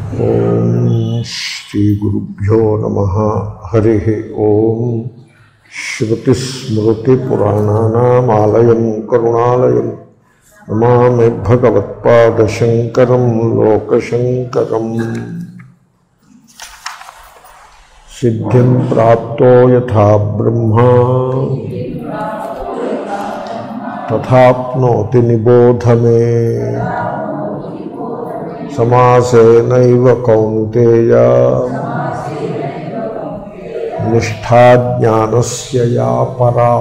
ఓం శ్రీ గురుభ్యో నమ హరి ఓం శ్రుతిస్మృతిపురాణానామాలయం కరుణాలయం నమామి భగవత్పాదశంకరం లోకశంకరం సిద్ధిం ప్రాప్తో యథా బ్రహ్మా తథాప్నోతి నిబోధ మే సమాసేనైవ కౌంతేయ నిష్ఠా జ్ఞానస్య యా పరా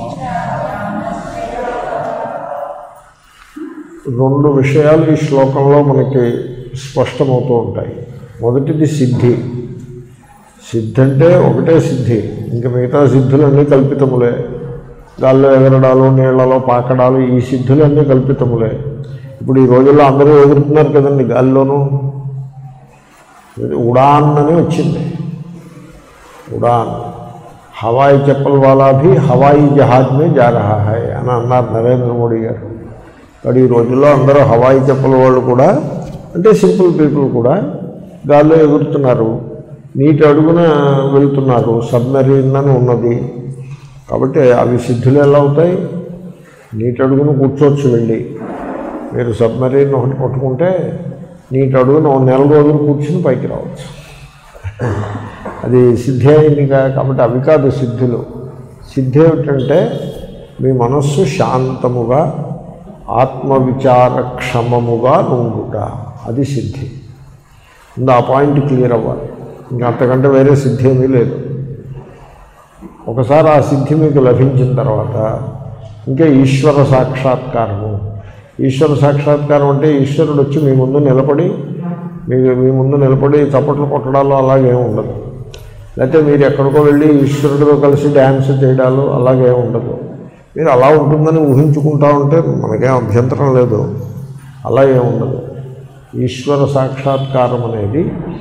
రెండు విషయాలు ఈ శ్లోకంలో మనకి స్పష్టమవుతూ ఉంటాయి మొదటిది సిద్ధి సిద్ధి అంటే ఒకటే సిద్ధి ఇంకా మిగతా సిద్ధులన్నీ కల్పితములే గాల్లో ఎగరడాలు నీళ్లలో పాకడాలు ఈ సిద్ధులన్నీ కల్పితములే ఇప్పుడు ఈ రోజుల్లో అందరూ ఎగురుతున్నారు కదండి గాల్లోనూ ఉడాన్ అని వచ్చింది ఉడాన్ హవాయి చెప్పల్ వాలా భీ హవాయి జహాజ్ మే జా రహా హై అని అన్నారు నరేంద్ర మోడీ గారు కానీ ఈ రోజుల్లో అందరూ హవాయి చెప్పల వాళ్ళు కూడా అంటే సింపుల్ పీపుల్ కూడా గాల్లో ఎగురుతున్నారు నీటి అడుగున వెళ్తున్నారు సబ్మెరీన్ అని ఉన్నది కాబట్టి అవి సిద్ధులు ఎలా అవుతాయి నీటి అడుగున కూర్చోవచ్చు వెళ్ళి మీరు సబ్మెరీన్ ఒకటి పట్టుకుంటే నీటి అడుగున ఒక నెల రోజులు కూర్చుని పైకి రావచ్చు అది సిద్ధి అయిందిగా కాబట్టి అవి కాదు సిద్ధులు సిద్ధి ఏమిటంటే మీ మనస్సు శాంతముగా ఆత్మవిచార క్షమముగా నుండుట అది సిద్ధి ముందు ఆ పాయింట్ క్లియర్ అవ్వాలి ఇంకా అంతకంటే వేరే సిద్ధి ఏమీ లేదు ఒకసారి ఆ సిద్ధి మీకు లభించిన తర్వాత ఇంకా ఈశ్వర సాక్షాత్కారము ఈశ్వర సాక్షాత్కారం అంటే ఈశ్వరుడు వచ్చి మీ ముందు నిలబడి మీ మీ ముందు నిలబడి చప్పట్లు కొట్టడాలు అలాగే ఉండదు లేకపోతే మీరు ఎక్కడికో వెళ్ళి ఈశ్వరుడితో కలిసి డ్యాన్స్ చేయడాలు అలాగే ఉండదు మీరు అలా ఉంటుందని ఊహించుకుంటా ఉంటే మనకేం అభ్యంతరం లేదు అలా ఏం ఉండదు ఈశ్వర సాక్షాత్కారం అనేది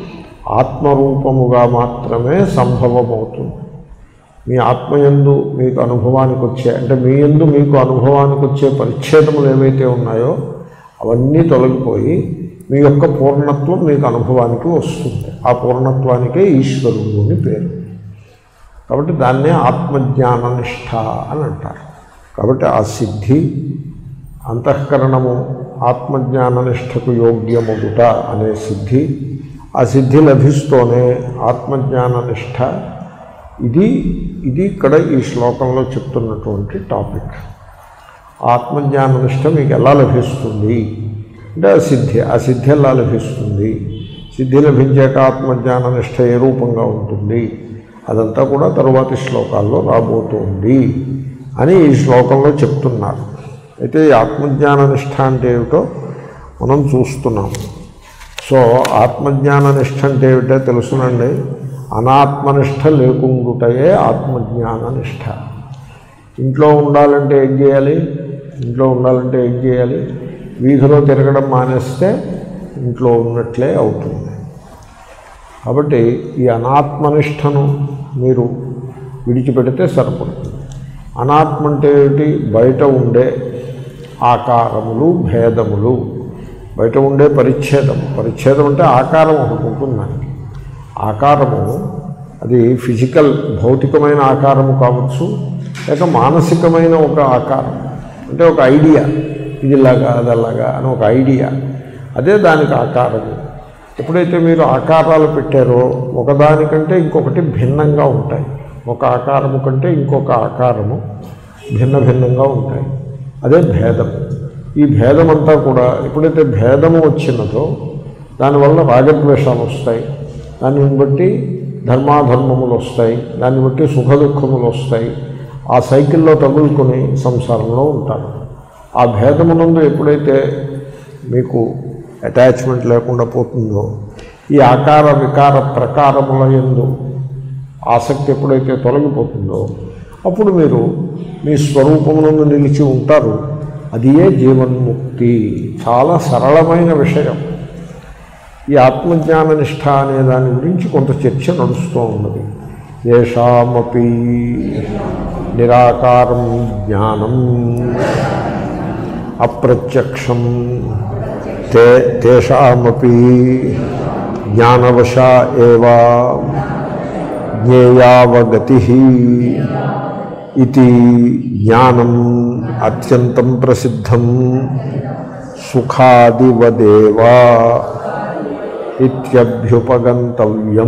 ఆత్మరూపముగా మాత్రమే సంభవమవుతుంది మీ ఆత్మయందు మీకు అనుభవానికి వచ్చే అంటే మీ యందు మీకు అనుభవానికి వచ్చే పరిచ్ఛేదములు ఏవైతే ఉన్నాయో అవన్నీ తొలగిపోయి మీ యొక్క పూర్ణత్వం మీకు అనుభవానికి వస్తుంది ఆ పూర్ణత్వానికే ఈశ్వరుడు అని పేరు కాబట్టి దాన్నే ఆత్మజ్ఞాన నిష్ఠ అని అంటారు కాబట్టి ఆ సిద్ధి అంతఃకరణము ఆత్మజ్ఞాన నిష్టకు యోగ్యముగుట అనే సిద్ధి ఆ సిద్ధి లభిస్తూనే ఆత్మజ్ఞాన నిష్ట ఇది ఇది ఇక్కడ ఈ శ్లోకంలో చెప్తున్నటువంటి టాపిక్ ఆత్మజ్ఞాన నిష్ట మీకు ఎలా లభిస్తుంది అంటే ఆ సిద్ధి ఆ సిద్ధి ఎలా లభిస్తుంది సిద్ధి లభించాక ఆత్మజ్ఞాన నిష్ట ఏ రూపంగా ఉంటుంది అదంతా కూడా తరువాతి శ్లోకాల్లో రాబోతుంది అని ఈ శ్లోకంలో చెప్తున్నారు అయితే ఈ ఆత్మజ్ఞాన నిష్ట అంటే ఏమిటో మనం చూస్తున్నాం సో ఆత్మజ్ఞాన నిష్ట అంటే ఏమిటో తెలుసునండి అనాత్మనిష్ట లేకుండుటయే ఆత్మజ్ఞాన నిష్ట ఇంట్లో ఉండాలంటే ఏం చేయాలి ఇంట్లో ఉండాలంటే ఏం చేయాలి వీధిలో తిరగడం మానేస్తే ఇంట్లో ఉన్నట్లే అవుతుంది కాబట్టి ఈ అనాత్మనిష్టను మీరు విడిచిపెడితే సరిపడుతుంది అనాత్మ అంటే ఏమిటి బయట ఉండే ఆకారములు భేదములు బయట ఉండే పరిచ్ఛేదం పరిచ్ఛేదం అంటే ఆకారం ఒకటి ఉంటుంది దానికి ఆకారము అది ఫిజికల్ భౌతికమైన ఆకారము కావచ్చు లేక మానసికమైన ఒక ఆకారం అంటే ఒక ఐడియా ఇదిలాగా అదలాగా అని ఒక ఐడియా అదే దానికి ఆకారము ఎప్పుడైతే మీరు ఆకారాలు పెట్టారో ఒకదానికంటే ఇంకొకటి భిన్నంగా ఉంటాయి ఒక ఆకారము కంటే ఇంకొక ఆకారము భిన్న భిన్నంగా ఉంటాయి అదే భేదం ఈ భేదం అంతా కూడా ఎప్పుడైతే భేదము వచ్చినదో దానివల్ల రాగద్వేషాలు వస్తాయి దానిని బట్టి ధర్మాధర్మములు వస్తాయి దాన్ని బట్టి సుఖ దుఃఖములు వస్తాయి ఆ సైకిల్లో తగులుకొని సంసారంలో ఉంటారు ఆ భేదమునందు ఎప్పుడైతే మీకు అటాచ్మెంట్ లేకుండా పోతుందో ఈ ఆకార వికార ప్రకారముల ఎందు ఆసక్తి ఎప్పుడైతే తొలగిపోతుందో అప్పుడు మీరు మీ స్వరూపమునందు నిలిచి ఉంటారు అది ఏ జీవన్ముక్తి చాలా సరళమైన విషయం ఈ ఆత్మజ్ఞాన నిష్ఠ అనే దాని గురించి కొంత చర్చ నడుస్తూ ఉన్నది ఏషామపి నిరాకారం జ్ఞానం అప్రత్యక్షం తే తేషామపి జ్ఞానవశ ఏవా జ్ఞేయావగతి ఇది జ్ఞానం అత్యంతం ప్రసిద్ధం సుఖాదివదేవా ఇత్యభ్యుపగంతవ్యం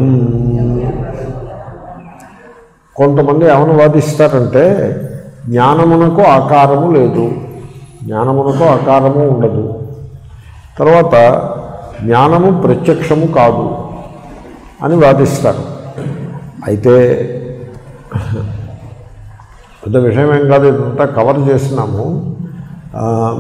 కొంతమంది ఏమని వాదిస్తారంటే జ్ఞానమునకు ఆకారము లేదు జ్ఞానమునకు ఆకారము ఉండదు తర్వాత జ్ఞానము ప్రత్యక్షము కాదు అని వాదిస్తారు అయితే పెద్ద విషయం ఏం కాదు ఇదంతా కవర్ చేసినాము ఆ,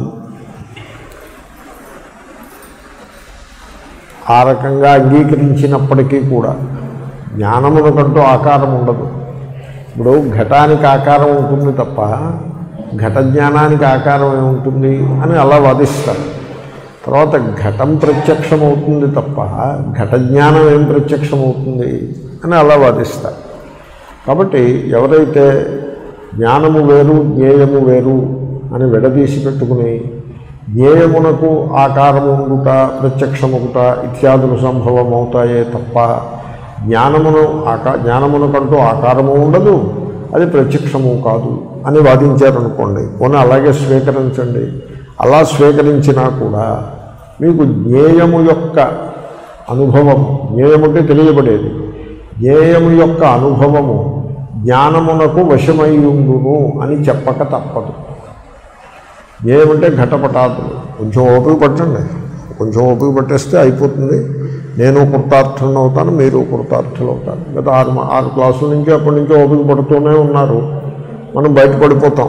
ఆ రకంగా అంగీకరించినప్పటికీ కూడా జ్ఞానమునకంటూ ఆకారం ఉండదు ఇప్పుడు ఘటానికి ఆకారం ఉంటుంది తప్ప ఘట జ్ఞానానికి ఆకారం ఏముంటుంది అని అలా వాదిస్తారు తర్వాత ఘటం ప్రత్యక్షం అవుతుంది తప్ప ఘట జ్ఞానం ఏం ప్రత్యక్షం అవుతుంది అని అలా వాదిస్తారు కాబట్టి ఎవరైతే జ్ఞానము వేరు జ్ఞేయము వేరు అని విడదీసి పెట్టుకుని జ్ఞేయమునకు ఆకారము ఉండుట ప్రత్యక్షముకుట ఇత్యాదులు సంభవం అవుతాయే తప్ప జ్ఞానమును ఆకా జ్ఞానమునకంటూ ఆకారము ఉండదు అది ప్రత్యక్షము కాదు అని వాదించారనుకోండి పోనీ అలాగే స్వీకరించండి అలా స్వీకరించినా కూడా మీకు జ్ఞేయము యొక్క అనుభవము జ్ఞేయముంటే తెలియబడేది జ్ఞేయము యొక్క అనుభవము జ్ఞానమునకు వశమయ్యుండును అని చెప్పక తప్పదు జ్ఞేయమంటే ఘటపటాదులు కొంచెం ఓపిక పట్టండి కొంచెం ఓపిక పట్టేస్తే అయిపోతుంది నేను కృతార్థులను అవుతాను మీరు కృతార్థులు అవుతారు గత ఆరు మా- ఆరు క్లాసుల నుంచి అప్పటి నుంచి ఓపిక పడుతూనే ఉన్నారు మనం బయటపడిపోతాం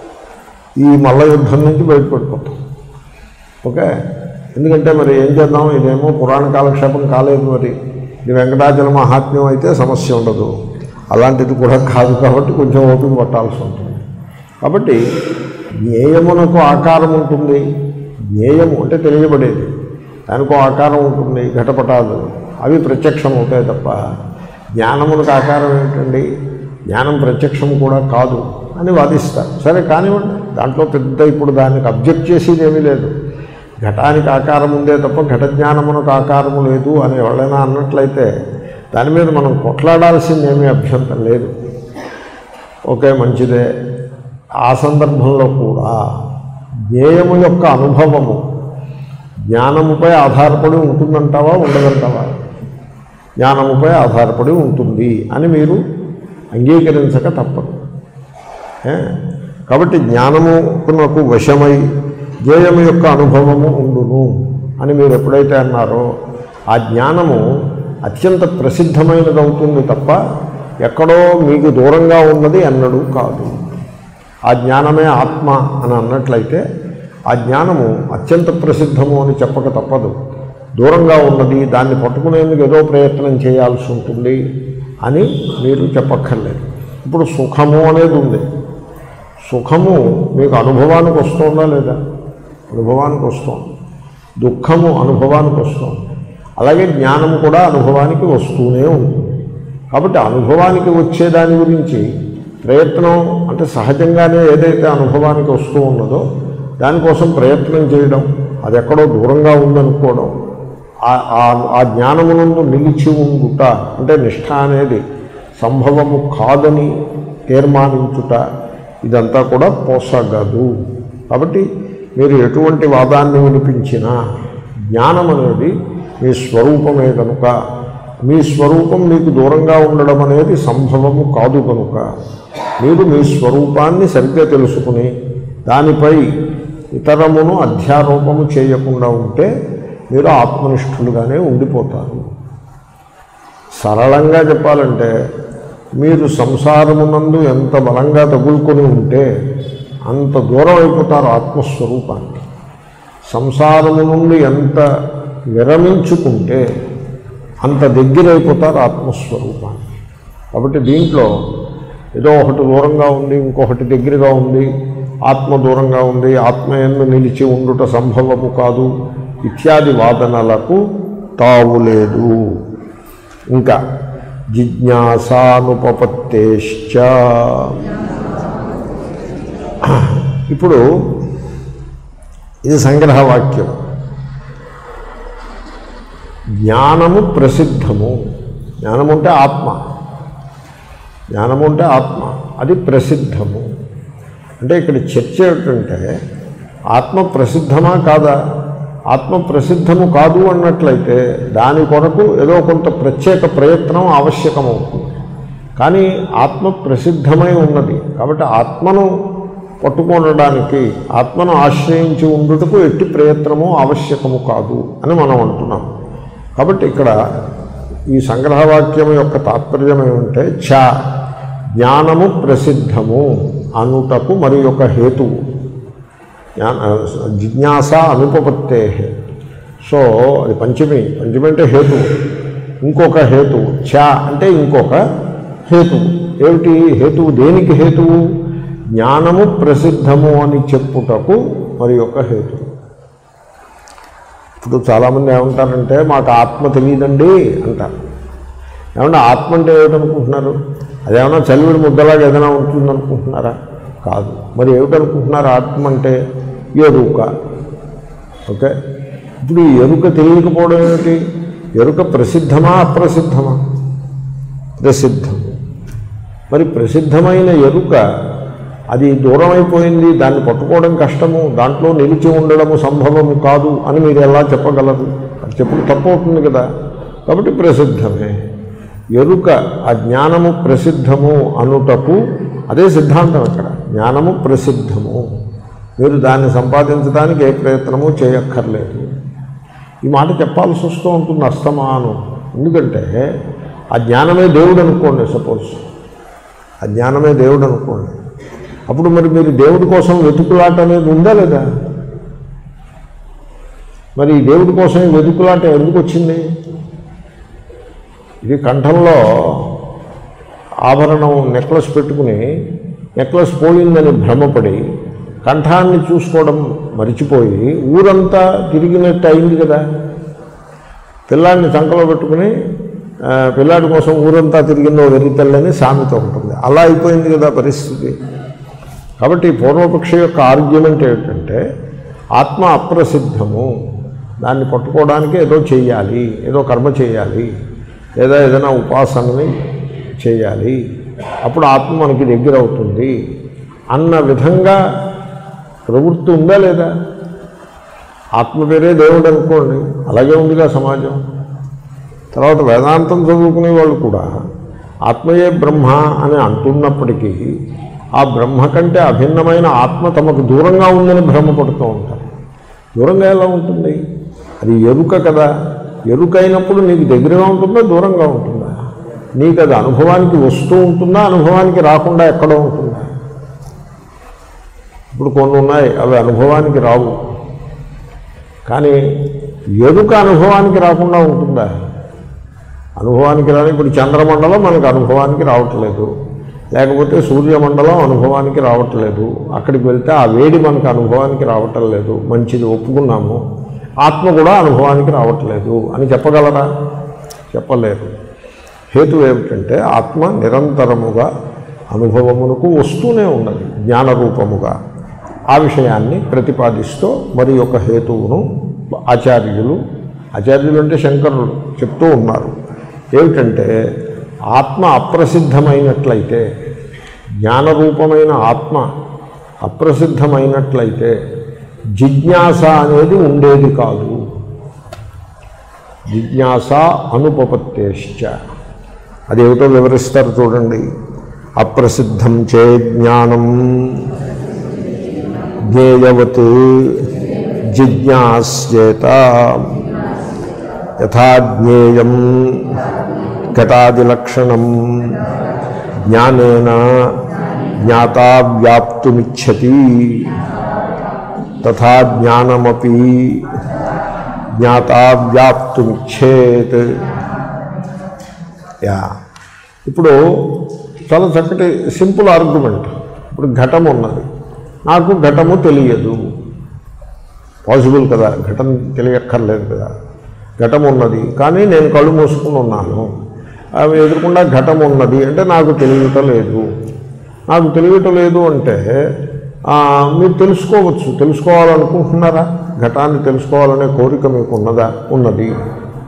ఈ మల్ల యుద్ధం నుంచి బయటపడిపోతాం ఓకే ఎందుకంటే మరి ఏం చేద్దాం ఇదేమో పురాణ కాలక్షేపం కాలేదు మరి ఇది వెంకటాచల మహాత్మ్యం అయితే సమస్య ఉండదు అలాంటిది కూడా కాదు కాబట్టి కొంచెం ఓపిక పట్టాల్సి ఉంటుంది కాబట్టి జ్ఞేయమునకు ఆకారం ఉంటుంది జ్ఞేయము అంటే తెలియబడేది దానికో ఆకారం ఉంటుంది ఘటపటాలు అవి ప్రత్యక్షం అవుతాయి తప్ప జ్ఞానమునకు ఆకారం ఏమిటండి జ్ఞానం ప్రత్యక్షం కూడా కాదు అని వాదిస్తారు సరే కానివ్వండి దాంట్లో పెద్ద ఇప్పుడు దానికి అబ్జెక్ట్ చేసేది ఏమీ లేదు ఘటానికి ఆకారం ఉందే తప్ప ఘట జ్ఞానమునకు ఆకారము లేదు అని ఎవరైనా అన్నట్లయితే దాని మీద మనం కొట్లాడాల్సింది ఏమీ అభ్యంతరం లేదు ఓకే మంచిదే ఆ సందర్భంలో కూడా జ్ఞేయము యొక్క అనుభవము జ్ఞానముపై ఆధారపడి ఉంటుందంటావా ఉండదంటావా జ్ఞానముపై ఆధారపడి ఉంటుంది అని మీరు అంగీకరించక తప్పదు ఏ? కాబట్టి జ్ఞానమునకు వశమై జ్ఞేయము యొక్క అనుభవము ఉండును అని మీరు ఎప్పుడైతే అన్నారో ఆ జ్ఞానము అత్యంత ప్రసిద్ధమైనది అవుతుంది తప్ప ఎక్కడో మీకు దూరంగా ఉన్నది అన్నడు కాదు ఆ జ్ఞానమే ఆత్మ అని అన్నట్లయితే ఆ జ్ఞానము అత్యంత ప్రసిద్ధము అని చెప్పక తప్పదు దూరంగా ఉన్నది దాన్ని పట్టుకునేందుకు ఏదో ప్రయత్నం చేయాల్సి ఉంటుంది అని మీరు చెప్పక్కర్లేదు ఇప్పుడు సుఖము అనేది ఉంది సుఖము మీకు అనుభవానికి వస్తుందా లేదా అనుభవానికి వస్తుంది దుఃఖము అనుభవానికి వస్తుంది అలాగే జ్ఞానము కూడా అనుభవానికి వస్తూనే ఉంటుంది కాబట్టి అనుభవానికి వచ్చే దాని గురించి ప్రయత్నం అంటే సహజంగానే ఏదైతే అనుభవానికి వస్తూ ఉన్నదో దానికోసం ప్రయత్నం చేయడం అది ఎక్కడో దూరంగా ఉందనుకోవడం ఆ- ఆ- ఆ జ్ఞానమునందు నిలిచి ఉండుట అంటే నిష్ఠ అనేది సంభవము కాదని తీర్మానించుట ఇదంతా కూడా పోసగదు కాబట్టి మీరు ఎటువంటి వాదాన్ని వినిపించినా జ్ఞానం అనేది మీ స్వరూపమే కనుక మీ స్వరూపం మీకు దూరంగా ఉండడం అనేది సంభవము కాదు కనుక మీరు మీ స్వరూపాన్ని సరిగ్గా తెలుసుకుని దానిపై ఇతరమును అధ్యారోపము చేయకుండా ఉంటే మీరు ఆత్మనిష్ఠులుగానే ఉండిపోతారు సరళంగా చెప్పాలంటే మీరు సంసారమునందు ఎంత బలంగా తగులుకొని ఉంటే అంత దూరం అయిపోతారు ఆత్మస్వరూపానికి సంసారము నుండి ఎంత విరమించుకుంటే అంత దగ్గరైపోతారు ఆత్మస్వరూపానికి కాబట్టి దీంట్లో ఏదో ఒకటి దూరంగా ఉంది ఇంకొకటి దగ్గరగా ఉంది ఆత్మ దూరంగా ఉంది ఆత్మ ఎందు నిలిచి ఉండుట సంభవము కాదు ఇత్యాది వాదనలకు తావులేదు ఇంకా జిజ్ఞాసానుపపత్తేశ్చ ఇప్పుడు ఇది సంగ్రహవాక్యం జ్ఞానము ప్రసిద్ధము జ్ఞానము అంటే ఆత్మ జ్ఞానము అంటే ఆత్మ అది ప్రసిద్ధము అంటే ఇక్కడ చర్చ ఏమిటంటే ఆత్మ ప్రసిద్ధమా కాదా ఆత్మ ప్రసిద్ధము కాదు అన్నట్లయితే దాని కొరకు ఏదో కొంత ప్రత్యేక ప్రయత్నం ఆవశ్యకమవుతుంది కానీ ఆత్మ ప్రసిద్ధమై ఉన్నది కాబట్టి ఆత్మను పట్టుకొనడానికి ఆత్మను ఆశ్రయించి ఉండుటకు ఎట్టి ప్రయత్నము ఆవశ్యకము కాదు అని మనం అంటున్నాం కాబట్టి ఇక్కడ ఈ సంగ్రహవాక్యం యొక్క తాత్పర్యం ఏమంటే చ జ్ఞానము ప్రసిద్ధము అనుటకు మరి ఒక హేతువు జ్ఞాన జిజ్ఞాస అనుపపత్తే సో అది పంచమి పంచమి అంటే హేతు ఇంకొక హేతు చ అంటే ఇంకొక హేతువు ఏమిటి హేతువు దేనికి హేతువు జ్ఞానము ప్రసిద్ధము అని చెప్పుటకు మరి ఒక హేతువు ఇప్పుడు చాలామంది ఏమంటారంటే మాకు ఆత్మ తెలియదండి అంటారు ఏమన్నా ఆత్మ అంటే ఏమిటనుకుంటున్నారు అదేమన్నా చలివిడి ముద్దలాగా ఏదైనా ఉంటుందనుకుంటున్నారా కాదు మరి ఏమిటనుకుంటున్నారు ఆత్మ అంటే ఎరుక ఓకే ఇప్పుడు ఈ ఎరుక తెలియకపోవడం ఏమిటి ఎరుక ప్రసిద్ధమా అప్రసిద్ధమా ప్రసిద్ధం మరి ప్రసిద్ధమైన ఎరుక అది దూరం అయిపోయింది దాన్ని పట్టుకోవడం కష్టము దాంట్లో నిలిచి ఉండడము సంభవము కాదు అని మీరు ఎలా చెప్పగలరు అది చెప్పుడు తప్పు అవుతుంది కదా కాబట్టి ప్రసిద్ధమే ఎరుక ఆ జ్ఞానము ప్రసిద్ధము అనుటకు అదే సిద్ధాంతం ఇక్కడ జ్ఞానము ప్రసిద్ధము మీరు దాన్ని సంపాదించడానికి ఏ ప్రయత్నము చేయక్కర్లేదు ఈ మాట చెప్పాల్సి వస్తూ ఉంటుంది అస్తమానం ఎందుకంటే ఆ జ్ఞానమే దేవుడు అనుకోండి సపోజ్ ఆ జ్ఞానమే దేవుడు అనుకోండి అప్పుడు మరి మీరు దేవుడి కోసం వెతుకులాట అనేది ఉందా లేదా మరి ఈ దేవుడి కోసం ఈ వెతుకులాట ఎందుకు వచ్చింది ఇది కంఠంలో ఆభరణం నెక్లెస్ పెట్టుకుని నెక్లెస్ పోయిందని భ్రమపడి కంఠాన్ని చూసుకోవడం మరిచిపోయి ఊరంతా తిరిగినట్టు అయింది కదా పిల్లాడిని చంకలో పెట్టుకుని ఆ, పిల్లాడి కోసం ఊరంతా తిరిగిన వెర్రి తల్లని సామెత ఉంటుంది అలా అయిపోయింది కదా పరిస్థితి కాబట్టి పూర్వపక్ష యొక్క ఆర్గ్యుమెంట్ ఏమిటంటే ఆత్మ అప్రసిద్ధము దాన్ని పట్టుకోవడానికి ఏదో చేయాలి ఏదో కర్మ చేయాలి లేదా ఏదైనా ఉపాసనని చేయాలి అప్పుడు ఆత్మ మనకి దగ్గర అవుతుంది అన్న విధంగా ప్రవృత్తి ఉందా లేదా ఆత్మ పేరే దేవుడు అనుకోండి అలాగే ఉందిగా సమాజం తర్వాత వేదాంతం చదువుకునే వాళ్ళు కూడా ఆత్మయే బ్రహ్మ అని అంటున్నప్పటికీ ఆ బ్రహ్మ కంటే అభిన్నమైన ఆత్మ తమకు దూరంగా ఉందని భ్రమపడుతూ ఉంటారు దూరంగా ఎలా ఉంటుంది అది ఎరుక కదా ఎరుక అయినప్పుడు నీకు దగ్గరగా ఉంటుందా దూరంగా ఉంటుందా నీకు అది అనుభవానికి వస్తూ ఉంటుందా అనుభవానికి రాకుండా ఎక్కడో ఉంటుందా ఇప్పుడు కొన్ని ఉన్నాయి అవి అనుభవానికి రావు కానీ ఎరుక అనుభవానికి రాకుండా ఉంటుందా అనుభవానికి రాని ఇప్పుడు చంద్రమండలం మనకు అనుభవానికి రావట్లేదు లేకపోతే సూర్యమండలం అనుభవానికి రావట్లేదు అక్కడికి వెళ్తే ఆ వేడి మనకు అనుభవానికి రావటం లేదు మంచిది ఒప్పుకున్నాము ఆత్మ కూడా అనుభవానికి రావట్లేదు అని చెప్పగలరా చెప్పలేరు హేతు ఏమిటంటే ఆత్మ నిరంతరముగా అనుభవమునకు వస్తూనే ఉన్నది జ్ఞానరూపముగా ఆ విషయాన్ని ప్రతిపాదిస్తూ మరి ఒక హేతువును ఆచార్యులు ఆచార్యులు అంటే శంకరులు చెప్తూ ఉన్నారు ఏమిటంటే ఆత్మ అప్రసిద్ధమైనట్లయితే జ్ఞానరూపమైన ఆత్మ అప్రసిద్ధమైనట్లయితే జిజ్ఞాస అనేది ఉండేది కాదు జిజ్ఞాస అనుపపత్తేశ్చ అదేమిటో వివరిస్తారు చూడండి అప్రసిద్ధం చే జ్ఞానం జ్ఞేయవత్ జిజ్ఞాస్యేత యథా జ్ఞేయం ఘటాదిలక్షణం జ్ఞానేన జ్ఞాతా వ్యాప్తుమిచ్చతి తథా జ్ఞానమపి జ్ఞాతా వ్యాప్తుమిచ్చేత్ యా ఇప్పుడు చాలా చక్కటి సింపుల్ ఆర్గ్యుమెంట్ ఇప్పుడు ఘటం ఉన్నది నాకు ఘటము తెలియదు పాసిబుల్ కదా ఘటన తెలియక్కర్లేదు కదా ఘటం ఉన్నది కానీ నేను కళ్ళు మూసుకుని ఉన్నాను అవి ఎదురకుండా ఘటం ఉన్నది అంటే నాకు తెలియటం లేదు నాకు తెలియటం లేదు అంటే ఆ, మీరు తెలుసుకోవచ్చు తెలుసుకోవాలనుకుంటున్నారా ఘటాన్ని తెలుసుకోవాలనే కోరిక మీకు ఉన్నదా ఉన్నది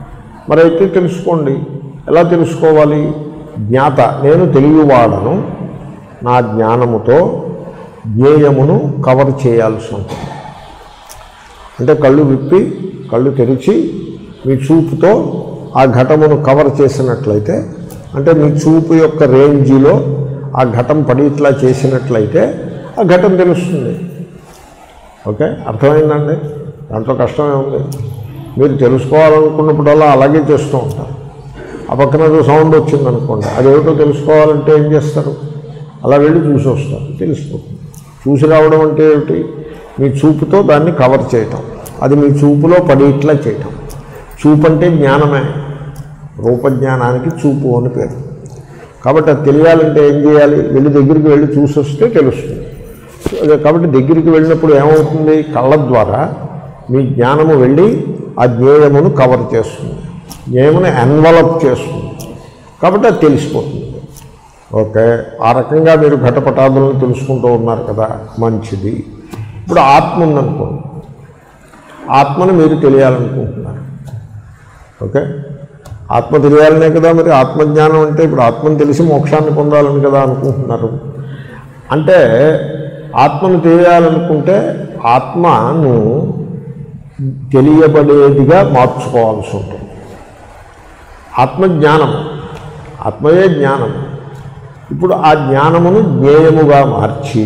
మరైతే తెలుసుకోండి ఎలా తెలుసుకోవాలి జ్ఞాత నేను తెలియవాడను నా జ్ఞానముతో జ్ఞేయమును కవర్ చేయాల్సి ఉంటుంది అంటే కళ్ళు విప్పి కళ్ళు తెరిచి మీ చూపుతో ఆ ఘటమును కవర్ చేసినట్లయితే అంటే మీ చూపు యొక్క రేంజిలో ఆ ఘటం పడి ఇట్లా చేసినట్లయితే ఆ ఘటం తెలుస్తుంది ఓకే అర్థమైందండి దాంట్లో కష్టమే ఉంది మీరు తెలుసుకోవాలనుకున్నప్పుడల్లా అలాగే చేస్తూ ఉంటారు ఆ పక్కన ఏదో సౌండ్ వచ్చిందనుకోండి అదేమిటో తెలుసుకోవాలంటే ఏం చేస్తారు అలా వెళ్ళి చూసి వస్తారు తెలిసిపోతుంది చూసి రావడం అంటే ఏమిటి మీ చూపుతో దాన్ని కవర్ చేయటం అది మీ చూపులో పడి ఇట్లా చేయటం చూపు అంటే జ్ఞానమే రూపజ్ఞానానికి చూపు అని పేరు కాబట్టి అది తెలియాలంటే ఏం చేయాలి వెళ్ళి దగ్గరికి వెళ్ళి చూసి వస్తే తెలుస్తుంది అదే కాబట్టి దగ్గరికి వెళ్ళినప్పుడు ఏమవుతుంది కళ్ళ ద్వారా మీ జ్ఞానము వెళ్ళి ఆ జ్ఞేయమును కవర్ చేస్తుంది జ్ఞేయమును ఎన్వలప్ చేస్తుంది కాబట్టి అది తెలిసిపోతుంది ఓకే ఆ రకంగా మీరు ఘటపటాదులను తెలుసుకుంటూ ఉన్నారు కదా మంచిది ఇప్పుడు ఆత్మ ఉందనుకోండి ఆత్మను మీరు తెలియాలనుకుంటున్నారు ఓకే ఆత్మ తెలియాలనే కదా మరి ఆత్మజ్ఞానం అంటే ఇప్పుడు ఆత్మను తెలిసి మోక్షాన్ని పొందాలని కదా అనుకుంటున్నారు అంటే ఆత్మను తెలియాలనుకుంటే ఆత్మను తెలియబడేదిగా మార్చుకోవాల్సి ఉంటుంది ఆత్మజ్ఞానం ఆత్మయే జ్ఞానం ఇప్పుడు ఆ జ్ఞానమును జ్ఞేయముగా మార్చి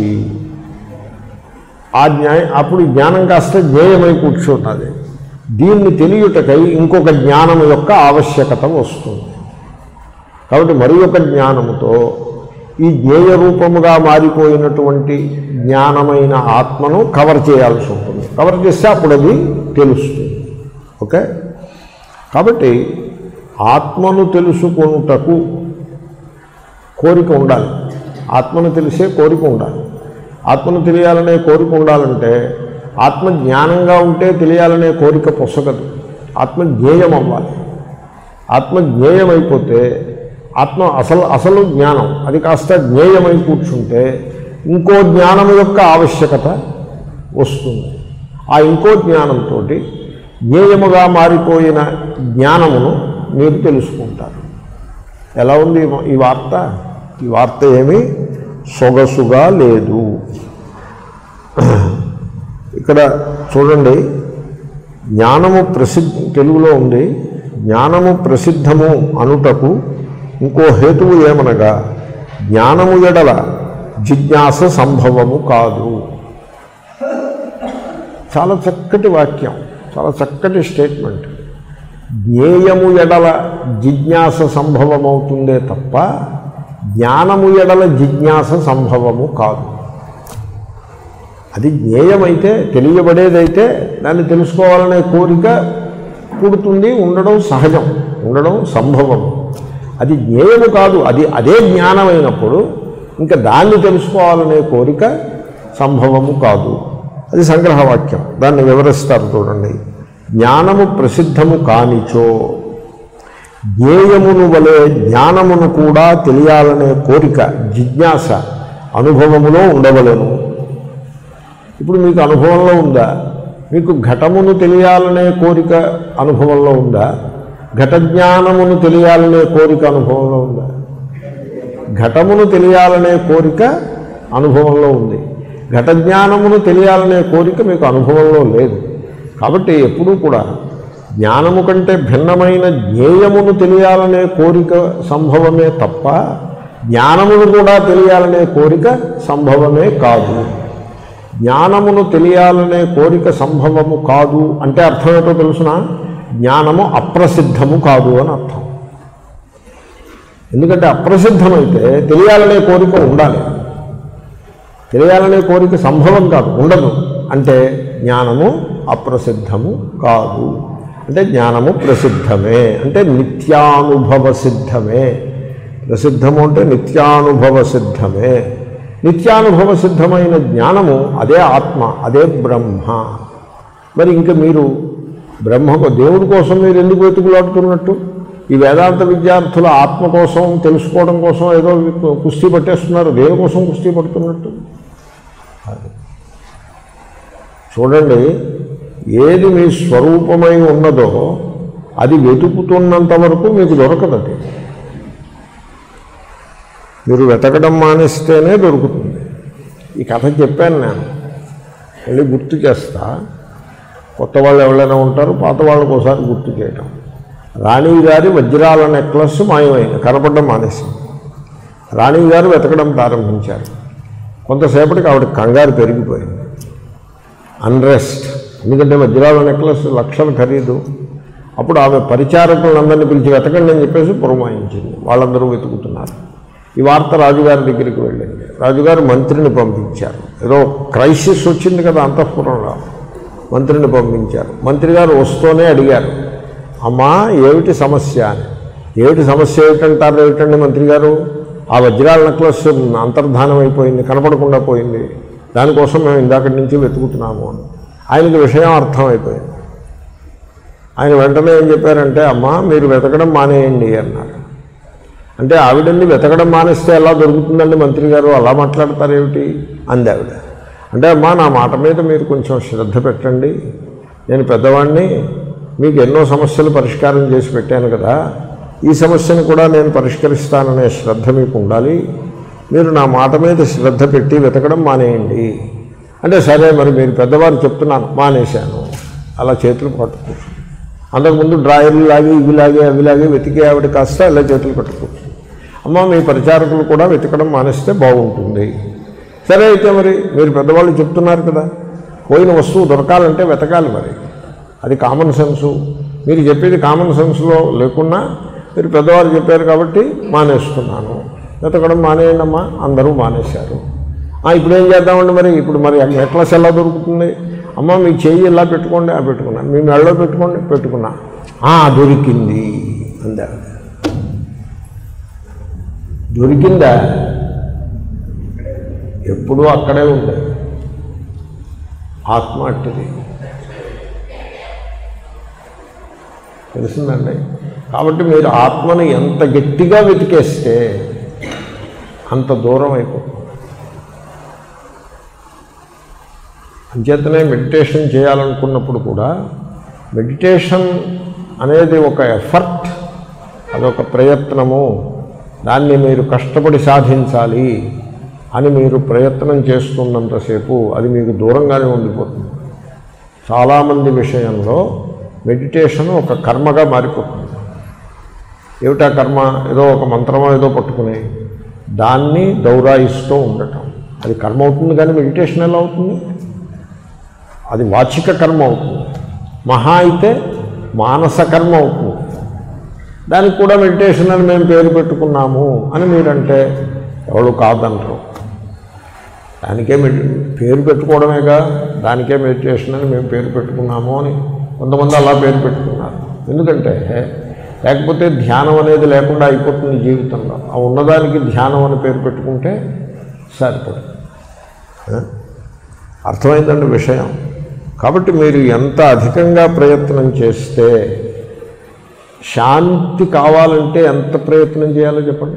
ఆ జ్ఞాయ అప్పుడు జ్ఞానం కాస్త జ్ఞేయమై కూర్చున్నది దీన్ని తెలియుటకై ఇంకొక జ్ఞానం యొక్క ఆవశ్యకత వస్తుంది కాబట్టి మరి ఒక జ్ఞానముతో ఈ జ్ఞేయ రూపముగా మారిపోయినటువంటి జ్ఞానమైన ఆత్మను కవర్ చేయాల్సి ఉంటుంది కవర్ చేస్తే అప్పుడు అది తెలుస్తుంది ఓకే కాబట్టి ఆత్మను తెలుసుకొనుటకు కోరిక ఉండాలి ఆత్మను తెలిసే కోరిక ఉండాలి ఆత్మను తెలియాలనే కోరిక ఉండాలంటే ఆత్మ జ్ఞానంగా ఉంటే తెలియాలనే కోరిక పొసగదు ఆత్మ జ్ఞేయం అవ్వాలి ఆత్మ జ్ఞేయం అయిపోతే ఆత్మ అసలు అసలు జ్ఞానం అది కాస్త జ్ఞేయమై కూర్చుంటే ఇంకో జ్ఞానం యొక్క ఆవశ్యకత వస్తుంది ఆ ఇంకో జ్ఞానంతో జ్ఞేయముగా మారిపోయిన జ్ఞానమును మీరు తెలుసుకుంటారు ఎలా ఉంది ఈ- ఈ వార్త ఈ వార్త ఏమీ సొగసుగా లేదు ఇక్కడ చూడండి జ్ఞానము ప్రసిద్ధ తెలుగులో ఉంది జ్ఞానము ప్రసిద్ధము అనుటకు ఇంకో హేతువు ఏమనగా జ్ఞానము ఎడల జిజ్ఞాస సంభవము కాదు చాలా చక్కటి వాక్యం చాలా చక్కటి స్టేట్మెంట్ జ్ఞేయము ఎడల జిజ్ఞాస సంభవమవుతుందే తప్ప జ్ఞానము ఎడల జిజ్ఞాస సంభవము కాదు అది జ్ఞేయమైతే తెలియబడేదైతే దాన్ని తెలుసుకోవాలనే కోరిక పుడుతుంది ఉండడం సహజం ఉండడం సంభవం అది జ్ఞేయము కాదు అది అదే జ్ఞానమైనప్పుడు ఇంకా దాన్ని తెలుసుకోవాలనే కోరిక సంభవము కాదు అది సంగ్రహవాక్యం దాన్ని వివరిస్తారు చూడండి జ్ఞానము ప్రసిద్ధము కానిచో జ్ఞేయమును వలె జ్ఞానమును కూడా తెలియాలనే కోరిక జిజ్ఞాస అనుభవములో ఉండవలేను ఇప్పుడు మీకు అనుభవంలో ఉందా మీకు ఘటమును తెలియాలనే కోరిక అనుభవంలో ఉందా ఘట జ్ఞానమును తెలియాలనే కోరిక అనుభవంలో ఉందా ఘటమును తెలియాలనే కోరిక అనుభవంలో ఉంది ఘట జ్ఞానమును తెలియాలనే కోరిక మీకు అనుభవంలో లేదు కాబట్టి ఎప్పుడూ కూడా జ్ఞానము కంటే భిన్నమైన జ్ఞేయమును తెలియాలనే కోరిక సంభవమే తప్ప జ్ఞానమును కూడా తెలియాలనే కోరిక సంభవమే కాదు జ్ఞానమును తెలియాలనే కోరిక సంభవము కాదు అంటే అర్థం ఏంటో తెలుసిన జ్ఞానము అప్రసిద్ధము కాదు అని అర్థం ఎందుకంటే అప్రసిద్ధమైతే తెలియాలనే కోరిక ఉండాలి తెలియాలనే కోరిక సంభవం కాదు ఉండదు అంటే జ్ఞానము అప్రసిద్ధము కాదు అంటే జ్ఞానము ప్రసిద్ధమే అంటే నిత్యానుభవ సిద్ధమే ప్రసిద్ధము అంటే నిత్యానుభవ సిద్ధమే నిత్యానుభవ సిద్ధమైన జ్ఞానము అదే ఆత్మ అదే బ్రహ్మ మరి ఇంకా మీరు బ్రహ్మ దేవుడి కోసం మీరు ఎందుకు వెతుకులాడుతున్నట్టు ఈ వేదాంత విద్యార్థుల ఆత్మ కోసం తెలుసుకోవడం కోసం ఏదో కుస్తీ పట్టేస్తున్నారు దేని కోసం కుస్తీ పడుతున్నట్టు అది. చూడండి ఏది మీ స్వరూపమై ఉన్నదో అది వెతుకుతున్నంత వరకు మీకు దొరకదు అది మీరు వెతకడం మానేస్తేనే దొరుకుతుంది ఈ కథ చెప్పాను నేను మళ్ళీ గుర్తు చేస్తా కొత్త వాళ్ళు ఎవరైనా ఉంటారు పాత వాళ్ళకి ఒకసారి గుర్తు చేయటం రాణి గారి వజ్రాల నెక్లెస్ మాయమైంది కనపడడం మానేసింది రాణి గారు వెతకడం ప్రారంభించారు కొంతసేపటికి ఆవిడ కంగారు పెరిగిపోయింది అన్రెస్ట్ ఎందుకంటే వజ్రాల నెక్లెస్ లక్షలు ఖరీదు అప్పుడు ఆమె పరిచారకులందరినీ పిలిచి వెతకండి అని చెప్పేసి పురమాయించింది వాళ్ళందరూ వెతుకుతున్నారు ఈ వార్త రాజుగారి దగ్గరికి వెళ్ళింది రాజుగారు మంత్రిని పంపించారు ఏదో క్రైసిస్ వచ్చింది కదా అంతఃపురంలో మంత్రిని పంపించారు మంత్రి గారు వస్తూనే అడిగారు అమ్మా ఏమిటి సమస్య అని ఏమిటి సమస్య ఏమిటంటారు ఏమిటండి మంత్రి గారు ఆ వజ్రాల నెక్లెస్ అంతర్ధానం అయిపోయింది కనపడకుండా పోయింది దానికోసం మేము ఇందాకటి నుంచి వెతుకుతున్నాము అని ఆయనకి విషయం అర్థమైపోయింది ఆయన వెంటనే ఏం చెప్పారంటే అమ్మా మీరు వెతకడం మానేయండి అన్నారు అంటే ఆవిడని వెతకడం మానేస్తే ఎలా దొరుకుతుందండి మంత్రి గారు అలా మాట్లాడతారేమిటి అంది ఆవిడ అంటే అమ్మా నా మాట మీద మీరు కొంచెం శ్రద్ధ పెట్టండి నేను పెద్దవాడిని మీకు ఎన్నో సమస్యలు పరిష్కారం చేసి పెట్టాను కదా ఈ సమస్యను కూడా నేను పరిష్కరిస్తాననే శ్రద్ధ మీకు ఉండాలి మీరు నా మాట మీద శ్రద్ధ పెట్టి వెతకడం మానేయండి అంటే సరే మరి మీరు పెద్దవారు చెప్తున్నాను మానేశాను అలా చేతులు పట్టుకూర్చు అంతకుముందు డ్రాయర్లు లాగి ఇవి లాగి అవి లాగి వెతికే ఆవిడ కాస్త ఇలా చేతులు పట్టుకూర్చు అమ్మ మీ పరిచారకులు కూడా వెతకడం మానేస్తే బాగుంటుంది సరే అయితే మరి మీరు పెద్దవాళ్ళు చెప్తున్నారు కదా పోయిన వస్తువు దొరకాలంటే వెతకాలి మరి అది కామన్ సెన్సు మీరు చెప్పేది కామన్ సెన్స్లో లేకున్నా మీరు పెద్దవారు చెప్పారు కాబట్టి మానేస్తున్నాను వెతకడం మానేయండి అమ్మా అందరూ మానేశారు "ఆ, ఇప్పుడు ఏం చేద్దామండి మరి ఇప్పుడు మరి నెక్లెస్ ఎలా దొరుకుతుంది అమ్మ మీ చెయ్యి ఇలా పెట్టుకోండి ఆ పెట్టుకున్నా మీ మెడలో పెట్టుకోండి పెట్టుకున్నా "ఆ, దొరికింది అందా దొరికిందా ఎప్పుడూ అక్కడే ఉంది ఆత్మ అట్టిది తెలిసిందండి కాబట్టి మీరు ఆత్మని ఎంత గట్టిగా వెతికేస్తే అంత దూరం అయిపోతుంది అంచేతనే మెడిటేషన్ చేయాలనుకున్నప్పుడు కూడా మెడిటేషన్ అనేది ఒక ఎఫర్ట్ అదొక ప్రయత్నము దాన్ని మీరు కష్టపడి సాధించాలి అని మీరు ప్రయత్నం చేస్తున్నంతసేపు అది మీకు దూరంగానే ఉండిపోతుంది చాలామంది విషయంలో మెడిటేషన్ ఒక కర్మగా మారిపోతుంది ఏమిటా కర్మ ఏదో ఒక మంత్రమో ఏదో పట్టుకుని దాన్ని దౌరాయిస్తూ ఉండటం అది కర్మ అవుతుంది కానీ మెడిటేషన్ ఎలా అవుతుంది అది వాచిక కర్మ అవుతుంది మహా అయితే మానస కర్మ అవుతుంది దానికి కూడా మెడిటేషన్ అని మేము పేరు పెట్టుకున్నాము అని మీరంటే ఎవరు కాదనరు దానికే మెడి పేరు పెట్టుకోవడమేగా దానికే మెడిటేషన్ అని మేము పేరు పెట్టుకున్నాము అని కొంతమంది అలా పేరు పెట్టుకున్నారు ఎందుకంటే లేకపోతే ధ్యానం అనేది లేకుండా అయిపోతుంది జీవితంలో ఆ ఉన్నదానికి ధ్యానం అని పేరు పెట్టుకుంటే సరిపడుతుంది ఆ? అర్థమైందండి విషయం కాబట్టి మీరు ఎంత అధికంగా ప్రయత్నం చేస్తే శాంతి కావాలంటే ఎంత ప్రయత్నం చేయాలో చెప్పండి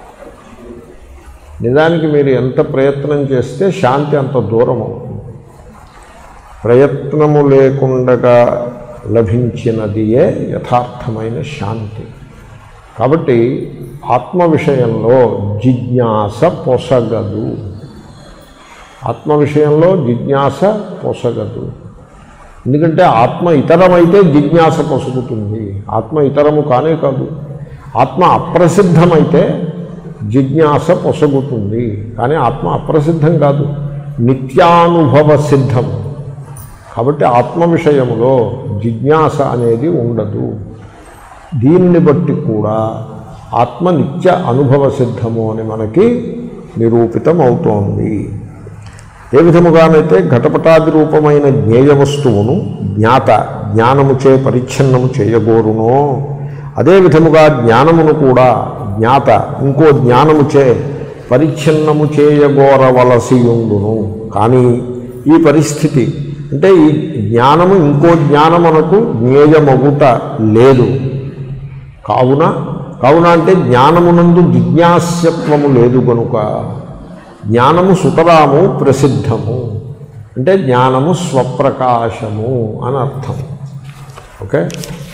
నిజానికి మీరు ఎంత ప్రయత్నం చేస్తే శాంతి అంత దూరం అవుతుంది ప్రయత్నము లేకుండగా లభించినదియే యథార్థమైన శాంతి కాబట్టి ఆత్మ విషయంలో జిజ్ఞాస పొసగదు ఆత్మ విషయంలో జిజ్ఞాస పొసగదు ఎందుకంటే ఆత్మ ఇతరమైతే జిజ్ఞాస పొసుగుతుంది ఆత్మ ఇతరము కానే కాదు ఆత్మ అప్రసిద్ధమైతే జిజ్ఞాస పొసగుతుంది కానీ ఆత్మ అప్రసిద్ధం కాదు నిత్యానుభవ సిద్ధం కాబట్టి ఆత్మ విషయంలో జిజ్ఞాస అనేది ఉండదు దీనిని బట్టి కూడా ఆత్మ నిత్య అనుభవ సిద్ధము అని మనకి నిరూపితం అవుతోంది ఏ విధముగానైతే ఘటపటాది రూపమైన జ్ఞేయ వస్తువును జ్ఞాత జ్ఞానముచే పరిచ్ఛిన్నము చేయగోరునో అదే విధముగా జ్ఞానమును కూడా జ్ఞాత ఇంకో జ్ఞానముచే పరిచ్ఛిన్నము చేయగోరవలసియుండును కానీ ఈ పరిస్థితి అంటే ఈ జ్ఞానము ఇంకో జ్ఞానమునకు జ్ఞేయమగుట లేదు కావున కావున అంటే జ్ఞానమునందు జిజ్ఞాస్యత్వము లేదు కనుక జ్ఞానము సుతరాము ప్రసిద్ధము అంటే జ్ఞానము స్వప్రకాశము అని అర్థం ఓకే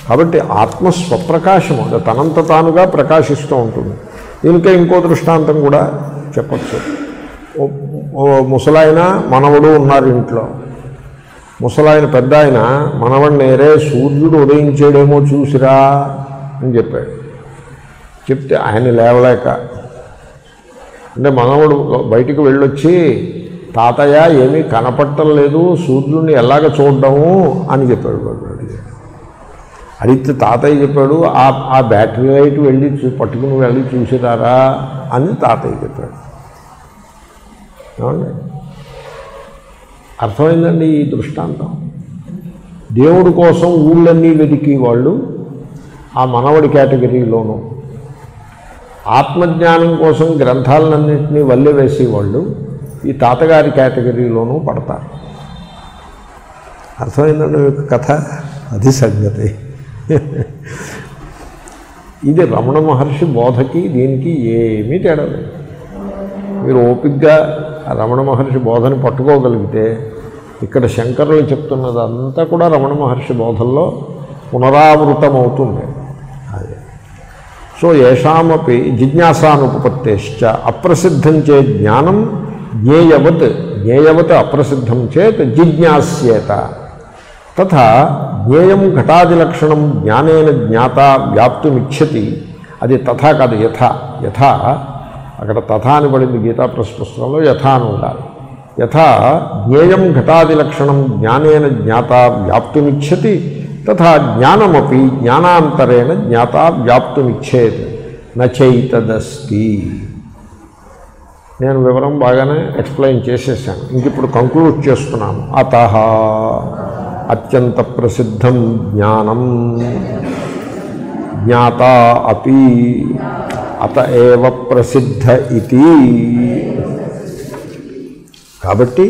కాబట్టి ఆత్మ స్వప్రకాశము అది తనంత తానుగా ప్రకాశిస్తూ ఉంటుంది దీనికే ఇంకో దృష్టాంతం కూడా చెప్పచ్చు ఓ- ఓ ముసలాయన మనవడు ఉన్నారు ఇంట్లో ముసలాయన పెద్ద ఆయన మనవడిని రే సూర్యుడు ఉదయించేడేమో చూసిరా అని చెప్పాడు చెప్తే ఆయన లేవలేక అంటే మనవడు బయటికి వెళ్ళొచ్చి తాతయ్య ఏమీ కనపడటం లేదు సూర్యుడిని ఎలాగ చూడడము అని చెప్పాడు వాడు అడిగాడు. అడిగితే తాతయ్య చెప్పాడు ఆ ఆ బ్యాటరీ లైట్ వెళ్ళి చూ పట్టుకుని వెళ్ళి చూసిరారా అని తాతయ్య చెప్పాడు ఏమండి అర్థమైందండి ఈ దృష్టాంతం దేవుడి కోసం ఊళ్ళన్నీ వెతికి వాళ్ళు ఆ మనవడి కేటగిరీలోనూ ఆత్మజ్ఞానం కోసం గ్రంథాలన్నింటినీ వల్లె వేసేవాళ్ళు ఈ తాతగారి కేటగిరీలోనూ పడతారు అర్థమైందండి మీకు కథ అది సంగతి ఇది రమణ మహర్షి బోధకి దీనికి ఏమీ తేడా లేదు మీరు ఓపిగ్గా ఆ రమణ మహర్షి బోధని పట్టుకోగలిగితే ఇక్కడ శంకరులు చెప్తున్నదంతా కూడా రమణ మహర్షి బోధల్లో పునరావృతమవుతుంది అదే సో ఏషామపి జిజ్ఞాసానుపత్తేశ్చ అప్రసిద్ధం చే జ్ఞానం జ్ఞేయవత్ జ్ఞేయవత్ అప్రసిద్ధం చేత్ జిజ్ఞాస్యేత తథా జ్ఞేయం ఘటాదిలక్షణం జ్ఞానేన జ్ఞాత వ్యాప్తుమిచ్చతి అది తథా కాదు యథ యథా అక్కడ తథా అని పడింది గీతా పుస్తకంలో యథా అని ఉండాలి యథా జ్ఞేయం ఘటాదిలక్షణం జ్ఞానేన జ్ఞాత వ్యాప్తుమిచ్చతి తథా జ్ఞానమపి జ్ఞానాంతరేణ జ్ఞాత వ్యాప్తుమిచ్చేది నచైతదస్తి నేను వివరం బాగానే ఎక్స్ప్లెయిన్ చేసేసాను ఇంక ఇప్పుడు కంక్లూడ్ చేస్తున్నాను అత అత్యంత ప్రసిద్ధం జ్ఞానం జ్ఞాత అపి అత ఏవ ప్రసిద్ధ ఇది కాబట్టి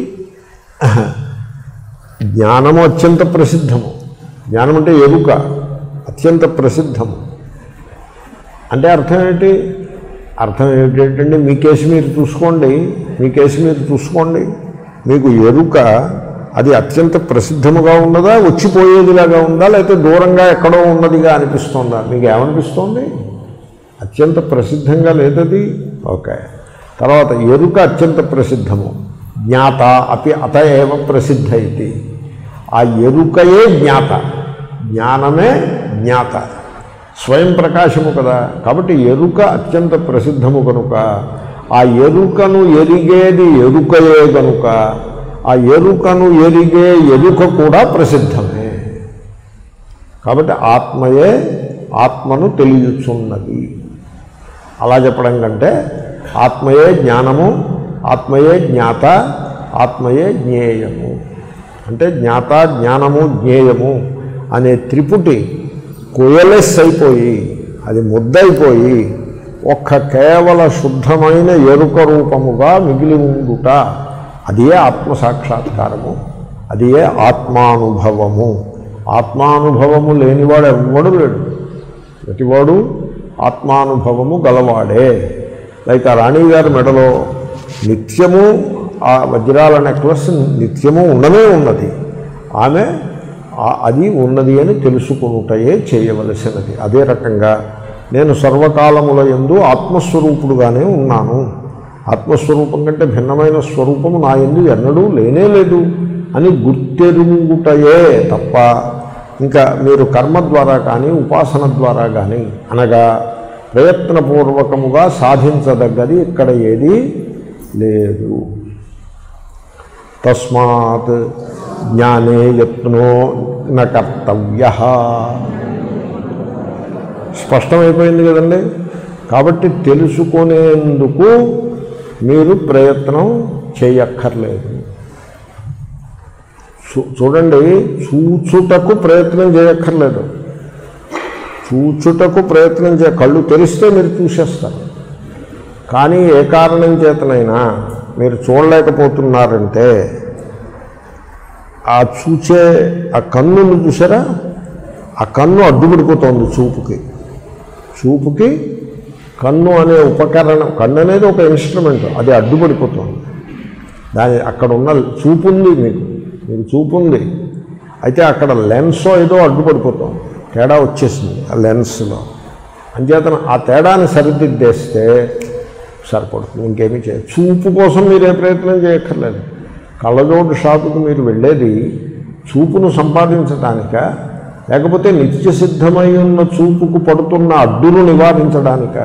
జ్ఞానము అత్యంత ప్రసిద్ధము జ్ఞానం అంటే ఎరుక అత్యంత ప్రసిద్ధము అంటే అర్థం ఏంటి అర్థం ఏమిటంటే మీ కేసు మీరు చూసుకోండి మీ కేసు మీరు చూసుకోండి మీకు ఎరుక అది అత్యంత ప్రసిద్ధముగా ఉన్నదా వచ్చిపోయేదిలాగా ఉందా లేకపోతే దూరంగా ఎక్కడో ఉన్నదిగా అనిపిస్తుందా మీకు ఏమనిపిస్తోంది అత్యంత ప్రసిద్ధంగా లేదది ఓకే తర్వాత ఎరుక అత్యంత ప్రసిద్ధము జ్ఞాత అపి అత ఏవ ప్రసిద్ధ ఇది ఆ ఎరుకయే జ్ఞాత జ్ఞానమే జ్ఞాత స్వయం ప్రకాశము కదా కాబట్టి ఎరుక అత్యంత ప్రసిద్ధము కనుక ఆ ఎరుకను ఎరిగేది ఎరుకయే కనుక ఆ ఎరుకను ఎరిగే ఎరుక కూడా ప్రసిద్ధమే కాబట్టి ఆత్మయే ఆత్మను తెలియచున్నది అలా చెప్పడం కంటే ఆత్మయే జ్ఞానము ఆత్మయే జ్ఞాత ఆత్మయే జ్ఞేయము అంటే జ్ఞాత జ్ఞానము జ్ఞేయము అనే త్రిపుటి కోయలెస్ అయిపోయి అది ముద్దయిపోయి ఒక్క కేవల శుద్ధమైన ఎరుక రూపముగా మిగిలి ఉండుట అదే ఆత్మ సాక్షాత్కారము అదే ఆత్మానుభవము ఆత్మానుభవము లేనివాడు ఎవ్వడు లేడు ప్రతివాడు ఆత్మానుభవము గలవాడే లైక్ ఆ రాణి గారి మెడలో నిత్యము ఆ వజ్రాల నెక్లెస్ నిత్యము ఉండనే ఉన్నది ఆమె ఆ- అది ఉన్నది అని తెలుసుకునుటయే చేయవలసినది అదే రకంగా నేను సర్వకాలముల ఎందు ఆత్మస్వరూపుడుగానే ఉన్నాను ఆత్మస్వరూపం కంటే భిన్నమైన స్వరూపము నా ఎందు ఎన్నడూ లేనే లేదు అని గుర్తెరుగుటయే తప్ప ఇంకా మీరు కర్మ ద్వారా కానీ ఉపాసన ద్వారా కానీ అనగా ప్రయత్నపూర్వకముగా సాధించదగ్గది ఇక్కడ ఏది లేదు తస్మాత్ జ్ఞానే యత్నో న కర్తవ్య స్పష్టమైపోయింది కదండి కాబట్టి తెలుసుకునేందుకు మీరు ప్రయత్నం చేయక్కర్లేదు చూ- చూడండి చూచుటకు ప్రయత్నం చేయక్కర్లేదు చూచుటకు ప్రయత్నం చే కళ్ళు తెరిస్తే మీరు చూసేస్తారు కానీ ఏ కారణం చేతనైనా మీరు చూడలేకపోతున్నారంటే ఆ చూచే ఆ కన్నును చూసారా ఆ కన్ను అడ్డుపడిపోతుంది చూపుకి చూపుకి కన్ను అనే ఉపకరణం కన్ను అనేది ఒక ఇన్స్ట్రుమెంట్ అది అడ్డుపడిపోతుంది దాని అక్కడ ఉన్న చూపు ఉంది మీకు మీకు చూపు ఉంది అయితే అక్కడ లెన్సో ఏదో అడ్డుపడిపోతుంది తేడా వచ్చేసింది ఆ లెన్స్లో అంచేతన ఆ తేడాన్ని సరిదిద్దేస్తే సరిపడుతుంది ఇంకేమీ చేయదు చూపు కోసం మీరు ఏ ప్రయత్నం చేయక్కర్లేదు కళ్ళజోడు షాపుకి మీరు వెళ్ళేది చూపును సంపాదించడానిక లేకపోతే నిత్య సిద్ధమై ఉన్న చూపుకు పడుతున్న అడ్డును నివారించడానిక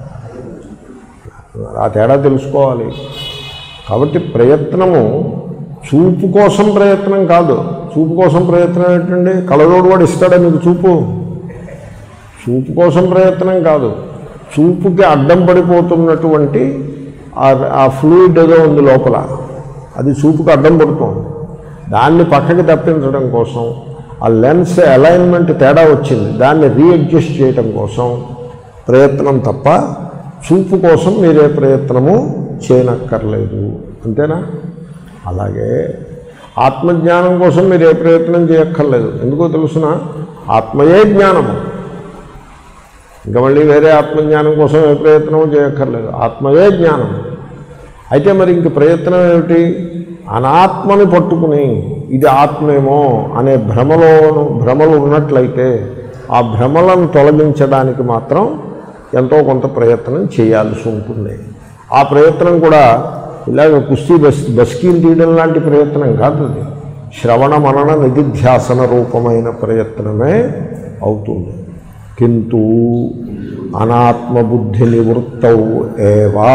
ఆ తేడా తెలుసుకోవాలి కాబట్టి ప్రయత్నము చూపు కోసం ప్రయత్నం కాదు చూపు కోసం ప్రయత్నం ఏంటండి కళ్ళజోడు వాడు ఇస్తాడా మీకు చూపు చూపు కోసం ప్రయత్నం కాదు చూపుకి అడ్డం పడిపోతున్నటువంటి ఆ- ఆ ఫ్లూయిడ్ ఏదో ఉంది లోపల అది చూపుకి అడ్డం పడుతుంది దాన్ని పక్కకి తప్పించడం కోసం ఆ లెన్స్ అలైన్మెంట్ తేడా వచ్చింది దాన్ని రీఅడ్జస్ట్ చేయడం కోసం ప్రయత్నం తప్ప చూపు కోసం మీరే ప్రయత్నము చేయనక్కర్లేదు అంతేనా అలాగే ఆత్మజ్ఞానం కోసం మీరు ఏ ప్రయత్నం చేయక్కర్లేదు ఎందుకో తెలుసిన ఆత్మయే జ్ఞానము ఇంకా మళ్ళీ వేరే ఆత్మజ్ఞానం కోసం ఏ ప్రయత్నం చేయక్కర్లేదు ఆత్మయే జ్ఞానం అయితే మరి ఇంక ప్రయత్నం ఏమిటి అనాత్మని పట్టుకుని ఇది ఆత్మేమో అనే భ్రమలోను భ్రమలు ఉన్నట్లయితే ఆ భ్రమలను తొలగించడానికి మాత్రం ఎంతో కొంత ప్రయత్నం చేయాల్సి ఉంటుంది ఆ ప్రయత్నం కూడా ఇలాగ కుస్తీ బస్ బస్కీలు తీయడం లాంటి ప్రయత్నం కాదు అది శ్రవణ మనన నిధిధ్యాసన రూపమైన ప్రయత్నమే అవుతుంది కింటూ అనాత్మబుద్ధి నివృత్తౌ ఏవా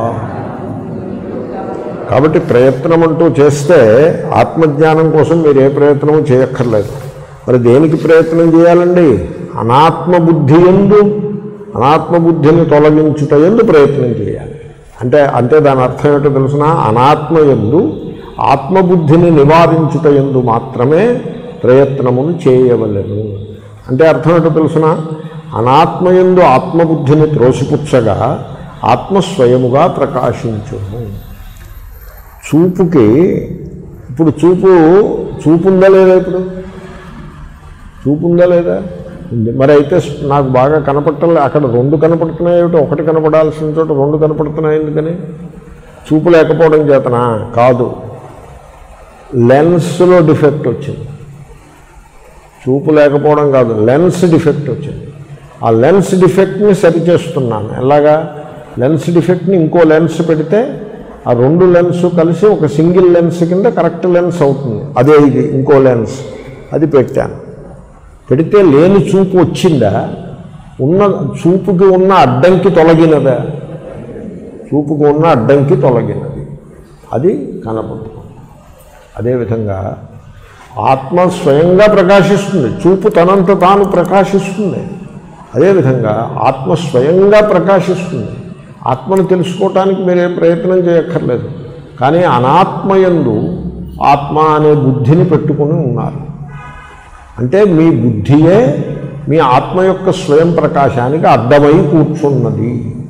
కాబట్టి ప్రయత్నం అంటూ చేస్తే ఆత్మజ్ఞానం కోసం మీరు ఏ ప్రయత్నము చేయక్కర్లేదు మరి దేనికి ప్రయత్నం చేయాలండి అనాత్మబుద్ధి ఎందు అనాత్మబుద్ధిని తొలగించుట ఎందు ప్రయత్నం చేయాలి అంటే అంటే దాని అర్థం ఏంటో తెలుసిన అనాత్మ ఎందు ఆత్మబుద్ధిని నివారించుట ఎందు మాత్రమే ప్రయత్నమును చేయవలెను అంటే అర్థం ఏంటో తెలుసిన అనాత్మయందు ఆత్మబుద్ధిని త్రోసిపుచ్చగా ఆత్మ స్వయముగా ప్రకాశించును చూపుకి ఇప్పుడు చూపు చూపు ఉందా లేదా ఇప్పుడు చూపు ఉందా లేదా ఉంది మరి అయితే నాకు బాగా కనపడటం లే- అక్కడ రెండు కనపడుతున్నాయి ఏమిటి ఒకటి కనపడాల్సిన చోట రెండు కనపడుతున్నాయి ఎందుకని చూపు లేకపోవడం చేతనా కాదు లెన్స్లో డిఫెక్ట్ వచ్చింది చూపు లేకపోవడం కాదు లెన్స్ డిఫెక్ట్ వచ్చింది ఆ లెన్స్ డిఫెక్ట్ని సరిచేస్తున్నాను ఎలాగా లెన్స్ డిఫెక్ట్ని ఇంకో లెన్స్ పెడితే ఆ రెండు లెన్స్ కలిసి ఒక సింగిల్ లెన్స్ కింద కరెక్ట్ లెన్స్ అవుతుంది అదే ఇది ఇంకో లెన్స్ అది పెట్టాను పెడితే లేని చూపు వచ్చిందా ఉన్న చూపుకి ఉన్న అడ్డంకి తొలగినదా చూపుకు ఉన్న అడ్డంకి తొలగినది అది కనపడుతుంది అదేవిధంగా ఆత్మ స్వయంగా ప్రకాశిస్తుంది చూపు తనంత తాను ప్రకాశిస్తుంది అదేవిధంగా ఆత్మ స్వయంగా ప్రకాశిస్తుంది ఆత్మను తెలుసుకోవటానికి మీరేం ప్రయత్నం చేయక్కర్లేదు కానీ అనాత్మయందు ఆత్మ అనే బుద్ధిని పెట్టుకుని ఉన్నారు అంటే మీ బుద్ధియే మీ ఆత్మ యొక్క స్వయం ప్రకాశానికి అడ్డమై కూర్చున్నది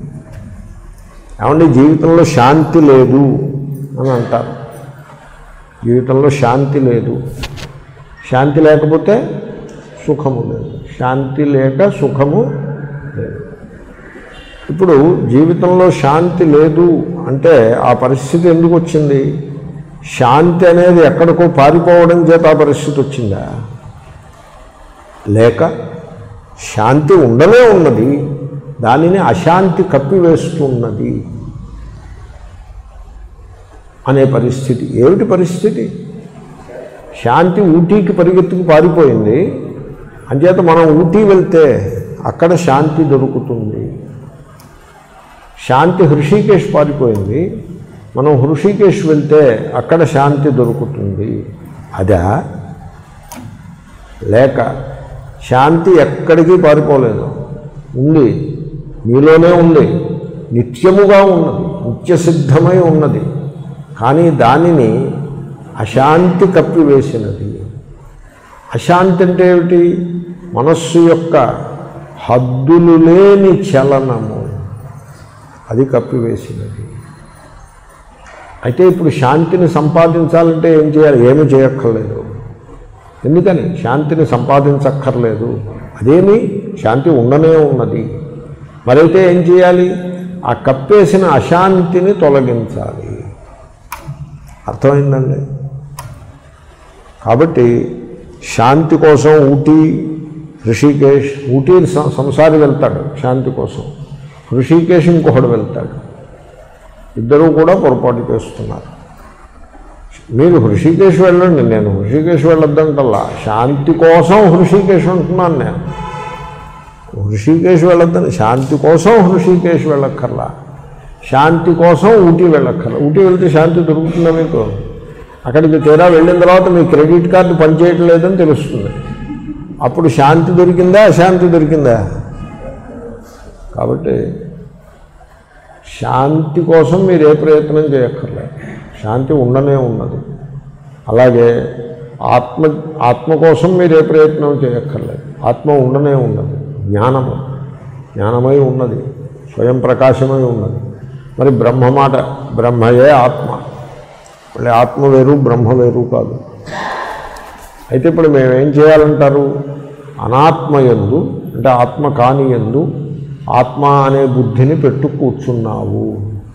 ఏమండి జీవితంలో శాంతి లేదు అని అంటారు జీవితంలో శాంతి లేదు శాంతి లేకపోతే సుఖము లేదు శాంతి లేక సుఖము లేదు ఇప్పుడు జీవితంలో శాంతి లేదు అంటే ఆ పరిస్థితి ఎందుకు వచ్చింది శాంతి అనేది ఎక్కడికో పారిపోవడం చేత ఆ పరిస్థితి వచ్చిందా లేక శాంతి ఉండనే ఉన్నది దానిని అశాంతి కప్పివేస్తున్నది అనే పరిస్థితి ఏమిటి పరిస్థితి శాంతి ఊటీకి పరిగెత్తుకు పారిపోయింది అంచేత మనం ఊటీ వెళ్తే అక్కడ శాంతి దొరుకుతుంది శాంతి హృషికేశ్ పారిపోయింది మనం హృషికేశ్ వెళ్తే అక్కడ శాంతి దొరుకుతుంది అదా లేక శాంతి ఎక్కడికి పారిపోలేదు ఉంది మీలోనే ఉంది నిత్యముగా ఉన్నది నిత్యసిద్ధమై ఉన్నది కానీ దానిని అశాంతి కప్పివేసినది అశాంతి అంటే ఏమిటి మనస్సు యొక్క హద్దులు లేని చలనము అది కప్పివేసినది అయితే ఇప్పుడు శాంతిని సంపాదించాలంటే ఏం చేయాలి ఏమి చేయక్కర్లేదు ఎందుకని శాంతిని సంపాదించక్కర్లేదు అదేమి శాంతి ఉండనే ఉన్నది మరైతే ఏం చేయాలి ఆ కప్పేసిన అశాంతిని తొలగించాలి అర్థమైందండి కాబట్టి శాంతి కోసం ఊటీ ఋషికేశ్ ఊటీ సం- సంసారి వెళ్తాడు శాంతి కోసం ఋషికేశ్ ఇంకొకడు వెళ్తాడు ఇద్దరూ కూడా పొరపాటు చేస్తున్నారు మీరు హృషికేశ్ వెళ్ళండి నేను హృషికేశ్ వెళ్ళొద్దంటల్లా శాంతి కోసం హృషికేశ్ అంటున్నాను నేను హృషికేశ్ వెళ్ళొద్దని శాంతి కోసం హృషికేశ్ వెళ్ళక్కర్లా శాంతి కోసం ఊటీ వెళ్ళక్కర్లా ఊటీ వెళ్తే శాంతి దొరుకుతుందా మీకు అక్కడికి తీరా వెళ్ళిన తర్వాత మీ క్రెడిట్ కార్డు పనిచేయటం లేదని తెలుస్తుంది అప్పుడు శాంతి దొరికిందా అశాంతి దొరికిందా కాబట్టి శాంతి కోసం మీరు ఏ ప్రయత్నం చేయక్కర్లేదు శాంతి ఉండనే ఉన్నది అలాగే ఆత్మ ఆత్మ కోసం మీరు ఏ ప్రయత్నం చేయక్కర్లేదు ఆత్మ ఉండనే ఉన్నది జ్ఞానము జ్ఞానమై ఉన్నది స్వయం ప్రకాశమై ఉన్నది మరి బ్రహ్మ మాట బ్రహ్మయే ఆత్మ మళ్ళీ ఆత్మ వేరు బ్రహ్మ వేరు కాదు అయితే ఇప్పుడు మేము ఏం చేయాలంటారు అనాత్మయందు అంటే ఆత్మ కాని ఎందు ఆత్మ అనే బుద్ధిని పెట్టు కూర్చున్నావు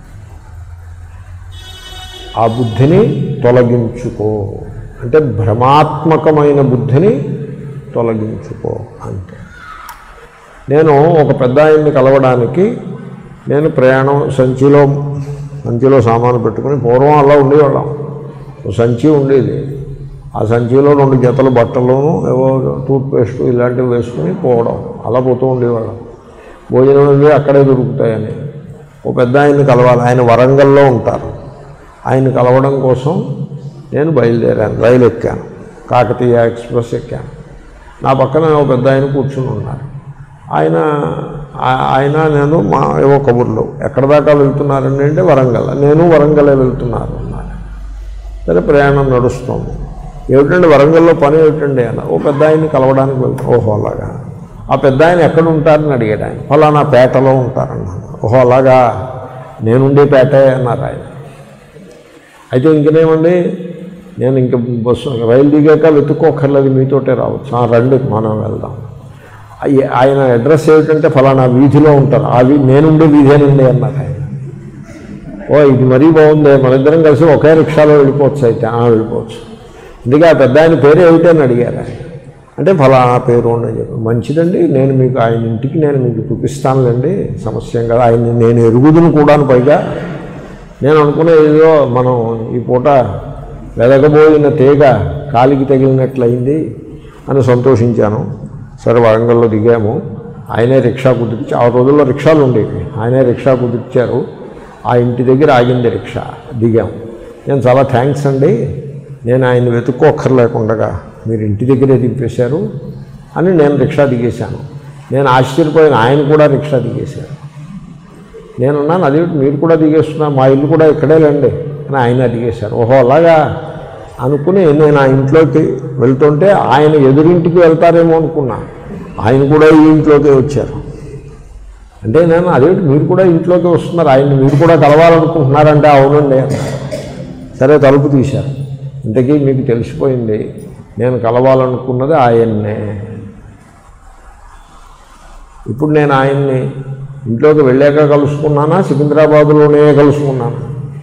ఆ బుద్ధిని తొలగించుకో అంటే భ్రమాత్మకమైన బుద్ధిని తొలగించుకో అంతే నేను ఒక పెద్ద ఆయన్ని కలవడానికి నేను ప్రయాణం సంచిలో సంచిలో సామాను పెట్టుకుని పూర్వం అలా ఉండేవాళ్ళం ఓ సంచి ఉండేది ఆ సంచిలో రెండు జతల బట్టలను ఏవో టూత్పేస్ట్ ఇలాంటివి వేసుకుని పోవడం అలా పోతూ ఉండేవాళ్ళం భోజనం అవి అక్కడే దొరుకుతాయని ఓ పెద్ద ఆయన్ని కలవాలి ఆయన వరంగల్లో ఉంటారు ఆయన కలవడం కోసం నేను బయలుదేరాను రైలు ఎక్కాను కాకతీయ ఎక్స్ప్రెస్ ఎక్కాను నా పక్కన ఒక పెద్ద ఆయన కూర్చుని ఉన్నారు ఆయన ఆ- ఆయన నేను మా ఏవో కబుర్లు ఎక్కడ దాకా వెళ్తున్నారండి అంటే వరంగల్ నేను వరంగలే వెళ్తున్నారు అన్నారు సరే ప్రయాణం నడుస్తోంది ఏమిటండి వరంగల్లో పని ఏమిటండి అన్న ఓ పెద్ద ఆయన్ని కలవడానికి వెళ్తాం ఓహో అలాగా ఆ పెద్ద ఆయన ఎక్కడ ఉంటారని అడిగాడు ఆయన ఫలానా పేటలో ఉంటారన్నాను ఓహో అలాగా నేనుండే పేటే అన్నారు ఆయన అయితే ఇంకనేమండి నేను ఇంక బస్సు రైలు దిగాక వెతుక్కోకర్లేదు మీతోటే రావచ్చు ఆ రండి మనం వెళ్దాం అయ్య- ఆయన అడ్రస్ ఏమిటంటే ఫలానా వీధిలో ఉంటారు ఆ వీ నేనుండే వీధేనండి అన్నారు ఆయన ఓ ఇది మరీ బాగుంది మన ఇద్దరం కలిసి ఒకే రిక్షాలో వెళ్ళిపోవచ్చు అయితే ఆ వెళ్ళిపోవచ్చు అందుకే ఆ పెద్ద ఆయన పేరు ఏమిటని అడిగారు ఆయన అంటే ఫలానా పేరు అని చెప్పి మంచిదండి నేను మీకు ఆయన ఇంటికి నేను మీకు చూపిస్తానులేండి సమస్య ఏం కదా ఆయన నేను ఎరుగుదును కూడా పైగా నేను అనుకునే ఏదో మనం ఈ పూట వెదగబోయిన తీగ కాలికి తగిలినట్లయింది అని సంతోషించాను సరే వరంగల్లో దిగాము ఆయనే రిక్షా కుదిర్చి ఆ రోజుల్లో రిక్షాలు ఉండేవి ఆయనే రిక్షా కుదిర్చారు ఆ ఇంటి దగ్గర ఆగింది రిక్షా దిగాం నేను చాలా థ్యాంక్స్ అండి నేను ఆయన వెతుక్కోక్కర్లేకుండగా మీరు ఇంటి దగ్గరే దింపేశారు అని నేను రిక్షా దిగేశాను నేను ఆశ్చర్యపోయిన ఆయన కూడా రిక్షా దిగేశారు నేనున్నాను అది మీరు కూడా దిగేస్తున్నా మా ఇల్లు కూడా ఇక్కడే లేండి అని ఆయన దిగేశారు ఓహో అలాగా అనుకుని నేను ఆ ఇంట్లోకి వెళ్తుంటే ఆయన ఎదురింటికి వెళ్తారేమో అనుకున్నా ఆయన కూడా ఈ ఇంట్లోకి వచ్చారు అంటే నేను అదేంటి మీరు కూడా ఇంట్లోకి వస్తున్నారు ఆయన్ని మీరు కూడా కలవాలనుకుంటున్నారంటే అవునండి అన్నారు. సరే తలుపు తీశారు ఇంతకీ మీకు తెలిసిపోయింది నేను కలవాలనుకున్నది ఆయన్నే ఇప్పుడు నేను ఆయన్ని ఇంట్లోకి వెళ్ళాక కలుసుకున్నానా సికింద్రాబాదులోనే కలుసుకున్నాను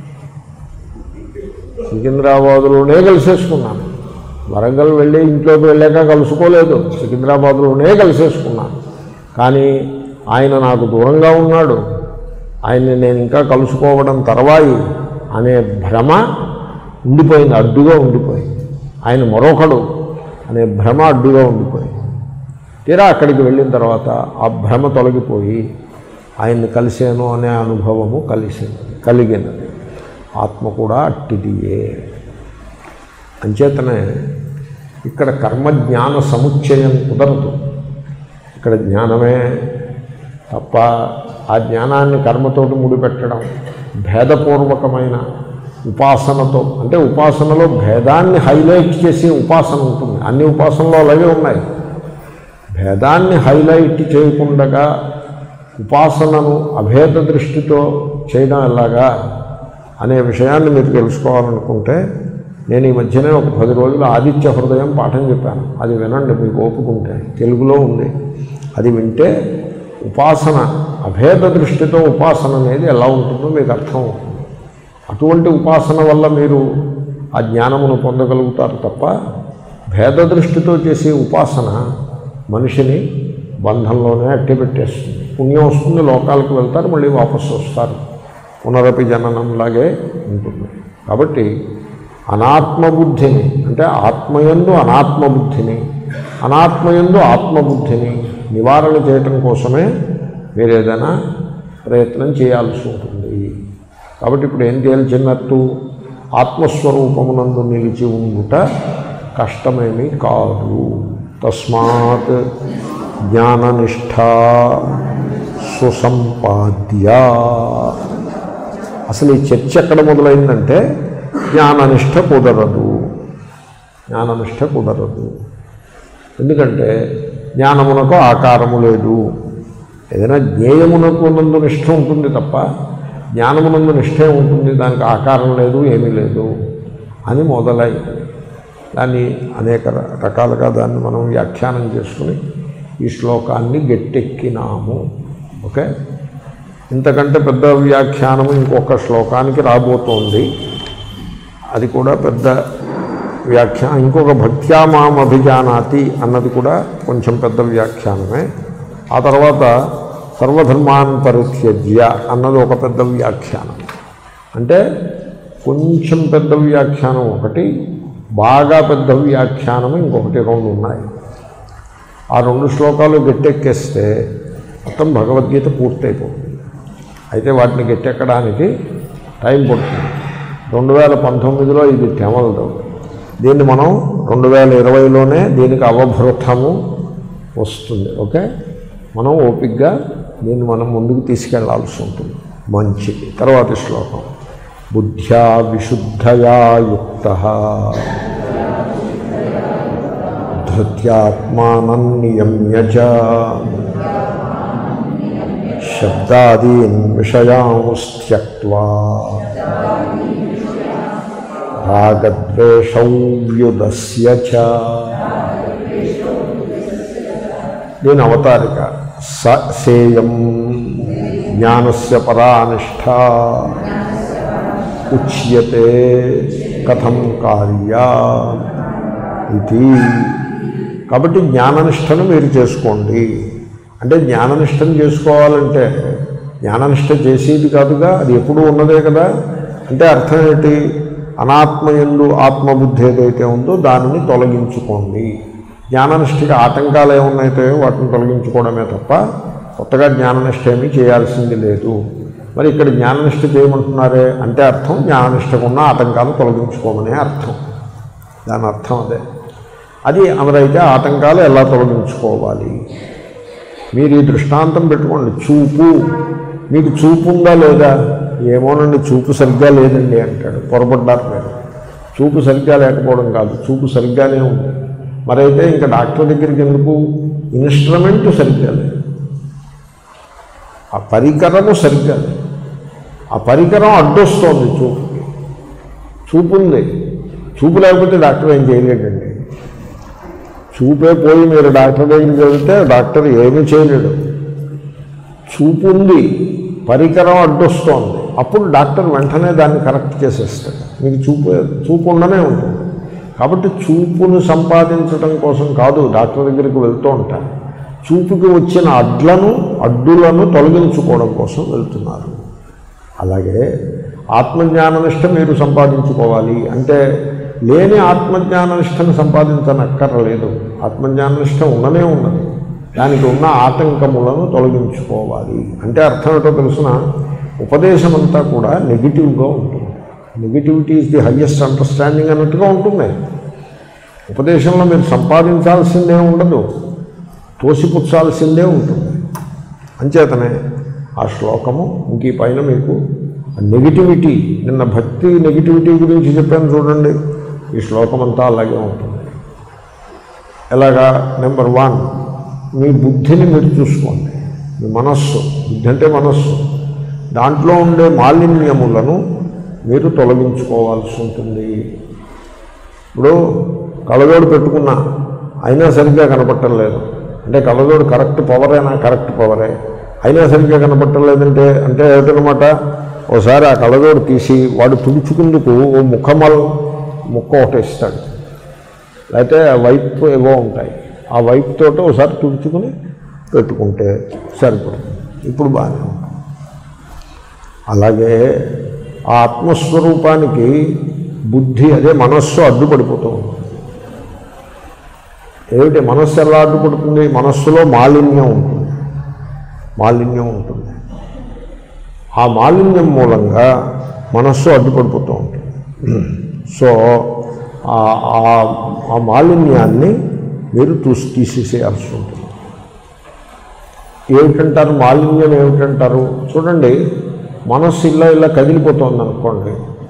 సికింద్రాబాదులోనే కలిసేసుకున్నాను వరంగల్ వెళ్ళి ఇంట్లోకి వెళ్ళాక కలుసుకోలేదు సికింద్రాబాద్లోనే కలిసేసుకున్నాను కానీ ఆయన నాకు దూరంగా ఉన్నాడు ఆయన్ని నేను ఇంకా కలుసుకోవడం తర్వాయి అనే భ్రమ ఉండిపోయింది అడ్డుగా ఉండిపోయింది ఆయన మరొకడు అనే భ్రమ అడ్డుగా ఉండిపోయింది తీరా అక్కడికి వెళ్ళిన తర్వాత ఆ భ్రమ తొలగిపోయి ఆయన్ని కలిశాను అనే అనుభవము కలిసింది కలిగినది ఆత్మ కూడా అట్టిదియే అంచేతనే ఇక్కడ కర్మజ్ఞాన సముచ్చయం కుదరదు ఇక్కడ జ్ఞానమే తప్ప ఆ జ్ఞానాన్ని కర్మతోటి ముడిపెట్టడం భేదపూర్వకమైన ఉపాసనతో అంటే ఉపాసనలో భేదాన్ని హైలైట్ చేసే ఉపాసన ఉంటుంది అన్ని ఉపాసనలు అలాగే ఉన్నాయి భేదాన్ని హైలైట్ చేయకుండా ఉపాసనను అభేద దృష్టితో చేయడం ఎలాగా అనే విషయాన్ని మీరు తెలుసుకోవాలనుకుంటే నేను ఈ మధ్యనే ఒక పది రోజులు ఆదిత్య హృదయం పాఠం చెప్పాను అది వినండి మీకు ఓపుకుంటే తెలుగులో ఉంది అది వింటే ఉపాసన అభేద దృష్టితో ఉపాసన అనేది ఎలా ఉంటుందో మీకు అర్థం అవుతుంది అటువంటి ఉపాసన వల్ల మీరు ఆ జ్ఞానమును పొందగలుగుతారు తప్ప భేద దృష్టితో చేసే ఉపాసన మనిషిని బంధంలోనే అట్టి పెట్టేస్తుంది పుణ్యం వస్తుంది లోకాలకు వెళ్తారు మళ్ళీ వాపసు వస్తారు పునరపి జననంలాగే ఉంటుంది కాబట్టి అనాత్మబుద్ధిని అంటే ఆత్మయందు అనాత్మబుద్ధిని అనాత్మయందు ఆత్మబుద్ధిని నివారణ చేయటం కోసమే మీరు ఏదైనా ప్రయత్నం చేయాల్సి ఉంటుంది కాబట్టి ఇప్పుడు ఏం తేల్చినట్టు ఆత్మస్వరూపమునందు నిలిచి ఉండుట కష్టమేమీ కాదు తస్మాత్ జ్ఞాననిష్ట సుసంపాద్య అసలు ఈ చర్చ ఎక్కడ మొదలైందంటే జ్ఞాననిష్ట కుదరదు జ్ఞాననిష్ట కుదరదు ఎందుకంటే జ్ఞానమునకు ఆకారము లేదు ఏదైనా జ్ఞేయమునకు నందు నిష్ఠ ఉంటుంది తప్ప జ్ఞానమునందు నిష్ఠే ఉంటుంది దానికి ఆకారం లేదు ఏమీ లేదు అని మొదలైంది దాన్ని అనేక ర- రకాలుగా దాన్ని మనం వ్యాఖ్యానం చేసుకుని ఈ శ్లోకాన్ని గట్టెక్కినాము ఓకే ఇంతకంటే పెద్ద వ్యాఖ్యానము ఇంకొక శ్లోకానికి రాబోతోంది అది కూడా పెద్ద వ్యాఖ్యా ఇంకొక భక్త్యా మాం అభిజానాతి అన్నది కూడా కొంచెం పెద్ద వ్యాఖ్యానమే ఆ తర్వాత సర్వధర్మాన్ పరిత్యజ్య అన్నది ఒక పెద్ద వ్యాఖ్యానం అంటే కొంచెం పెద్ద వ్యాఖ్యానం ఒకటి బాగా పెద్ద వ్యాఖ్యానం ఇంకొకటి రెండు ఉన్నాయి ఆ రెండు శ్లోకాలు గట్టెక్కేస్తే మొత్తం భగవద్గీత పూర్తయిపోతుంది అయితే వాటిని గట్టెక్కడానికి టైం పడుతుంది రెండు వేల పంతొమ్మిదిలో ఇది తెమలదు దీన్ని మనం రెండు వేల ఇరవైలోనే దీనికి అవభృతము వస్తుంది ఓకే మనం ఓపిక్గా దీన్ని మనం ముందుకు తీసుకెళ్లాల్సి ఉంటుంది మంచిది తర్వాతి శ్లోకం బుద్ధ్యా విశుద్ధయా యుక్త ధృత్యాత్మానం నియమ్య చ శబ్దాదీన్ విషయాంస్త్యక్వా రాగద్వేషౌ వ్యుదస్య చ దీని అవతారిక స సేయం జ్ఞానస్య పరానిష్ట ఉచ్యతే కథం కార్యా ఇది కాబట్టి జ్ఞాననిష్టను మీరు చేసుకోండి అంటే జ్ఞాననిష్టను చేసుకోవాలంటే జ్ఞాననిష్ట చేసేది కాదుగా అది ఎప్పుడూ ఉన్నదే కదా అంటే అర్థం ఏంటి అనాత్మయందు ఆత్మబుద్ధి ఏదైతే ఉందో దానిని తొలగించుకోండి జ్ఞాననిష్టకి ఆటంకాలు ఏమున్నాయితే వాటిని తొలగించుకోవడమే తప్ప కొత్తగా జ్ఞాననిష్ట ఏమీ చేయాల్సింది లేదు మరి ఇక్కడ జ్ఞాననిష్ట చేయమంటున్నారే అంటే అర్థం జ్ఞాననిష్టకున్న ఆటంకాలు తొలగించుకోమనే అర్థం దాని అర్థం అదే అది అమరైతే ఆటంకాలు ఎలా తొలగించుకోవాలి మీరు ఈ దృష్టాంతం పెట్టుకోండి చూపు మీకు చూపు ఉందా లేదా ఏమోనండి చూపు సరిగ్గా లేదండి అంటాడు పొరపడ్డారు మీరు చూపు సరిగ్గా లేకపోవడం కాదు చూపు సరిగ్గానే ఉంది మరైతే ఇంకా డాక్టర్ దగ్గరికి ఎందుకు ఇన్స్ట్రుమెంట్ సరిగ్గా లేదు ఆ పరికరము సరిగ్గా లేదు ఆ పరికరం అడ్డొస్తోంది చూపుకి చూపు ఉంది చూపు లేకపోతే డాక్టర్ ఏం చేయలేడండి చూపే పోయి మీరు డాక్టర్ దగ్గరికి వెళ్తే డాక్టర్ ఏమీ చేయలేడు చూపు ఉంది పరికరం అడ్డొస్తోంది అప్పుడు డాక్టర్ వెంటనే దాన్ని కరెక్ట్ చేసేస్తాడు మీకు చూపు చూపు ఉండనే ఉంటుంది కాబట్టి చూపును సంపాదించడం కోసం కాదు డాక్టర్ దగ్గరికి వెళ్తూ ఉంటారు చూపుకి వచ్చిన అడ్లను అడ్డులను తొలగించుకోవడం కోసం వెళ్తున్నారు అలాగే ఆత్మజ్ఞాననిష్ట మీరు సంపాదించుకోవాలి అంటే లేని ఆత్మజ్ఞాననిష్టను సంపాదించనక్కర్లేదు ఆత్మజ్ఞాననిష్ట ఉండనే ఉన్నది దానికి ఉన్న ఆటంకములను తొలగించుకోవాలి అంటే అర్థం ఏంటో తెలుసిన ఉపదేశం అంతా కూడా నెగిటివ్గా ఉంటుంది negativity is the highest understanding అన్నట్టుగా ఉంటుంది ఉపదేశంలో మీరు సంపాదించాల్సిందే ఉండదు తోసిపుచ్చాల్సిందే ఉంటుంది అంచేతనే ఆ శ్లోకము ఇంక ఈ పైన మీకు నెగిటివిటీ నిన్న భక్తి నెగిటివిటీ గురించి చెప్పాను చూడండి ఈ శ్లోకం అంతా అలాగే ఉంటుంది ఎలాగా నెంబర్ వన్ మీ బుద్ధిని మీరు చూసుకోండి మీ మనస్సు బుద్ధి అంటే మనస్సు దాంట్లో ఉండే మాలిన్యములను మీరు తొలగించుకోవాల్సి ఉంటుంది ఇప్పుడు కళ్ళజోడు పెట్టుకున్నా అయినా సరిగ్గా కనపడటం లేదు అంటే కళ్ళజోడు కరెక్ట్ పవరేనా కరెక్ట్ పవరే అయినా సరిగ్గా కనపడటం లేదంటే అంటే ఏమిటనమాట ఓసారి ఆ కళ్ళజోడు తీసి వాడు తుడుచుకుందుకు ఓ ముఖమల్ ముక్క ఒకటి ఇస్తాడు లేకపోతే వైపు ఏవో ఉంటాయి ఆ వైప్ తోటి ఒకసారి తుడుచుకుని పెట్టుకుంటే సరిపడుతుంది ఇప్పుడు బాగానే ఉంటుంది అలాగే ఆ ఆత్మస్వరూపానికి బుద్ధి అదే మనస్సు అడ్డుపడిపోతూ ఉంటుంది ఏమిటి మనస్సు ఎలా అడ్డుపడుతుంది మనస్సులో మాలిన్యం ఉంటుంది మాలిన్యం ఉంటుంది ఆ మాలిన్యం మూలంగా మనస్సు అడ్డుపడిపోతూ ఉంటుంది సో ఆ- ఆ- ఆ మాలిన్యాన్ని మీరు చూసి తీసేసేయాల్సి ఉంటుంది ఏమిటంటారు మాలిన్యం ఏమిటంటారు చూడండి మనస్సు ఇలా ఇలా కదిలిపోతుంది అనుకోండి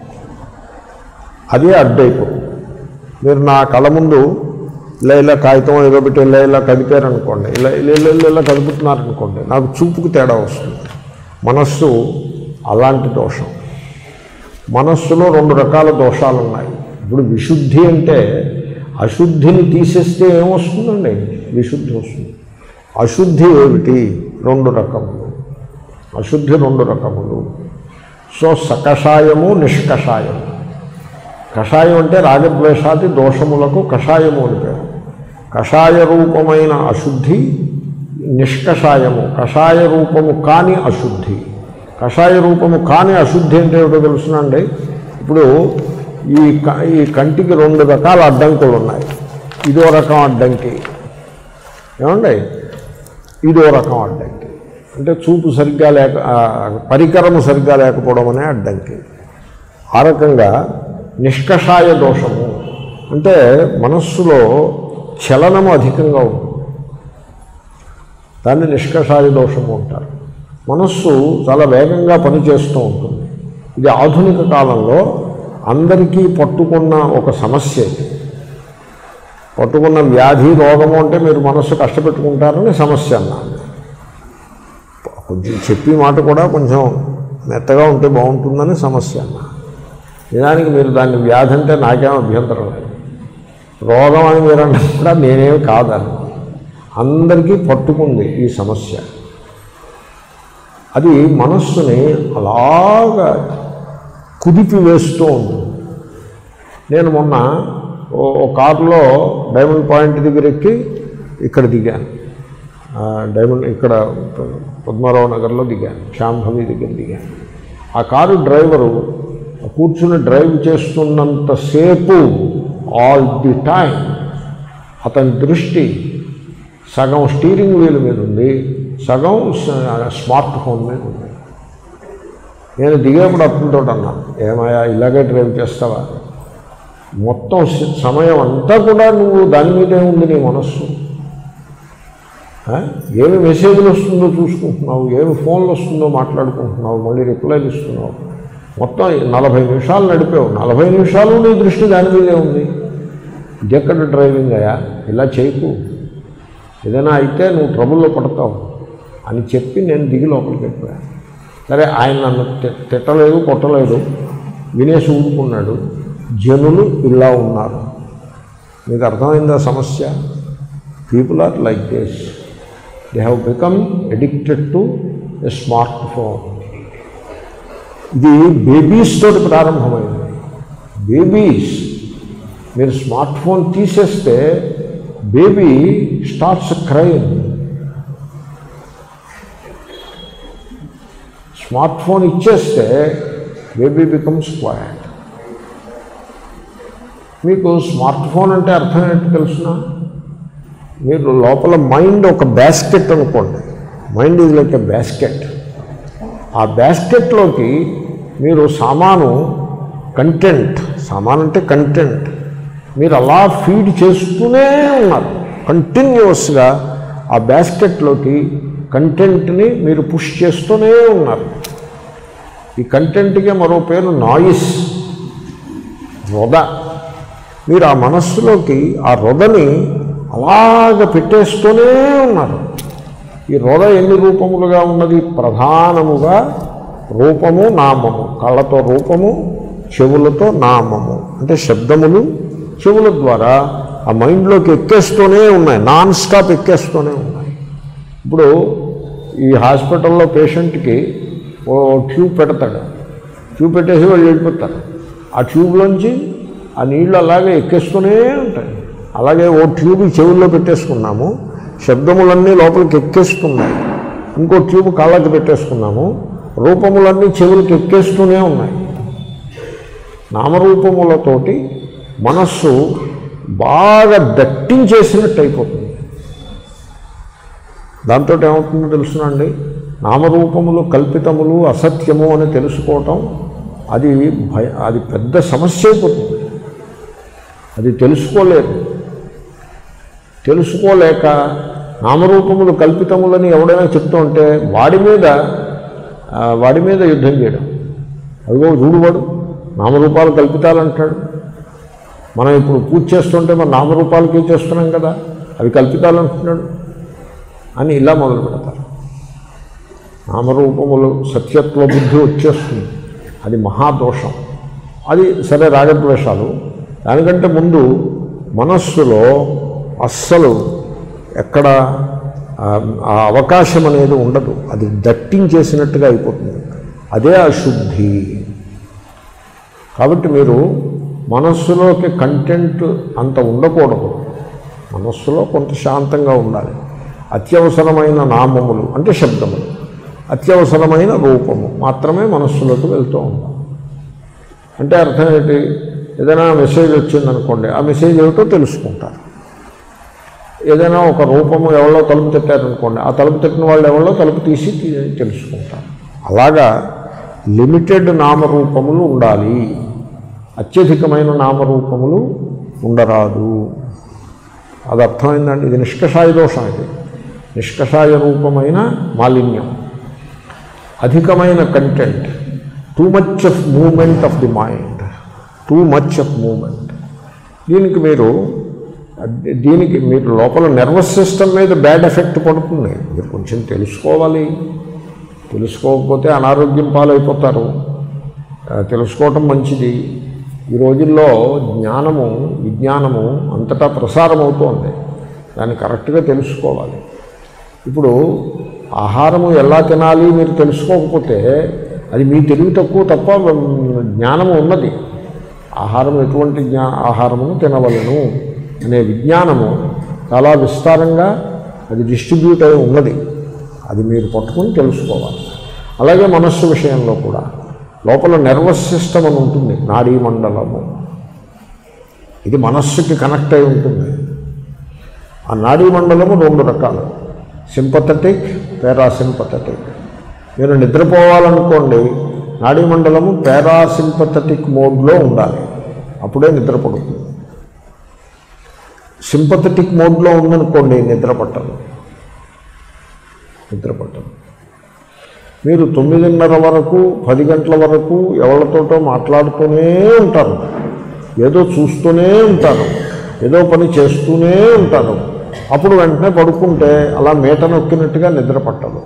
అదే అడ్డైపోతుంది మీరు నా కళ్ళ ముందు ఇలా ఇలా కాగితం ఏదో పెట్టి ఇలా ఇలా కదిపారనుకోండి ఇలా ఇలా ఇలా ఇలా ఇలా కదుపుతున్నారనుకోండి నాకు చూపుకు తేడా వస్తుంది మనస్సు అలాంటి దోషం మనస్సులో రెండు రకాల దోషాలు ఉన్నాయి ఇప్పుడు విశుద్ధి అంటే అశుద్ధిని తీసేస్తే ఏమొస్తుందండి విశుద్ధి వస్తుంది అశుద్ధి ఏమిటి రెండు రకములు అశుద్ధి రెండు రకములు సో సకషాయము నిష్కషాయము కషాయం అంటే రాగద్వేషాది దోషములకు కషాయము అని పేరు కషాయ రూపమైన అశుద్ధి నిష్కషాయము కషాయ రూపము కాని అశుద్ధి కషాయ రూపము కాని అశుద్ధి అంటే ఏమిటో తెలుసునండి ఇప్పుడు ఈ క- ఈ కంటికి రెండు రకాల అడ్డంకులు ఉన్నాయి ఇదో రకం అడ్డంకి ఏమండి ఇదో రకం అడ్డంకి అంటే చూపు సరిగ్గా లేక ఆ, పరికరము సరిగ్గా లేకపోవడం అనే అడ్డంకి ఆ రకంగా నిష్కషాయ దోషము అంటే మనస్సులో చలనము అధికంగా ఉంటుంది దాన్ని నిష్కషాయ దోషము అంటారు మనస్సు చాలా వేగంగా పనిచేస్తూ ఉంటుంది ఇది ఆధునిక కాలంలో అందరికీ పట్టుకున్న ఒక సమస్య ఇది పట్టుకున్న వ్యాధి రోగము అంటే మీరు మనస్సు కష్టపెట్టుకుంటారని సమస్య అన్నాను కొంచెం చెప్పి మాట కూడా కొంచెం మెత్తగా ఉంటే బాగుంటుందని సమస్య అన్నా నిజానికి మీరు దాన్ని వ్యాధి అంటే నాకేం అభ్యంతరం లేదు రోగం అని మీరు అన్నా కూడా నేనేమి కాదని అందరికీ పట్టుకుంది ఈ సమస్య అది మనస్సుని అలాగా కుదిపి వేస్తూ ఉంటుంది నేను మొన్న ఓ ఓ కారులో డైమండ్ పాయింట్ దగ్గర ఎక్కి ఇక్కడ దిగాను ఆ, డైమండ్ ఇక్కడ పద్మారావు నగర్లో దిగాను శాంభవి దగ్గర దిగాను ఆ కారు డ్రైవరు కూర్చుని డ్రైవ్ చేస్తున్నంతసేపు ఆల్ ది టైం అతని దృష్టి సగం స్టీరింగ్ వీల్ మీద ఉంది సగం స- స్మార్ట్ ఫోన్ మీద ఉంది నేను దిగేప్పుడు అతనితో అన్నాను ఏమయ్యా ఇలాగే డ్రైవ్ చేస్తావా మొత్తం స- సమయం అంతా కూడా నువ్వు దాని మీదే ఉంది నీ మనస్సు ఆ? ఏమి మెసేజ్లు వస్తుందో చూసుకుంటున్నావు ఏమి ఫోన్లు వస్తుందో మాట్లాడుకుంటున్నావు మళ్ళీ రిప్లైలు ఇస్తున్నావు మొత్తం నలభై నిమిషాలు నడిపావు నలభై నిమిషాలు నీ దృష్టి దాని మీదే ఉంది ఇదెక్కడ డ్రైవింగ్ అయ్యా ఇలా చేయకు ఏదైనా అయితే నువ్వు ట్రబుల్లో పడతావు అని చెప్పి నేను దిగి లోపలికి వెళ్ళిపోయాను సరే ఆయన నన్ను తి- తిట్టలేదు కొట్టలేదు వినేసి ఊరుకున్నాడు జనులు ఇలా ఉన్నారు మీకు అర్థమైందా సమస్య people are like this they have become addicted to a smartphone ఇది బేబీస్ తోటి ప్రారంభమైంది బేబీస్ మీరు స్మార్ట్ ఫోన్ తీసేస్తే baby starts crime smartphone ఇచ్చేస్తే బేబీ బికమ్స్ క్వైట్ మీకు స్మార్ట్ ఫోన్ అంటే అర్థం ఏంటి తెలుసిన మీరు లోపల మైండ్ ఒక బ్యాస్కెట్ అనుకోండి మైండ్ ఇది లైక్ ఎ బ్యాస్కెట్ ఆ బ్యాస్కెట్లోకి మీరు సామాను కంటెంట్ సామాన్ అంటే కంటెంట్ మీరు అలా ఫీడ్ చేస్తూనే ఉన్నారు కంటిన్యూస్గా ఆ బ్యాస్కెట్లోకి కంటెంట్ని మీరు పుష్ చేస్తూనే ఉన్నారు ఈ కంటెంట్కి మరో పేరు నాయిస్ రొద మీరు ఆ మనస్సులోకి ఆ రొదని అలాగ పెట్టేస్తూనే ఉన్నారు ఈ రొద ఎన్ని రూపములుగా ఉన్నది ప్రధానముగా రూపము నామము కళ్ళతో రూపము చెవులతో నామము అంటే శబ్దములు చెవుల ద్వారా ఆ మైండ్లోకి ఎక్కేస్తూనే ఉన్నాయి నాన్ స్టాప్ ఎక్కేస్తూనే ఉన్నాయి ఇప్పుడు ఈ హాస్పిటల్లో పేషెంట్కి ఓ ట్యూబ్ పెడతాడు ట్యూబ్ పెట్టేసి వాళ్ళు వెళ్ళిపోతారు ఆ ట్యూబ్లోంచి ఆ నీళ్ళు అలాగే ఎక్కేస్తూనే ఉంటాయి అలాగే ఓ ట్యూబ్ చెవుల్లో పెట్టేసుకున్నాము శబ్దములన్నీ లోపలికి ఎక్కేస్తున్నాయి ఇంకో ట్యూబ్ కాళ్ళకి పెట్టేసుకున్నాము రూపములన్నీ చెవులకి ఎక్కేస్తూనే ఉన్నాయి నామరూపములతోటి మనస్సు బాగా దట్టించేసినట్టు అయిపోతుంది దాంతో ఏమవుతుందో తెలుసునండి నామరూపములు కల్పితములు అసత్యము అని తెలుసుకోవటం అది భయ అది పెద్ద సమస్య అయిపోతుంది అది తెలుసుకోలేదు తెలుసుకోలేక నామరూపములు కల్పితములని ఎవడైనా చెప్తూ ఉంటే వాడి మీద ఆ, వాడి మీద యుద్ధం చేయడం అదిగో చూడువాడు నామరూపాలు కల్పితాలు అంటాడు మనం ఇప్పుడు పూజ చేస్తుంటే మన నామరూపాలకి చేస్తున్నాం కదా అవి కల్పితాలు అంటున్నాడు అని ఇలా మొదలు పెడతారు నామరూపములు సత్యత్వ బుద్ధి వచ్చేస్తుంది అది మహాదోషం అది సరే రాగద్వేషాలు దానికంటే ముందు మనస్సులో అస్సలు ఎక్కడ ఆ, ఆ అవకాశం అనేది ఉండదు అది దట్టించేసినట్టుగా అయిపోతుంది అదే అశుద్ధి కాబట్టి మీరు మనస్సులోకి కంటెంట్ అంత ఉండకూడదు మనస్సులో కొంత శాంతంగా ఉండాలి అత్యవసరమైన నామములు అంటే శబ్దములు అత్యవసరమైన రూపము మాత్రమే మనస్సులోకి వెళ్తూ ఉంటాం అంటే అర్థం ఏంటి ఏదైనా మెసేజ్ వచ్చిందనుకోండి ఆ మెసేజ్ ఏమిటో తెలుసుకుంటారు ఏదైనా ఒక రూపము ఎవరో తలుపు తట్టారనుకోండి ఆ తలుపు తట్టిన వాళ్ళు ఎవరో తలుపు తీసి తీ- తెలుసుకుంటారు అలాగా లిమిటెడ్ నామరూపములు ఉండాలి అత్యధికమైన నామరూపములు ఉండరాదు అది అర్థమైందండి ఇది నిష్కషాయ దోషం ఇది నిష్కషాయ రూపమైన మాలిన్యం అధికమైన content too much of moment of the mind too much of moment దీనికి మీరు దీనికి మీరు లోపల నర్వస్ సిస్టమ్ మీద బ్యాడ్ ఎఫెక్ట్ పడుతుంది మీరు కొంచెం తెలుసుకోవాలి తెలుసుకోకపోతే అనారోగ్యం పాలైపోతారు ఆ, తెలుసుకోవటం మంచిది ఈ రోజుల్లో జ్ఞానము విజ్ఞానము అంతటా ప్రసారం అవుతోంది దాన్ని కరెక్ట్గా తెలుసుకోవాలి ఇప్పుడు ఆహారము ఎలా తినాలి మీరు తెలుసుకోకపోతే అది మీ తెలివి తక్కువ తప్ప మ్, జ్ఞానము ఉన్నది ఆహారం ఎటువంటి జ్ఞా ఆహారమును తినవలను అనే విజ్ఞానము చాలా విస్తారంగా అది డిస్ట్రిబ్యూట్ అయి ఉన్నది అది మీరు పట్టుకుని తెలుసుకోవాలి అలాగే మనస్సు విషయంలో కూడా లోపల నర్వస్ సిస్టమ్ అని ఉంటుంది నాడీ మండలము ఇది మనస్సుకి కనెక్ట్ అయి ఉంటుంది ఆ నాడీ మండలము రెండు రకాలు సింపథటిక్ పారాసింపథటిక్ మీరు నిద్రపోవాలనుకోండి నాడీ మండలము పారాసింపథటిక్ మోడ్లో ఉండాలి అప్పుడే నిద్ర పడుతుంది సింపథటిక్ మోడ్లో ఉందనుకోండి నిద్ర పట్టదు నిద్ర పట్టదు మీరు తొమ్మిదిన్నర వరకు పది గంటల వరకు ఎవరితోటో మాట్లాడుతూనే ఉంటారు ఏదో చూస్తూనే ఉంటారు ఏదో పని చేస్తూనే ఉంటారు అప్పుడు వెంటనే పడుకుంటే అలా మేట నొక్కినట్టుగా నిద్ర పట్టదు